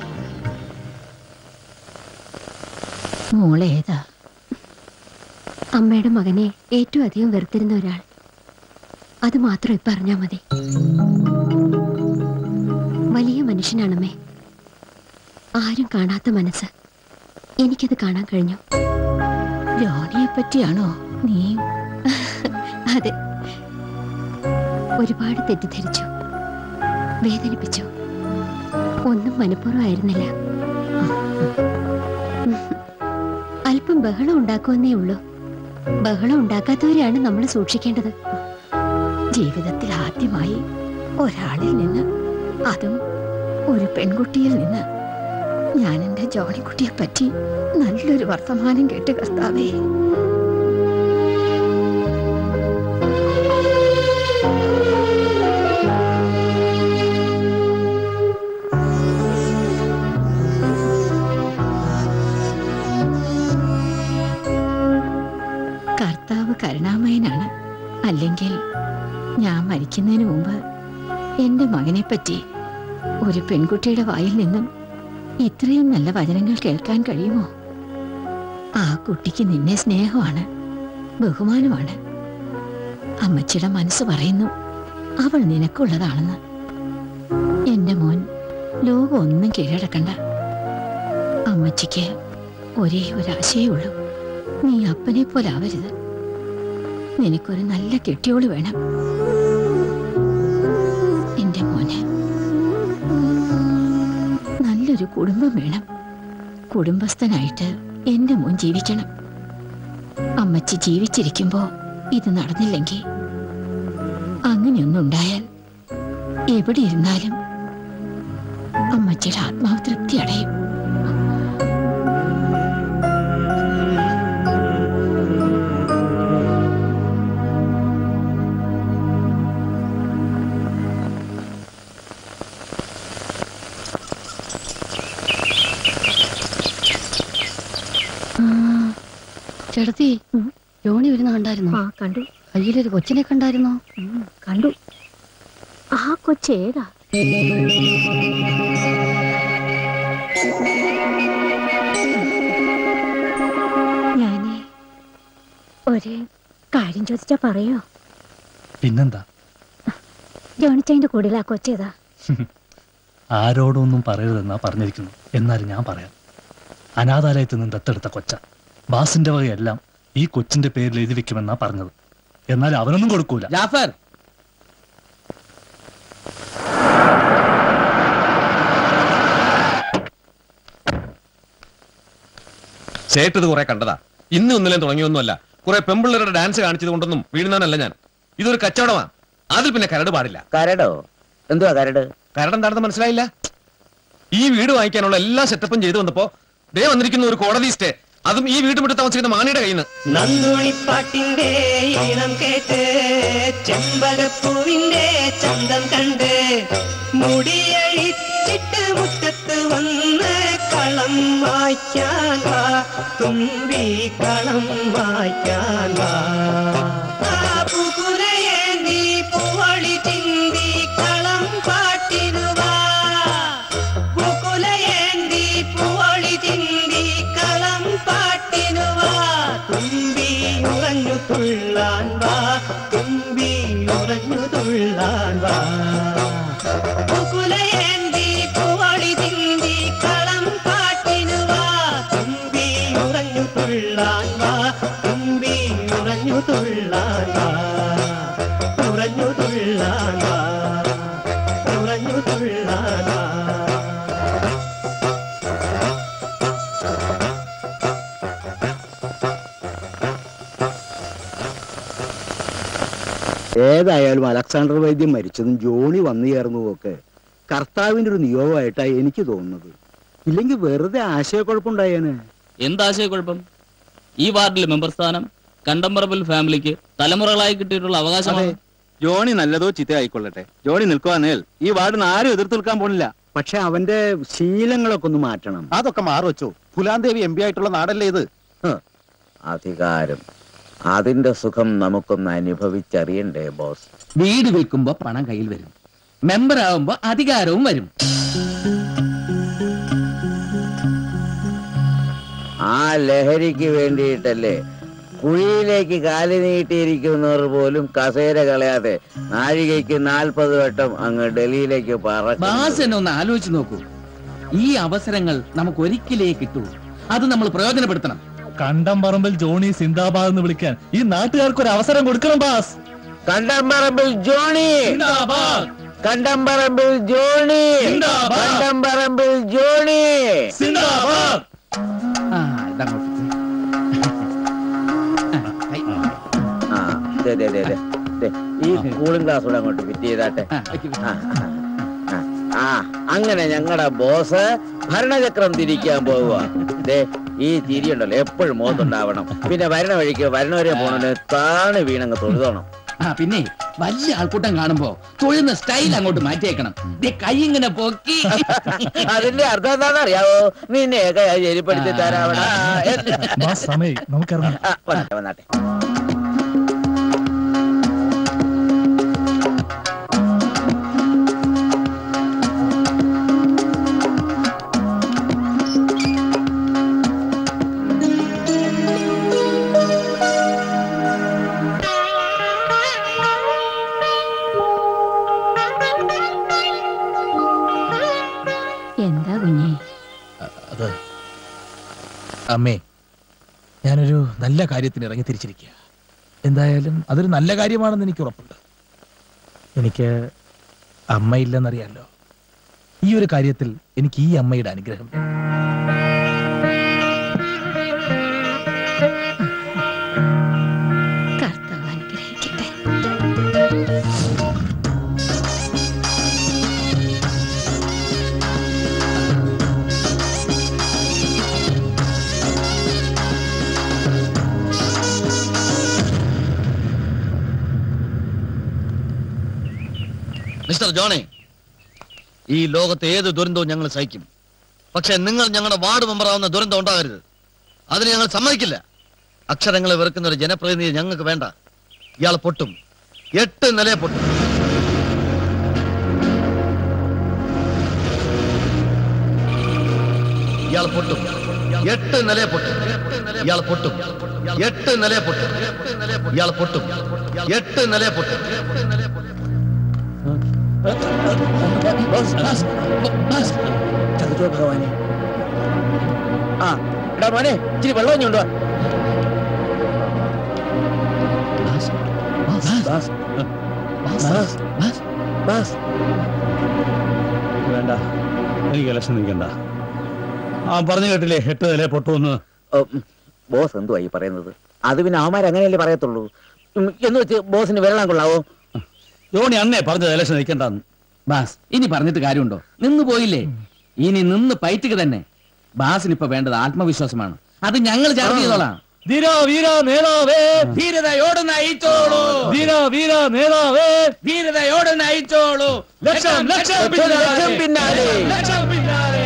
മോളെ മോളെ ഏതാ അമ്മയുടെ മകനെ ഏറ്റവും അധികം വെറുത്തിരുന്ന ഒരാൾ അത് മാത്രം ഇപ്പൊ അറിഞ്ഞാ മതി വലിയ മനുഷ്യനാണമ്മേ ആരും കാണാത്ത മനസ്സ് എനിക്കത് കാണാൻ കഴിഞ്ഞു ജോണിയെ പറ്റിയാണോ നീ അതെ ഒരുപാട് തെറ്റിദ്ധരിച്ചു വേദനിപ്പിച്ചു ഒന്നും മനഃപൂർവ്വമായിരുന്നില്ല അല്പം ബഹളം ഉണ്ടാക്കുമെന്നേ ഉള്ളൂ ബഹളം ഉണ്ടാക്കാത്തവരെയാണ് നമ്മൾ സൂക്ഷിക്കേണ്ടത് ജീവിതത്തിൽ ആദ്യമായി ഒരാളിൽ നിന്ന് അതും ഒരു പെൺകുട്ടിയിൽ നിന്ന് ഞാൻ എന്റെ ജോണിക്കുട്ടിയെ പറ്റി നല്ലൊരു വർത്തമാനം കേട്ട് കർത്താവേ കർത്താവ് കരുണാമയനാണ് അല്ലെങ്കിൽ ഞാൻ മരിക്കുന്നതിന് മുമ്പ് എന്റെ മകനെ പറ്റി ഒരു പെൺകുട്ടിയുടെ വായിൽ നിന്നും ഇത്രയും നല്ല വചനങ്ങൾ കേൾക്കാൻ കഴിയുമോ ആ കുട്ടിക്ക് നിന്നെ സ്നേഹമാണ് ബഹുമാനമാണ് അമ്മച്ചിയുടെ മനസ്സ് പറയുന്നു അവൾ നിനക്കുള്ളതാണെന്ന് എന്റെ മോൻ ലോകം ഒന്നും കീഴടക്കണ്ട അമ്മച്ചിക്ക് ഒരേ ഒരു ആശയേ ഉള്ളൂ നീ അപ്പനെ പോലെ ആവരുത് നിനക്കൊരു നല്ല കെട്ടിയോള് വേണം എന്റെ മോന് നല്ലൊരു കുടുംബം വേണം കുടുംബസ്ഥനായിട്ട് എന്റെ മോൻ ജീവിക്കണം അമ്മച്ചി ജീവിച്ചിരിക്കുമ്പോ ഇത് നടന്നില്ലെങ്കിൽ അങ്ങനെയൊന്നും ഉണ്ടായാൽ എവിടെ ഇരുന്നാലും അമ്മച്ചിയുടെ ആത്മാവ് തൃപ്തി അടയും ചേട്ടത്തി ജോണി വരുന്ന കണ്ടായിരുന്നോ കണ്ടു കയ്യിലൊരു കൊച്ചിനെ കണ്ടായിരുന്നോ കണ്ടു ആ കൊച്ചേതാ ഞാനേ ഒരു കാര്യം ചോദിച്ചാ പറയോ പിന്നെന്താ ജോണിച്ചതിന്റെ കൂടെ ആ കൊച്ചേതാ ആരോടൊന്നും പറയരുതെന്നാ പറഞ്ഞിരിക്കുന്നു എന്നാലും ഞാൻ പറയാം അനാഥാലയത്തിൽ നിന്ന് ദത്തെടുത്ത കൊച്ച ബാസിന്റെ വകയെല്ലാം ഈ കൊച്ചിന്റെ പേരിൽ എഴുതി വെക്കുമെന്നാ പറഞ്ഞത് എന്നാൽ അവനൊന്നും കൊടുക്കൂല ജാഫർ ചേട്ടത് കുറെ കണ്ടതാ ഇന്ന് ഒന്നിലും തുടങ്ങിയൊന്നുമല്ല കുറെ പെമ്പിള്ളേരുടെ ഡാൻസ് കാണിച്ചത് കൊണ്ടൊന്നും വീഴുന്നവനല്ല ഞാൻ ഇതൊരു കച്ചവടമാ അതിൽ പിന്നെ കരട് പാടില്ല കരടോ എന്തുവാ കരട് കരട് എന്താണെന്ന് മനസ്സിലായില്ല ഈ വീട് വാങ്ങിക്കാനുള്ള എല്ലാ സെറ്റപ്പും ചെയ്തു വന്നപ്പോ ദേ വന്നിരിക്കുന്ന ഒരു കോടതി സ്റ്റേ അതും ഈ വീട് വിട്ട് താമസിക്കുന്ന മാണിയുടെ കയ്യിൽ നിന്ന് നന്ദുണിപ്പാട്ടിന്റെ ഈണം കേട്ട് ചെമ്പകപ്പൂവിന്റെ ചന്തം കണ്ട് മുടിയഴിച്ചിട്ട് മുറ്റത്ത് വന്ന് കളം വായിക്കാൻ വാ തുമ്പി കളം വായിക്കാൻ വാ ആ പുകുലയേന്തി പൂവളി ചിന്തി കളം പാട്ടിനുവാ പുകുലയേന്തി പൂവളി ചിന്തി കളം പാട്ടിനുവാ തുമ്പി ഉറഞ്ഞു തുള്ളാൻ വാ തുമ്പി ഉറഞ്ഞു തുള്ളാൻ വാ പുകുലയേന്തി പൂവളി ചിന്തി കളം പാട്ടിനുവാ തുമ്പി ഉറഞ്ഞു തുള്ളാൻ വാ തുമ്പി ഉറഞ്ഞു തുള്ളാൻ വാ ഉറഞ്ഞു തുള്ളാൻ വാ ഉറഞ്ഞു തുള്ളാൻ വാ ഏതായാലും അലക്സാണ്ടർ വൈദ്യം മരിച്ചതും ജോണി വന്നു ചേർന്നതും ഒക്കെ കർത്താവിന്റെ ഒരു നിയോഗമായിട്ടാണ് എനിക്ക് തോന്നുന്നത് ഇല്ലെങ്കിൽ വെറുതെ ആശയക്കുഴപ്പമുണ്ടായേനെ എന്താശയക്കുഴപ്പം ഈ വാർഡിലെ മെമ്പർ സ്ഥാനം കണ്ടംപറമ്പൽ ഫാമിലിക്ക് തലമുറകളായി കിട്ടിയിട്ടുള്ള അവകാശമാണ് ജോണി നല്ലതോ ചീത്ത ആയിക്കൊള്ളട്ടെ ജോണി നിൽക്കുവാനേൽ ഈ വാർഡിന് ആരും എതിർത്ത് നിൽക്കാൻ പോണില്ല പക്ഷെ അവന്റെ ശീലങ്ങളൊക്കെ ഒന്ന് മാറ്റണം അതൊക്കെ മാറുവച്ചോ ഫുലാന്തേവി എം പി ആയിട്ടുള്ള നാടല്ലേ ഇത് അധികാരം അതിന്റെ സുഖം നമുക്കൊന്ന് അനുഭവിച്ചറിയണ്ടേ ബോസ് വീട് വിൽക്കുമ്പോ പണം കയ്യിൽ വരും മെമ്പർ ആവുമ്പോ അധികാരവും വരും ആ ലഹരിക്ക് വേണ്ടിയിട്ടല്ലേ കുഴിയിലേക്ക് കാല് നീട്ടിയിരിക്കുന്നവർ പോലും കസേര കളയാതെ നാഴികയ്ക്ക് നാൽപ്പത് വട്ടം അങ്ങ് ഡൽഹിയിലേക്ക് പറക്കും ബാസ് എന്നെ ഒന്ന് ആലോചിച്ച് നോക്കൂ ഈ അവസരങ്ങൾ നമുക്ക് ഒരിക്കലേ കിട്ടൂ അത് നമ്മൾ പ്രയോജനപ്പെടുത്തണം കണ്ടംപറമ്പിൽ ജോണി സിന്ദാബാദ് എന്ന് വിളിക്കാൻ ഈ നാട്ടുകാർക്ക് ഒരു അവസരം കൊടുക്കണം boss Kandamparambil Johnny Kandamparambil Johnny Kandamparambil Johnny ആ ഇതങ്ങോട്ട് ആ, ദേ, ദേ, ദേ, ദേ. ദേ, ഈ കൂളിംഗ് ഗ്ലാസ് കൂടെ അങ്ങോട്ട് ഫിറ്റ് ചെയ്താട്ടെ ആ, ആ, ആ അങ്ങനെ ഞങ്ങളുടെ ബോസ് ഭരണചക്രം തിരിക്കാൻ പോവുക ദേ ഈ ചിരിയുണ്ടല്ലോ എപ്പോഴും മുഖത്തുണ്ടാവണം പിന്നെ വരണ വഴിക്ക് വരണവരെ പോണേ താണ് വീണങ്ങ് തൊഴുതോണം ആ പിന്നെ വലിയ ആൾക്കൂട്ടം കാണുമ്പോ തൊഴുന്ന സ്റ്റൈൽ അങ്ങോട്ട് മാറ്റിയേക്കണം ദേ കൈ ഇങ്ങനെ പൊക്കി അതിന്റെ അർത്ഥം എന്താണെന്ന് അറിയാവോ നിന്നെയൊക്കെ ശരിപ്പെടുത്തി തരാവണ സമയം നമുക്കറിയാം വന്നാട്ടെ വന്നാട്ടെ അമ്മേ ഞാനൊരു നല്ല കാര്യത്തിന് ഇറങ്ങി തിരിച്ചിരിക്കുക എന്തായാലും അതൊരു നല്ല കാര്യമാണെന്ന് എനിക്ക് ഉറപ്പുണ്ട് എനിക്ക് അമ്മയില്ലെന്നറിയാലോ ഈ ഒരു കാര്യത്തിൽ എനിക്ക് ഈ അമ്മയുടെ അനുഗ്രഹം വേണം. കർത്താവ് അനുഗ്രഹിക്കട്ടെ മിസ്റ്റർ ജോണി ഈ ലോകത്തെ ഏത് ദുരന്തവും ഞങ്ങൾ സഹിക്കും പക്ഷെ നിങ്ങൾ ഞങ്ങളുടെ വാർഡ് മെമ്പറാവുന്ന ദുരന്തം ഉണ്ടാകരുത് അതിന് ഞങ്ങൾ സമ്മതിക്കില്ല അക്ഷരങ്ങളെ വെറുക്കുന്ന ഒരു ജനപ്രതിനിധി ഞങ്ങൾക്ക് വേണ്ട ഇയാൾ പൊട്ടും എട്ട് നിലയെ പൊട്ടും ഇയാൾ പൊട്ടും എട്ട് നിലയെ പൊട്ടും ഇയാൾ പൊട്ടും എട്ട് നിലയെ പൊട്ടും ഇയാൾ പൊട്ടും എട്ട് നിലയെ പൊട്ടും ചതുരോ ഭഗവാനെ ആ എടാ മോനെ ഇച്ചിരി വെള്ളം ഇഞ്ഞുണ്ടോ വേണ്ട എനിക്ക് ഇലക്ഷൻ നിൽക്കണ്ട ആ പറഞ്ഞു കേട്ടില്ലേ എട്ട് നില പൊട്ടുമെന്ന് ബോസ് എന്തുവാ ഈ പറയുന്നത് അത് പിന്നെ അവന്മാർ അങ്ങനെയല്ലേ പറയത്തുള്ളൂ ഉം, എന്ന് വെച്ച് ബോസിന് വെള്ളം കൊള്ളാവോ ജോണി അന്നേ പറഞ്ഞത് ഇലക്ഷൻ നിൽക്കണ്ടെന്ന് ബാസ് ഇനി പറഞ്ഞിട്ട് കാര്യമുണ്ടോ നിന്ന് പോയില്ലേ ഇനി നിന്ന് പയറ്റുക തന്നെ ബാസിന് ഇപ്പൊ വേണ്ടത് ആത്മവിശ്വാസമാണ് അത് ഞങ്ങൾ ചാർജ് ചെയ്തോളാം വീര വീര നേതാവേ ധീരതയോട് നയിച്ചോളൂ വീര വീര നേതാവേ ധീരതയോട് നയിച്ചോളൂ ലക്ഷം ലക്ഷം പിന്നാലെ. ലക്ഷം പിന്നാലെ. ലക്ഷം പിന്നാലെ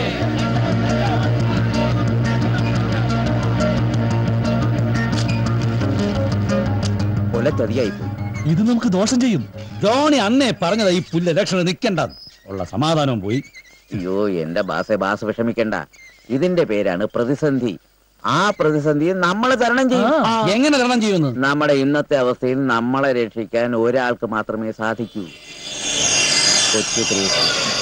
കൊലച്ചതിയായി പോയി ഇത് നമുക്ക് ദോഷം ചെയ്യും ജോണി അന്നേ പറഞ്ഞതാ ഈ പുല്ല് ഇലക്ഷൻ നിൽക്കണ്ട ഉള്ള സമാധാനവും പോയി അയ്യോ എന്റെ ബാസെ ബാസ് വിഷമിക്കണ്ട ഇതിന്റെ പേരാണ് പ്രതിസന്ധി ആ പ്രതിസന്ധി നമ്മൾ തരണം ചെയ്യും ആ, എങ്ങനെ തരണം ചെയ്യുന്നു നമ്മുടെ ഇന്നത്തെ അവസ്ഥയിൽ നമ്മളെ രക്ഷിക്കാൻ ഒരാൾക്ക് മാത്രമേ സാധിക്കൂ കൊച്ചു ത്രേസ്യ.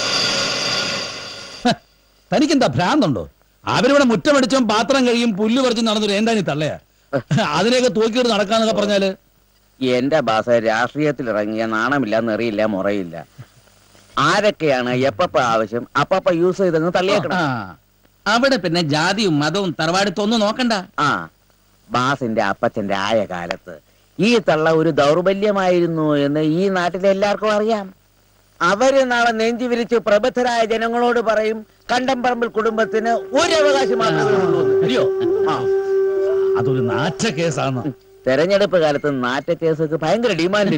തനിക്കെന്താ ഭ്രാന്തുണ്ടോ അവരിവിടെ മുറ്റമടിച്ചും പാത്രം കഴിയും പുല്ല് പറിച്ചും നടന്നൊരു എന്താ നീ തള്ളയാ അതിനെയൊക്കെ തൂക്കിയിട്ട് നടക്കാന്നൊക്കെ പറഞ്ഞാല് എന്റെ ബാസ രാഷ്ട്രീയത്തിൽ ഇറങ്ങിയ നാണമില്ല നെറിയില്ല മുറയില്ല ആരൊക്കെയാണ് എപ്പപ്പ ആവശ്യം അപ്പപ്പ യൂസ് ചെയ്തങ്ങ് തള്ളിയേക്കണം ആ, അവിടെ പിന്നെ ജാതിയും മതവും തറവാടിത്തം ഒന്നും നോക്കണ്ട ആ ബാസിന്റെ അപ്പച്ചന്റെ ആയ കാലത്ത് ഈ തള്ള ഒരു ദൗർബല്യമായിരുന്നു എന്ന് ഈ നാട്ടിലെ എല്ലാവർക്കും അറിയാം അവര് നാളെ നെഞ്ചു വിരിച്ച് പ്രബുദ്ധരായ ജനങ്ങളോട് പറയും കണ്ടംപറമ്പിൽ കുടുംബത്തിന് ഒരു അവകാശം മാത്രമേ ഉള്ളൂ എന്ന്. അയ്യോ ആ അതൊരു നാറ്റ കേസാണ് തെരഞ്ഞെടുപ്പ് കാലത്ത് നാറ്റ കേസൊക്കെ ഭയങ്കര ഡിമാൻഡ്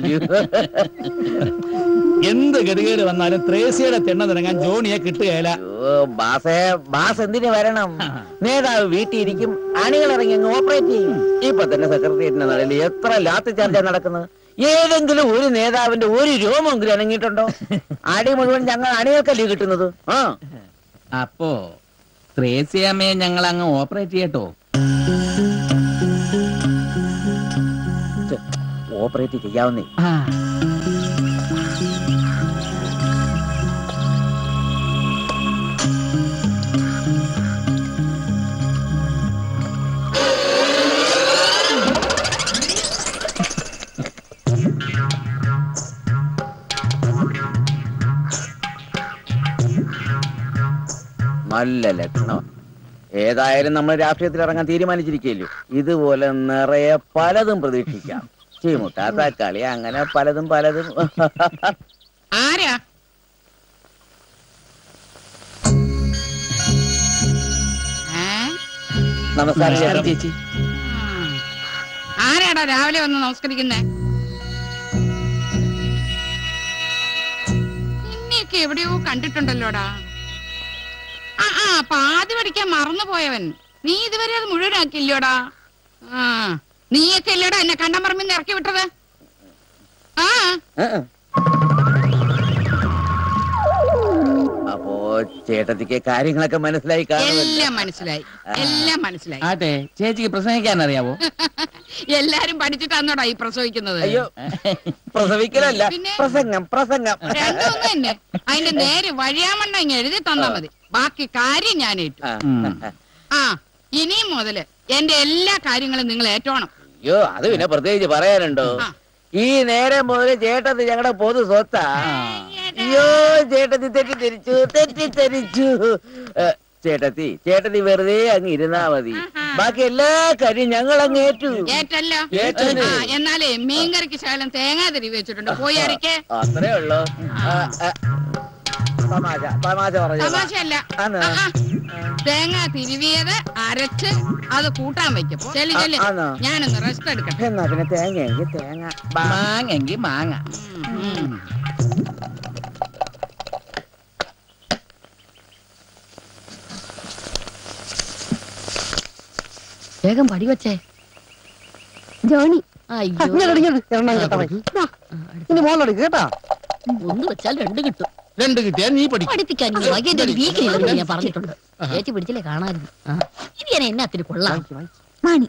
എന്ത് ഗതികേട് വന്നാലും ത്രേസ്യയുടെ തെണ്ണ തിറങ്ങാൻ ജോണിയെ കിട്ടുകയില്ല ബാസേ ബാസ് എന്തിനു വരണം നേതാവ് വീട്ടിൽ ഇരിക്കും അണികൾ ഇറങ്ങി അങ്ങ് ഓപ്പറേറ്റ് ചെയ്യും ഇപ്പൊ തന്നെ സെക്രട്ടേറിയറ്റിന്റെ നടയിൽ എത്ര ലാത്തി ചാർജാ നടക്കുന്നത് ഏതെങ്കിലും ഒരു നേതാവിന്റെ ഒരു രോമെങ്കിലും അനങ്ങിയിട്ടുണ്ടോ അടി മുഴുവൻ ഞങ്ങൾ അണികൾക്കല്ലേ കിട്ടുന്നത് ആ അപ്പോ ത്രേസ്യാമ്മയെ ഞങ്ങൾ അങ്ങ് ഓപ്പറേറ്റ് ചെയ്യട്ടോ ഓപ്പറേറ്റ് ചെയ്യാവുന്നേ നല്ല ലക്ഷണം ഏതായാലും നമ്മൾ രാഷ്ട്രീയത്തിൽ ഇറങ്ങാൻ തീരുമാനിച്ചിരിക്കല്ലോ ഇതുപോലെ നിറയെ പലതും പ്രതീക്ഷിക്കാം ചീമുട്ട തക്കാളി അങ്ങനെ പലതും പലതും ആരാ ഏ? നമസ്കാരം ചേച്ചി ആരാടാ രാവിലെ വന്ന് നമസ്കരിക്കുന്നേ നിന്നെയൊക്കെ എവിടെയോ കണ്ടിട്ടുണ്ടല്ലോടാ ആ ആ പാതി പഠിക്കാൻ മറന്നുപോയവൻ നീ ഇതുവരെ അത് മുഴുവനാക്കില്ലോടാ ആ നീയൊക്കെ അല്ലോടാ എന്നെ കണ്ടമറമ്പിന്ന് ഇറക്കി വിട്ടത് ആ അപ്പോ ചേട്ടത്തിക്ക് കാര്യങ്ങളൊക്കെ മനസ്സിലായി കാണുമല്ലോ എല്ലാം മനസ്സിലായി എല്ലാം മനസ്സിലായി ആട്ടെ ചേച്ചിക്ക് പ്രസംഗിക്കാൻ അറിയാവോ എല്ലാരും പഠിച്ചിട്ടാന്നോടാ ഈ പ്രസവിക്കുന്നത് അയ്യോ പ്രസവിക്കലല്ല പിന്നെ? പ്രസംഗം പ്രസംഗം രണ്ടും ഒന്ന് തന്നെ അതിന്റെ നേരെ വഴിയാമണ്ണ ഇങ്ങ് എഴുതി തന്നാ മതി ബാക്കി കാര്യം ഞാൻ ഏറ്റു ആ. ആ ഇനിയും മുതല് എന്റെ എല്ലാ കാര്യങ്ങളും നിങ്ങൾ ഏറ്റോണം അയ്യോ അത് പിന്നെ പ്രത്യേകിച്ച് പറയാനുണ്ടോ ഈ നേരം മുതൽ ചേട്ടത്തി ഞങ്ങളുടെ പൊതു സ്വത്താ അയ്യോ ചേട്ടത്തി തെറ്റിദ്ധരിച്ചു തെറ്റിദ്ധരിച്ചു ഏ, ചേട്ടത്തി ചേട്ടത്തി വെറുതെ അങ്ങ് ഇരുന്നാ മതി ബാക്കി എല്ലാ കാര്യം ഞങ്ങൾ അങ്ങ് ഏറ്റു ഏറ്റല്ലോ ഏറ്റല്ലോ. ആ, എന്നാലേ മീൻകറിക്ക് ശകലം തേങ്ങാ തിരിവ് വെച്ചിട്ടുണ്ട് പോയി അരക്കേ അത്രേ ഉള്ളു ആ, ആ, തമാശ തമാശ പറഞ്ഞു തമാശയല്ല ആണോ? ആ, ആ. തേങ്ങ തിരുവിയത് അരച്ച് അത് കൂട്ടാൻ വെക്കും ചെല്ലി ചെല്ലി ആ, ആണോ? ഞാനൊന്ന് റെസ്റ്റ് എടുക്കട്ടെ എന്നാ പിന്നെ തേങ്ങ എങ്കിൽ തേങ്ങ മാങ്ങെങ്കി മാങ്ങ വേഗം പടി വെച്ചേ ജോണി അയ്യോ ഇനി മോളെടുക്ക് കേട്ടാ ഒന്ന് വെച്ചാൽ രണ്ട് കിട്ടും രണ്ട് കിട്ടിയാ നീ പഠിക്കും പഠിപ്പിക്കാൻ ഈ വകയുടെ ഒരു വീക്കിലില്ലെന്ന് ഞാൻ പറഞ്ഞിട്ടുണ്ട് ഏറ്റി പിടിച്ചില്ലേ കാണായിരുന്നു ആ. ഇനി ഞാൻ എന്നാത്തിന് കൊള്ളാം മാണി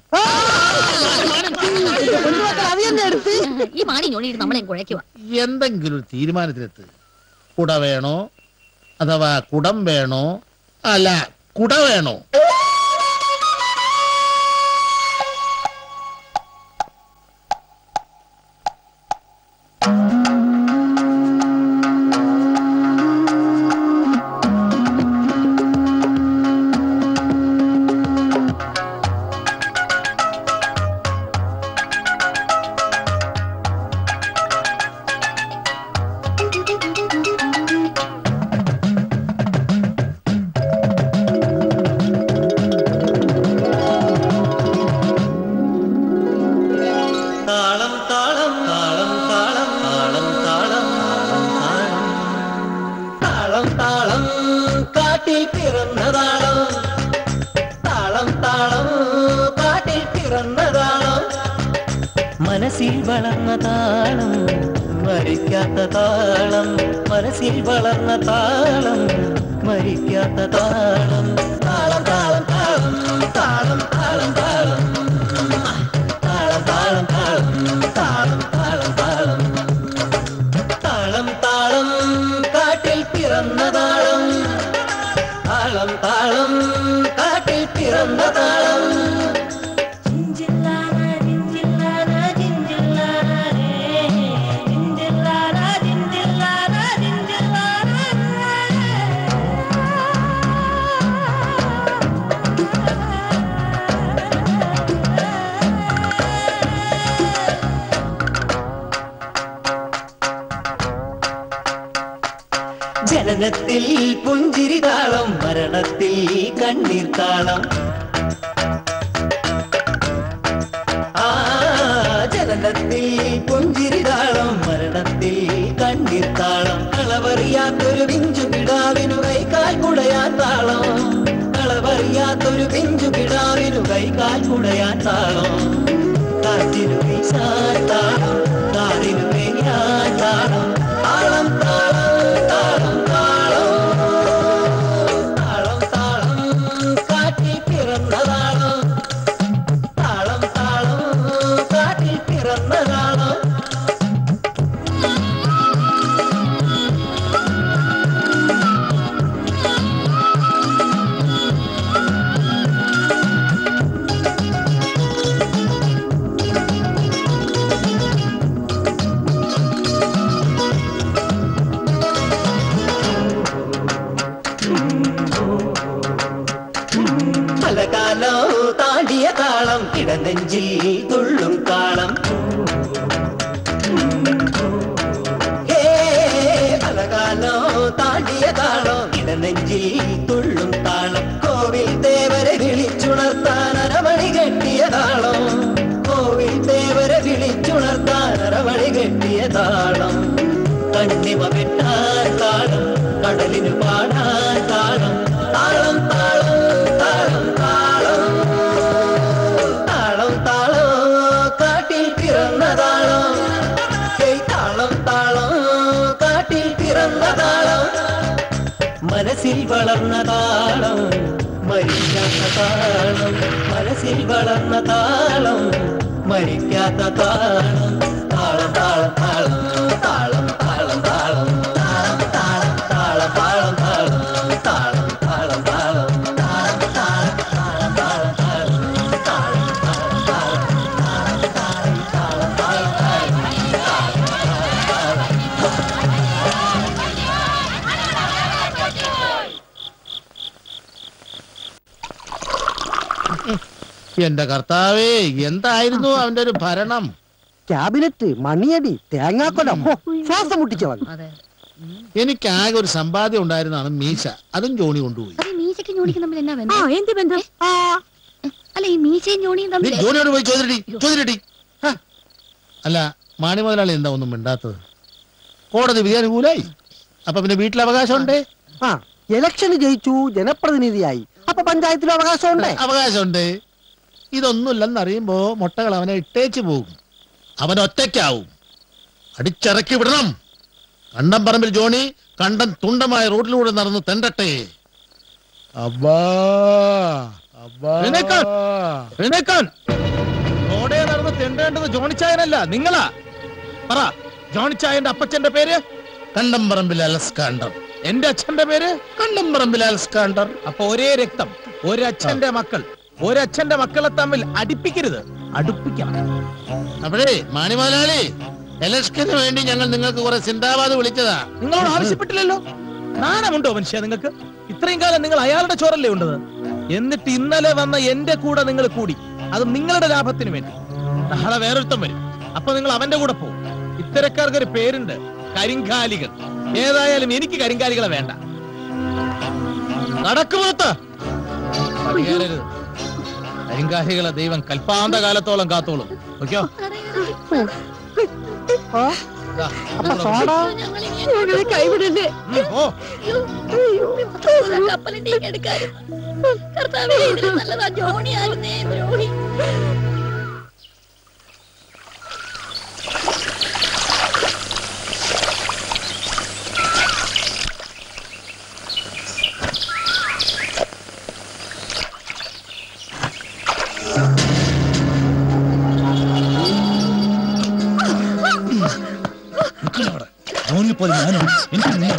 ഈ മാണി ഞോണിയിട്ട് നമ്മളെ കുഴയ്ക്കുക എന്തെങ്കിലും ഒരു തീരുമാനത്തിലെത്ത് കുട വേണോ അഥവാ കുടം വേണോ അല്ല കുട വേണോ താളം താളം താളം താളം താളം താളം താളം താളം താളം കാട്ടിൽ പിറന്ന താളം താളം താളം കാട്ടിൽ പിറന്ന താളം മനസ്സിൽ വളർന്ന താളം മരിക്കാത്ത താളം മനസ്സിൽ വളർന്ന താളം മരിക്കാത്ത താളം താളം താളം താളം താളം താളം താളം താളം താളം താളം താളം താളം താളം താളം കാട്ടിൽ പിറന്ന താളം താളം താളം കാട്ടിൽ പിറന്ന താളം ജനനത്തിൽ പുഞ്ചിരി താളം മരണത്തിൽ കണ്ണീർ താളം ആ ജനനത്തിൽ പുഞ്ചിരി താളം മരണത്തിൽ കണ്ണീർ താളം കളവറിയാത്തൊരു പിഞ്ചു കിടാവിനു കൈകാൽ കുടയാൻ താളം കളവറിയാത്തൊരു പിഞ്ചു കിടാവിനു കൈകാൽ കുടയാൻ താളം കാറ്റിനു വീശാൻ താളം കാറിനു പെയ്യാൻ താളം താളം താളം താളം താളം താളം താളം കാറ്റിൽ പിറന്ന താളം താളം താളം കാറ്റിൽ പിറന്ന താളം പലകാലോ താടിയ താളം ഇടനെഞ്ചിൽ തുള്ളും താളം ഹേ, പലകാലോ താടിയ താളം ഇടനെഞ്ചിൽ തുള്ളും താളം കോവിൽ ദേവരെ വിളിച്ചുണർത്താൻ അരമണി കെട്ടിയ താളം കോവിൽ ദേവരെ വിളിച്ചുണർത്താൻ അരമണി കെട്ടിയ താളം കണ്ണിമ വെട്ടാൻ താളം കടലിനു പാടാൻ താളം താളം താളം താളം താളം താളം താളം കാട്ടിൽ പിറന്ന താളം ഹേയ് താളം താളം കാട്ടിൽ പിറന്ന താളം മനസ്സിൽ വളർന്ന താളം മരിക്കാത്ത താളം മനസ്സിൽ വളർന്ന താളം മരിക്കാത്ത താളം താളം താളം താളം താളം താളം താളം താളം താളം താളം താളം താളം താളം താളം താളം താളം താളം താളം എന്റെ കർത്താവേ എന്തായിരുന്നു അവന്റെ ഒരു ഭരണം ക്യാബിനറ്റ് മണിയടി തേങ്ങാക്കൊലം ഹോ, ശ്വാസം മുട്ടിച്ചവൻ എനിക്ക് ആകെ ഒരു സമ്പാദ്യം ഉണ്ടായിരുന്നതാണ് മീശ അതും ജോണി കൊണ്ടുപോയി അതെ മീശയ്ക്കും ജോണിക്കും തമ്മിൽ എന്നാ ബന്ധം എന്ത് ബന്ധം അല്ല ഈ മീശയും ജോണിയും നീ തമ്മിൽ ജോണിയോട് പോയി ചോദിരടി ചോദിരടി ഹ. അല്ല മാണി മുതലാളി എന്താ ഒന്നും മിണ്ടാത്തത് കോടതി വിധി അനുകൂലായി അപ്പൊ പിന്നെ വീട്ടിൽ അവകാശം ഉണ്ടേ ആ ഇലക്ഷന് ജയിച്ചു ജനപ്രതിനിധിയായി അപ്പൊ പഞ്ചായത്തിലും അവകാശമുണ്ടേ അവകാശമുണ്ട് ഇതൊന്നുമില്ലെന്ന് അറിയുമ്പോ മുട്ടകൾ അവനെ ഇട്ടേച്ചു പോകും അവൻ ഒറ്റയ്ക്കാവും അടിച്ചിറക്കി വിടണം കണ്ടം പറമ്പിൽ ജോണി കണ്ടം തുണ്ടമായ റോഡിലൂടെ നടന്ന് തെണ്ടട്ടെ അബ്ബാ അബ്ബാ എഴുന്നേക്കാൻ. എഴുന്നേക്കാൻ. റോഡേ നടന്ന് തെണ്ടേണ്ടത് ജോണിച്ചായനല്ല നിങ്ങളാ പറ ജോണിച്ചായന്റെ അപ്പച്ചന്റെ പേര് കണ്ടംപറമ്പിൽ അലസ്കാണ്ടർ എന്റെ അച്ഛന്റെ പേര് കണ്ടംപറമ്പിൽ അലസ്കാണ്ടർ അപ്പൊ ഒരേ രക്തം ഒരച്ഛന്റെ മക്കൾ ഒരച്ഛന്റെ മക്കളെ തമ്മിൽ അടുപ്പിക്കരുത് അടുപ്പിക്കണം അപ്പോഴേ മാണി മുതലാളി എലക്ഷന് വേണ്ടി ഞങ്ങൾ നിങ്ങൾക്ക് കുറെ സിന്ദാബാദ് വിളിച്ചതാ നിങ്ങളോട് ആവശ്യപ്പെട്ടില്ലല്ലോ നാണമുണ്ടോ മനുഷ്യ നിങ്ങൾക്ക് ഇത്രയും കാലം നിങ്ങൾ അയാളുടെ ചോറല്ലേ ഉണ്ടത് എന്നിട്ട് ഇന്നലെ വന്ന എന്റെ കൂടെ നിങ്ങൾ കൂടി അത് നിങ്ങളുടെ ലാഭത്തിന് വേണ്ടി നാളെ വേറൊരുത്തം വരും അപ്പൊ നിങ്ങൾ അവന്റെ കൂടെ പോകും ഇത്തരക്കാർക്ക് ഒരു പേരുണ്ട് കരിങ്കാലികൾ ഏതായാലും എനിക്ക് കരിങ്കാലികളെ വേണ്ട നടക്കുമോത്ത് പടികേറരുത് കരിങ്കാലികളെ ദൈവം കൽപ്പാന്ത കാലത്തോളം കാത്തോളും ഓക്കെയോ അപ്പൊ സോഡ ഞങ്ങളെ കൈവിടല്ലേ ഓ കപ്പലിന്റെ എടുക്കാനും കർത്താവേ ഇതിലും നല്ലതാ ജോണി ആയിരുന്നേ ജോണി ജോണിയെ പോലെ ഞാനും എനിക്ക് നിന്നെ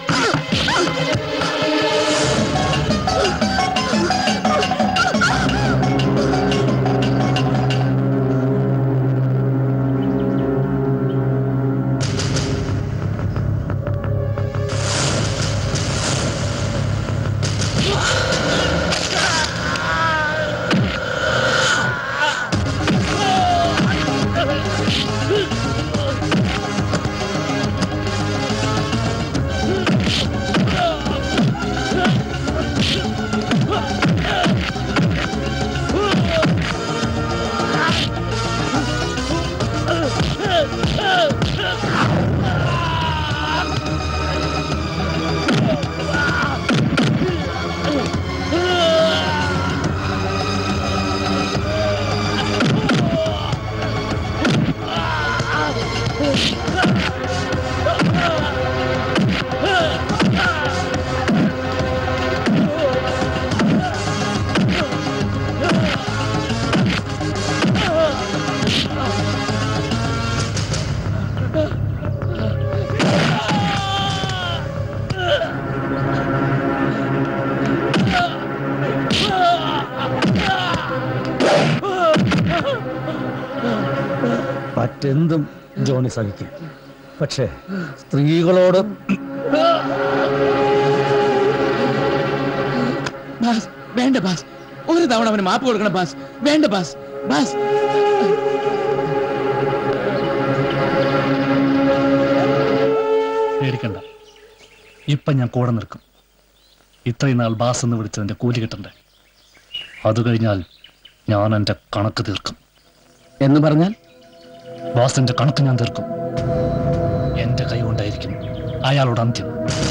മറ്റെന്തും ജോണി സഹിക്കും പക്ഷേ സ്ത്രീകളോട് ബാസ് വേണ്ട ബാസ് ഒരു തവണ അവന് മാപ്പ് കൊടുക്കണം ബാസ് വേണ്ട ബാസ് ബാസ് പേടിക്കണ്ട ഇപ്പൊ ഞാൻ കൂടെ നിൽക്കും ഇത്രയും നാൾ ബാസ് എന്ന് വിളിച്ചതിന്റെ കൂലി കിട്ടണ്ടേ അത് കഴിഞ്ഞാൽ ഞാൻ എന്റെ കണക്ക് തീർക്കും എന്ന് പറഞ്ഞാൽ ബാസിന്റെ കണക്ക് ഞാൻ തീർക്കും എന്റെ കൈ കൊണ്ടായിരിക്കും അയാളോട് അന്ത്യം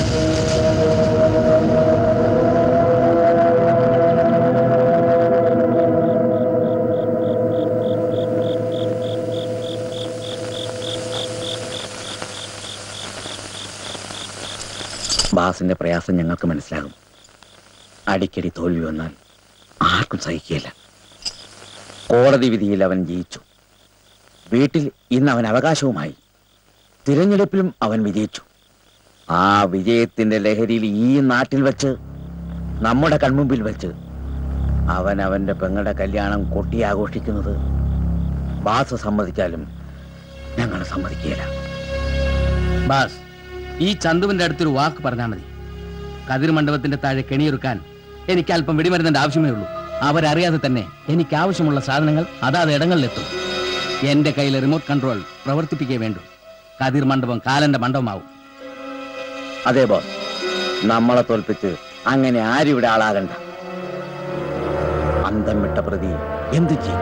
ബാസിന്റെ പ്രയാസം ഞങ്ങൾക്ക് മനസ്സിലാകും അടിക്കടി തോൽവി വന്നാൽ ആർക്കും സഹിക്കുകയില്ല കോടതി വിധിയിൽ അവൻ ജയിച്ചു വീട്ടിൽ ഇന്ന് അവൻ അവകാശവുമായി തിരഞ്ഞെടുപ്പിലും അവൻ വിജയിച്ചു ആ വിജയത്തിന്റെ ലഹരിയിൽ ഈ നാട്ടിൽ വെച്ച് നമ്മുടെ കൺമുമ്പിൽ വെച്ച് അവൻ അവന്റെ പെങ്ങളുടെ കല്യാണം കൊട്ടി ആഘോഷിക്കുന്നത് ബാസ് സമ്മതിച്ചാലും ഞങ്ങൾ സമ്മതിക്കുകയില്ല ബാസ് ഈ ചന്തുവിന്റെ അടുത്തൊരു വാക്ക് പറഞ്ഞാൽ മതി കതിർ മണ്ഡപത്തിന്റെ താഴെ കെണിയൊരുക്കാൻ എനിക്ക് അല്പം വെടിമരുന്നിന്റെ ആവശ്യമേ ഉള്ളൂ അവരറിയാതെ തന്നെ എനിക്ക് ആവശ്യമുള്ള സാധനങ്ങൾ അതാത് ഇടങ്ങളിലെത്തും എന്റെ കയ്യിലെ റിമോട്ട് കൺട്രോൾ പ്രവർത്തിപ്പിക്കേ വേണ്ടു കതിർ മണ്ഡപം കാലന്റെ മണ്ഡപമാവും അതെ ബോസ് നമ്മളെ തോൽപ്പിച്ച് അങ്ങനെ ആരും ഇവിടെ ആളാകണ്ട അന്തം വിട്ട പ്രതി എന്തു ചെയ്യും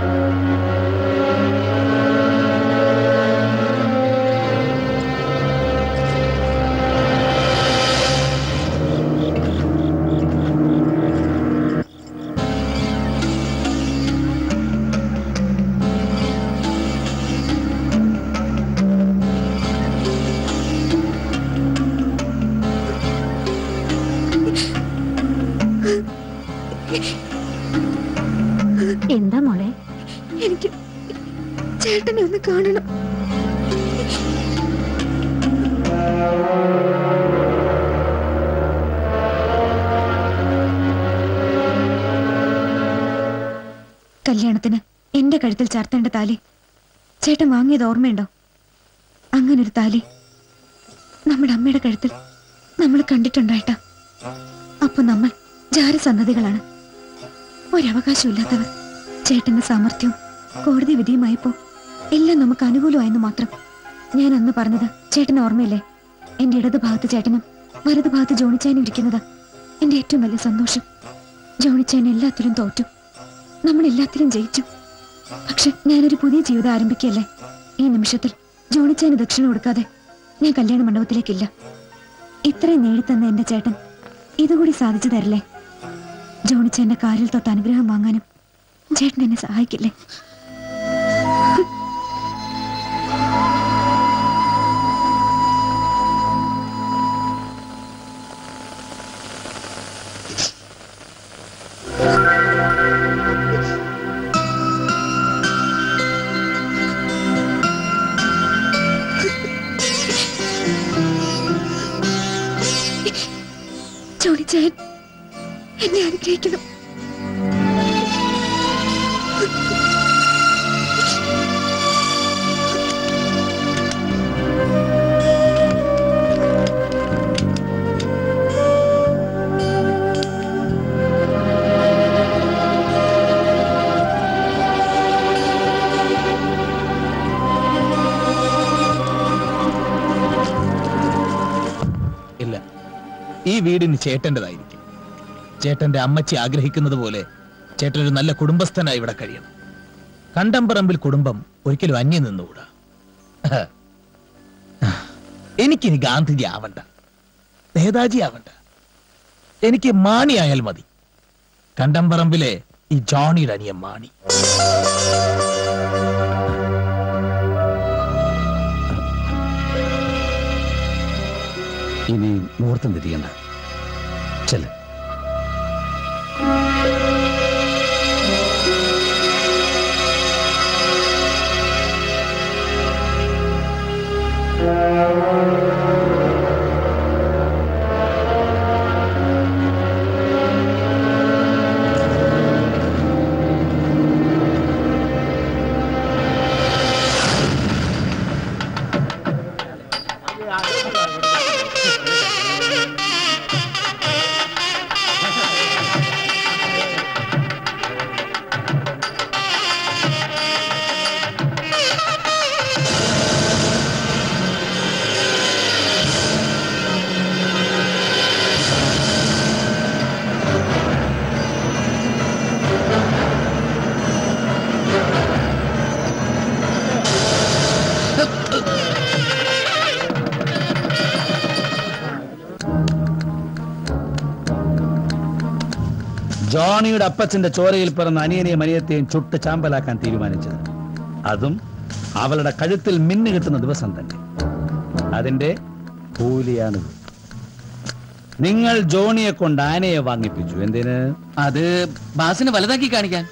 എന്താ മോളെ എനിക്ക് ചേട്ടനെ ഒന്ന് കാണണം കല്യാണത്തിന് എന്റെ കഴുത്തിൽ ചാർത്തേണ്ട താലി ചേട്ടൻ വാങ്ങിയത് ഓർമ്മയുണ്ടോ അങ്ങനൊരു താലി നമ്മുടെ അമ്മയുടെ കഴുത്തിൽ നമ്മൾ കണ്ടിട്ടുണ്ടായിട്ടാ അപ്പൊ നമ്മൾ ജാരസന്നതികളാണ് ഒരവകാശമില്ലാത്തവർ ചേട്ടന്റെ സാമർഥ്യവും കോടതി വിധിയുമായപ്പോ എല്ലാം നമുക്ക് അനുകൂലമായെന്ന് മാത്രം ഞാൻ അന്ന് പറഞ്ഞത് ചേട്ടന് ഓർമ്മയില്ലേ എന്റെ ഇടത് ഭാഗത്ത് ചേട്ടനും വലത് ഭാഗത്ത് ജോണിച്ചാനും ഇരിക്കുന്നത് എന്റെ ഏറ്റവും വലിയ സന്തോഷം ജോണിച്ചാൻ എല്ലാത്തിലും തോറ്റു നമ്മൾ എല്ലാത്തിലും ജയിച്ചു പക്ഷെ ഞാനൊരു പുതിയ ജീവിതം ആരംഭിക്കല്ലേ ഈ നിമിഷത്തിൽ ജോണിച്ചാന് ദക്ഷിണ കൊടുക്കാതെ ഞാൻ കല്യാണ മണ്ഡപത്തിലേക്കില്ല ഇത്രയും നേടിത്തന്ന എന്റെ ചേട്ടൻ ഇതുകൂടി സാധിച്ചു തരില്ലേ ജോണിച്ചാന്റെ കാലിൽ തൊട്ട് അനുഗ്രഹം വാങ്ങാനും ചേട്ടൻ എന്നെ സഹായിക്കില്ലേ ജോണിച്ചാൻ എന്നെ അനുഗ്രഹിക്കണം ഇല്ല ഈ വീടിന് ചേട്ടൻ്റെതായിരിക്കും ചേട്ടന്റെ അമ്മച്ചി ആഗ്രഹിക്കുന്നത് പോലെ ചേട്ടൻ ഒരു നല്ല കുടുംബസ്ഥനായി ഇവിടെ കഴിയണം കണ്ടംപറമ്പിൽ കുടുംബം ഒരിക്കലും അന്യം നിന്നുകൂടാ എനിക്കിനി ഗാന്ധിജി ആവണ്ട നേതാജി ആവണ്ട എനിക്ക് മാണി ആയാൽ മതി കണ്ടംപറമ്പിലെ ഈ ജോണിയുടെ അനിയൻ മാണി ഇനി മുഹൂർത്തം തിരിയണ്ട ചെല്ല ജോണിയുടെ അപ്പച്ചന്റെ ചോരയിൽ പിറന്ന അനിയനെയും അനിയത്തെയും ചുട്ട് ചാമ്പലാക്കാൻ തീരുമാനിച്ചത് അതും അവളുടെ കഴുത്തിൽ മിന്നു കിട്ടുന്ന ദിവസം തന്നെ അതിന്റെ കൂലിയാണിത് നിങ്ങൾ ജോണിയെ കൊണ്ട് ആനയെ വാങ്ങിപ്പിച്ചു എന്തിന് അത് ബാസിനെ വലുതാക്കി കാണിക്കാൻ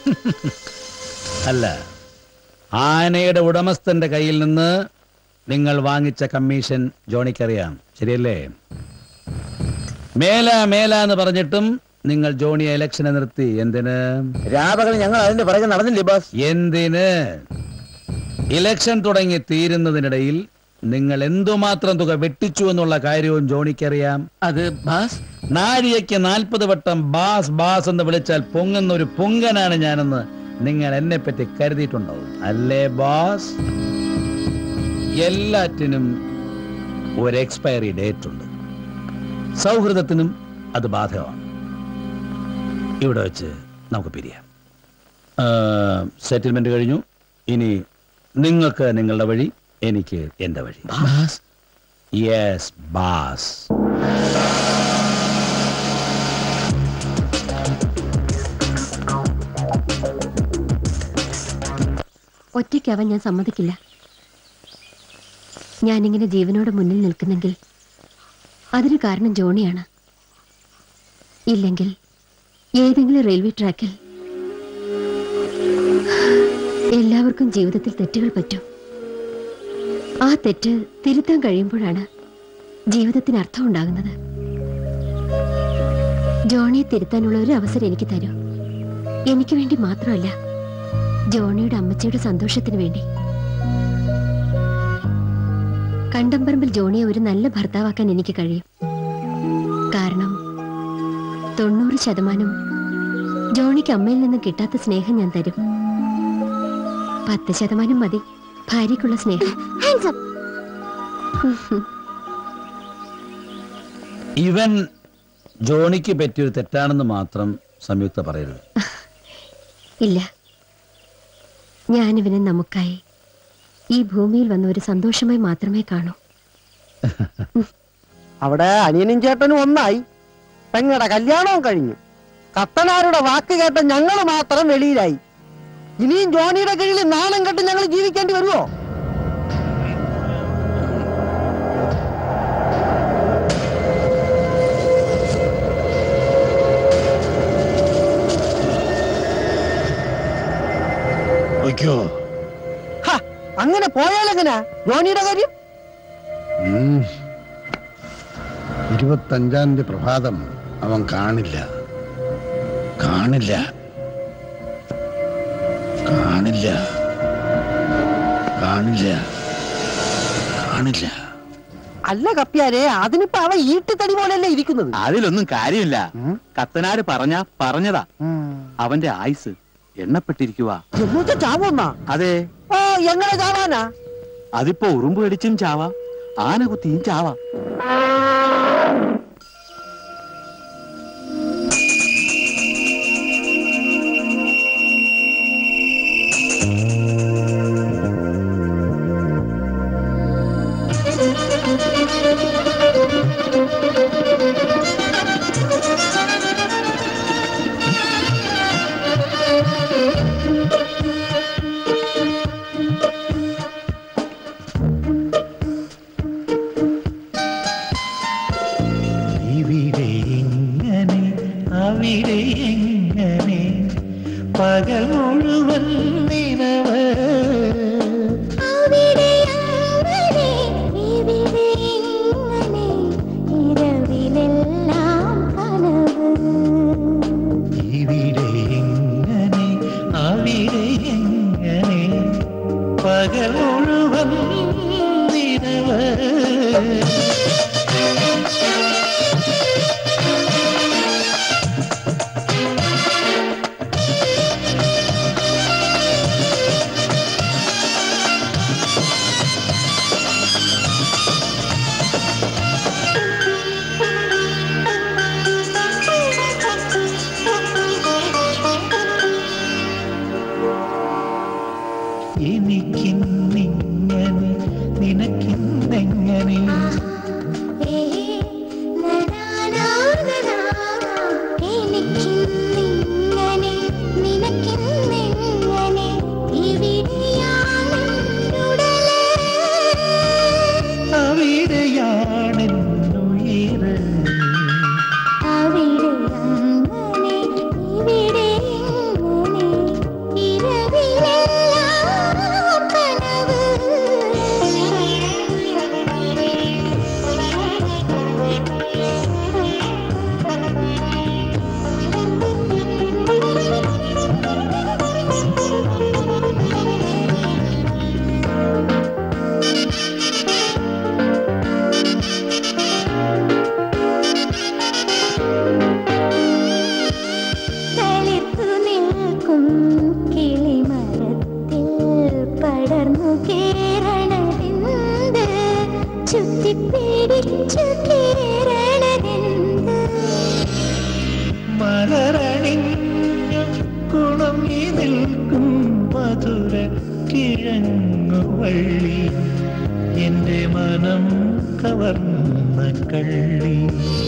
അല്ല ആനയുടെ ഉടമസ്ഥന്റെ കയ്യിൽ നിന്ന് നിങ്ങൾ വാങ്ങിച്ച കമ്മീഷൻ ജോണിക്കറിയാം ശരിയല്ലേ മേല മേല എന്ന് പറഞ്ഞിട്ടും നിങ്ങൾ ജോണിയെ ഇലക്ഷനെ നിർത്തി എന്തിന് രാപകൽ ഞങ്ങൾ അതിന്റെ പിറകെ നടന്നില്ലേ ബോസ് എന്തിന് ഇലക്ഷൻ തുടങ്ങി തീരുന്നതിനിടയിൽ നിങ്ങൾ എന്തുമാത്രം തുക വെട്ടിച്ചു എന്നുള്ള കാര്യവും ജോണിക്കറിയാം അത് ബാസ് നാഴികയ്ക്ക് നാൽപ്പത് വട്ടം ബാസ് ബാസ് എന്ന് വിളിച്ചാൽ പൊങ്ങുന്ന ഒരു പൊങ്കനാണ് ഞാനെന്ന് നിങ്ങൾ എന്നെ പറ്റി കരുതിയിട്ടുണ്ടാവും അല്ലേ ബാസ് എല്ലാറ്റിനും ഒരു എക്സ്പയറി ഡേറ്റ് ഉണ്ട് സൗഹൃദത്തിനും അത് ബാധകമാണ് ഇവിടെ വെച്ച് നമുക്ക് പിരിയാം സെറ്റിൽമെന്റ് കഴിഞ്ഞു ഇനി നിങ്ങൾക്ക് നിങ്ങളുടെ വഴി എനിക്ക് എന്റെ വഴി ബാസ് യെസ് ബാസ് ഒറ്റയ്ക്കാവാൻ ഞാൻ സമ്മതിക്കില്ല ഞാനിങ്ങനെ ജീവനോട് മുന്നിൽ നിൽക്കുന്നെങ്കിൽ അതിന് കാരണം ജോണിയാണ് ഇല്ലെങ്കിൽ ഏതെങ്കിലും റെയിൽവേ ട്രാക്കിൽ എല്ലാവർക്കും ജീവിതത്തിൽ തെറ്റുകൾ പറ്റും ആ തെറ്റ് തിരുത്താൻ കഴിയുമ്പോഴാണ് ജീവിതത്തിന് അർത്ഥം ഉണ്ടാകുന്നത് ജോണിയെ തിരുത്താനുള്ള ഒരു അവസരം എനിക്ക് തരൂ എനിക്ക് വേണ്ടി മാത്രമല്ല ജോണിയുടെ അമ്മച്ചിയുടെ സന്തോഷത്തിന് വേണ്ടി കണ്ടംപറമ്പിൽ ജോണിയെ ഒരു നല്ല ഭർത്താവാക്കാൻ എനിക്ക് കഴിയും കാരണം തൊണ്ണൂറ് ശതമാനം ജോണിക്ക് അമ്മയിൽ നിന്ന് കിട്ടാത്ത സ്നേഹം ഞാൻ തരും പത്ത് ശതമാനം മതി ഭാര്യയ്ക്കുള്ള സ്നേഹം ഇവൻ ജോണിക്ക് പറ്റിയൊരു തെറ്റാണെന്ന് മാത്രം സംയുക്ത പറയരുത് ഇല്ല ഞാനിവനെ നമുക്കായി ഈ ഭൂമിയിൽ വന്ന ഒരു സന്തോഷമായി മാത്രമേ കാണൂ അവിടെ അനിയനും ചേട്ടനും ഒന്നായി പെങ്ങടെ കല്യാണവും കഴിഞ്ഞു കത്തനാരുടെ വാക്ക് കേട്ട ഞങ്ങൾ മാത്രം വെളിയിലായി ഇനിയും ജോണിയുടെ കീഴിൽ നാണം കെട്ട് ഞങ്ങൾ ജീവിക്കേണ്ടി വരുമോ ഹ, അങ്ങനെ പോയാലെങ്ങനാ ജോണിയുടെ കാര്യം ഉം. ഇരുപത്തഞ്ചാം തീയതി പ്രഭാതം അവൻ കാണില്ല കാണില്ല കാണില്ല കാണില്ല കാണില്ല അല്ല കപ്പിയാരെ അതിനിപ്പോ അവ ഈട്ടിത്തടി പോലെയല്ലേ ഇരിക്കുന്നത് അതിലൊന്നും കാര്യമില്ല കത്തനാര് പറഞ്ഞ പറഞ്ഞതാ അവന്റെ ആയുസ് എണ്ണപ്പെട്ടിരിക്കുക എന്നുവെച്ചാ ചാവുന്നാ അതെ ഓ എങ്ങനെ ചാവാനാ അതിപ്പോ ഉറുമ്പ് കടിച്ചും ചാവാം ആന കുത്തിയും ചാവാം ഇവിടെ എങ്ങനെ അവിടെ എങ്ങനെ പകൽ മുഴുവൻ നിലവ് ഇവിടെ എങ്ങനെ അവിടെ എങ്ങനെ പകൽ മുഴുവൻ നിലവ് എനിക്കിന്നിങ്ങനെ നിനക്കിന്നെങ്ങനെ അവിടെയാണെന്നുയിര് കേറണതെന്ത് ചുറ്റിപ്പിടിച്ചു കേറണതെന്ത് മലരണിഞ്ഞു കുണങ്ങി നിൽക്കും മധുര കിഴങ്ങുവള്ളി എന്റെ മനം കവർന്ന കള്ളി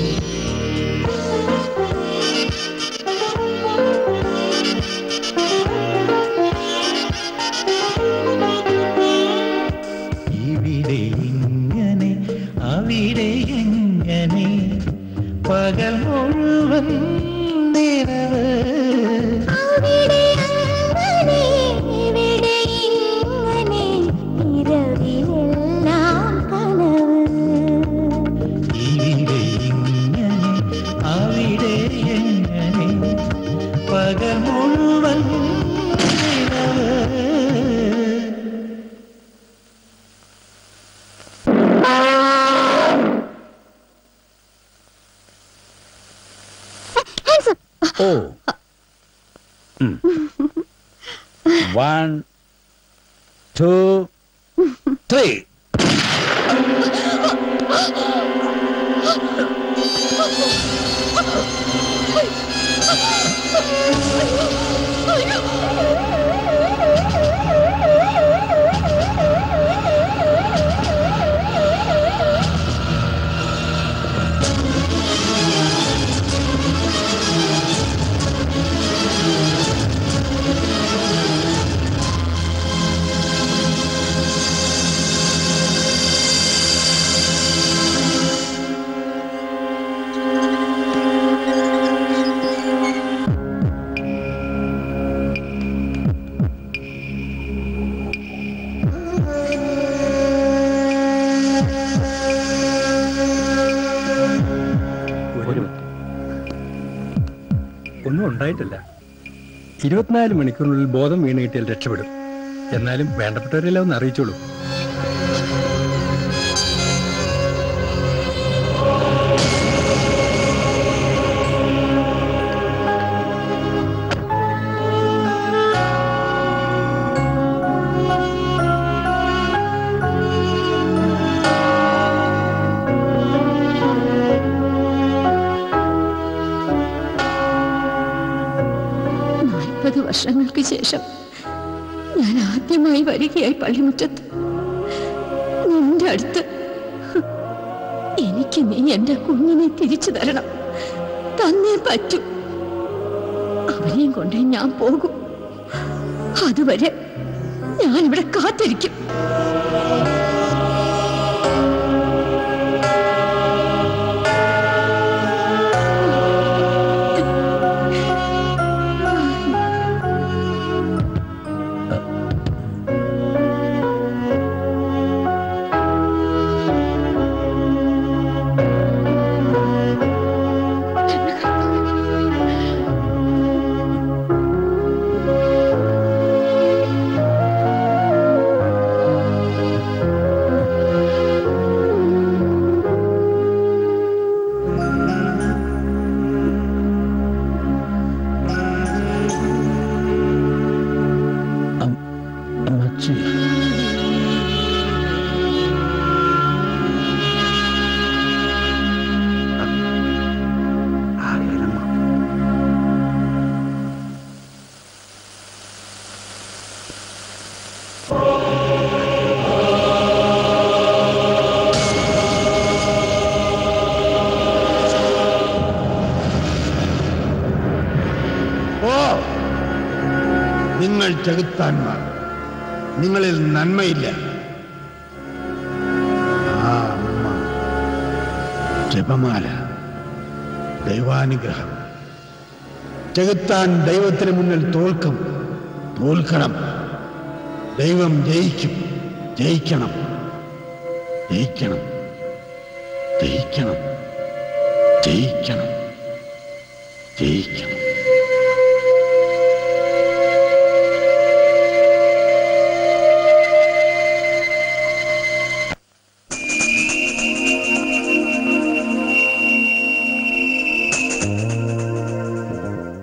ഇവിടെ ഇങ്ങനെ അവിടെ എങ്ങനെ പകൽ മുഴുവൻ നിറവ് അവിടെ അങ്ങനെ ഇവിടെ ഇങ്ങനെ ഇരവിലെല്ലാം കനവ് ഇവിടെ ഇങ്ങനെ അവിടെ എങ്ങനെ പകൽ മുഴുവൻ നിറവ് Oh. One, two, three. ഒരു ഒന്നും ഉണ്ടായിട്ടില്ല ഇരുപത്തിനാല് മണിക്കൂറിനുള്ളിൽ ബോധം വീണ് കിട്ടിയാൽ രക്ഷപ്പെടും എന്നാലും വേണ്ടപ്പെട്ടവരെല്ലാം ഒന്ന് അറിയിച്ചോളൂ നാൽപ്പത് വർഷങ്ങൾക്ക് ശേഷം ഞാൻ ആദ്യമായി വരികയായി പള്ളിമുറ്റത്ത് നിന്റെ അടുത്ത് എനിക്ക് നീ എന്റെ കുഞ്ഞിനെ തിരിച്ചു തരണം തന്നേ പറ്റൂ അവനെയും കൊണ്ടേ ഞാൻ പോകും അതുവരെ ഞാൻ ഇവിടെ കാത്തിരിക്കും അമ്മച്ചി ഓ നിങ്ങൾ ചെകുത്താന്മാർ നിങ്ങളിൽ നന്മയില്ല ആ അമ്മ ജപമാല ദൈവാനുഗ്രഹം ചെകുത്താൻ ദൈവത്തിന് മുന്നിൽ തോൽക്കും തോൽക്കണം ദൈവം ജയിക്കും ജയിക്കണം ജയിക്കണം ജയിക്കണം ജയിക്കണം ജയിക്കണം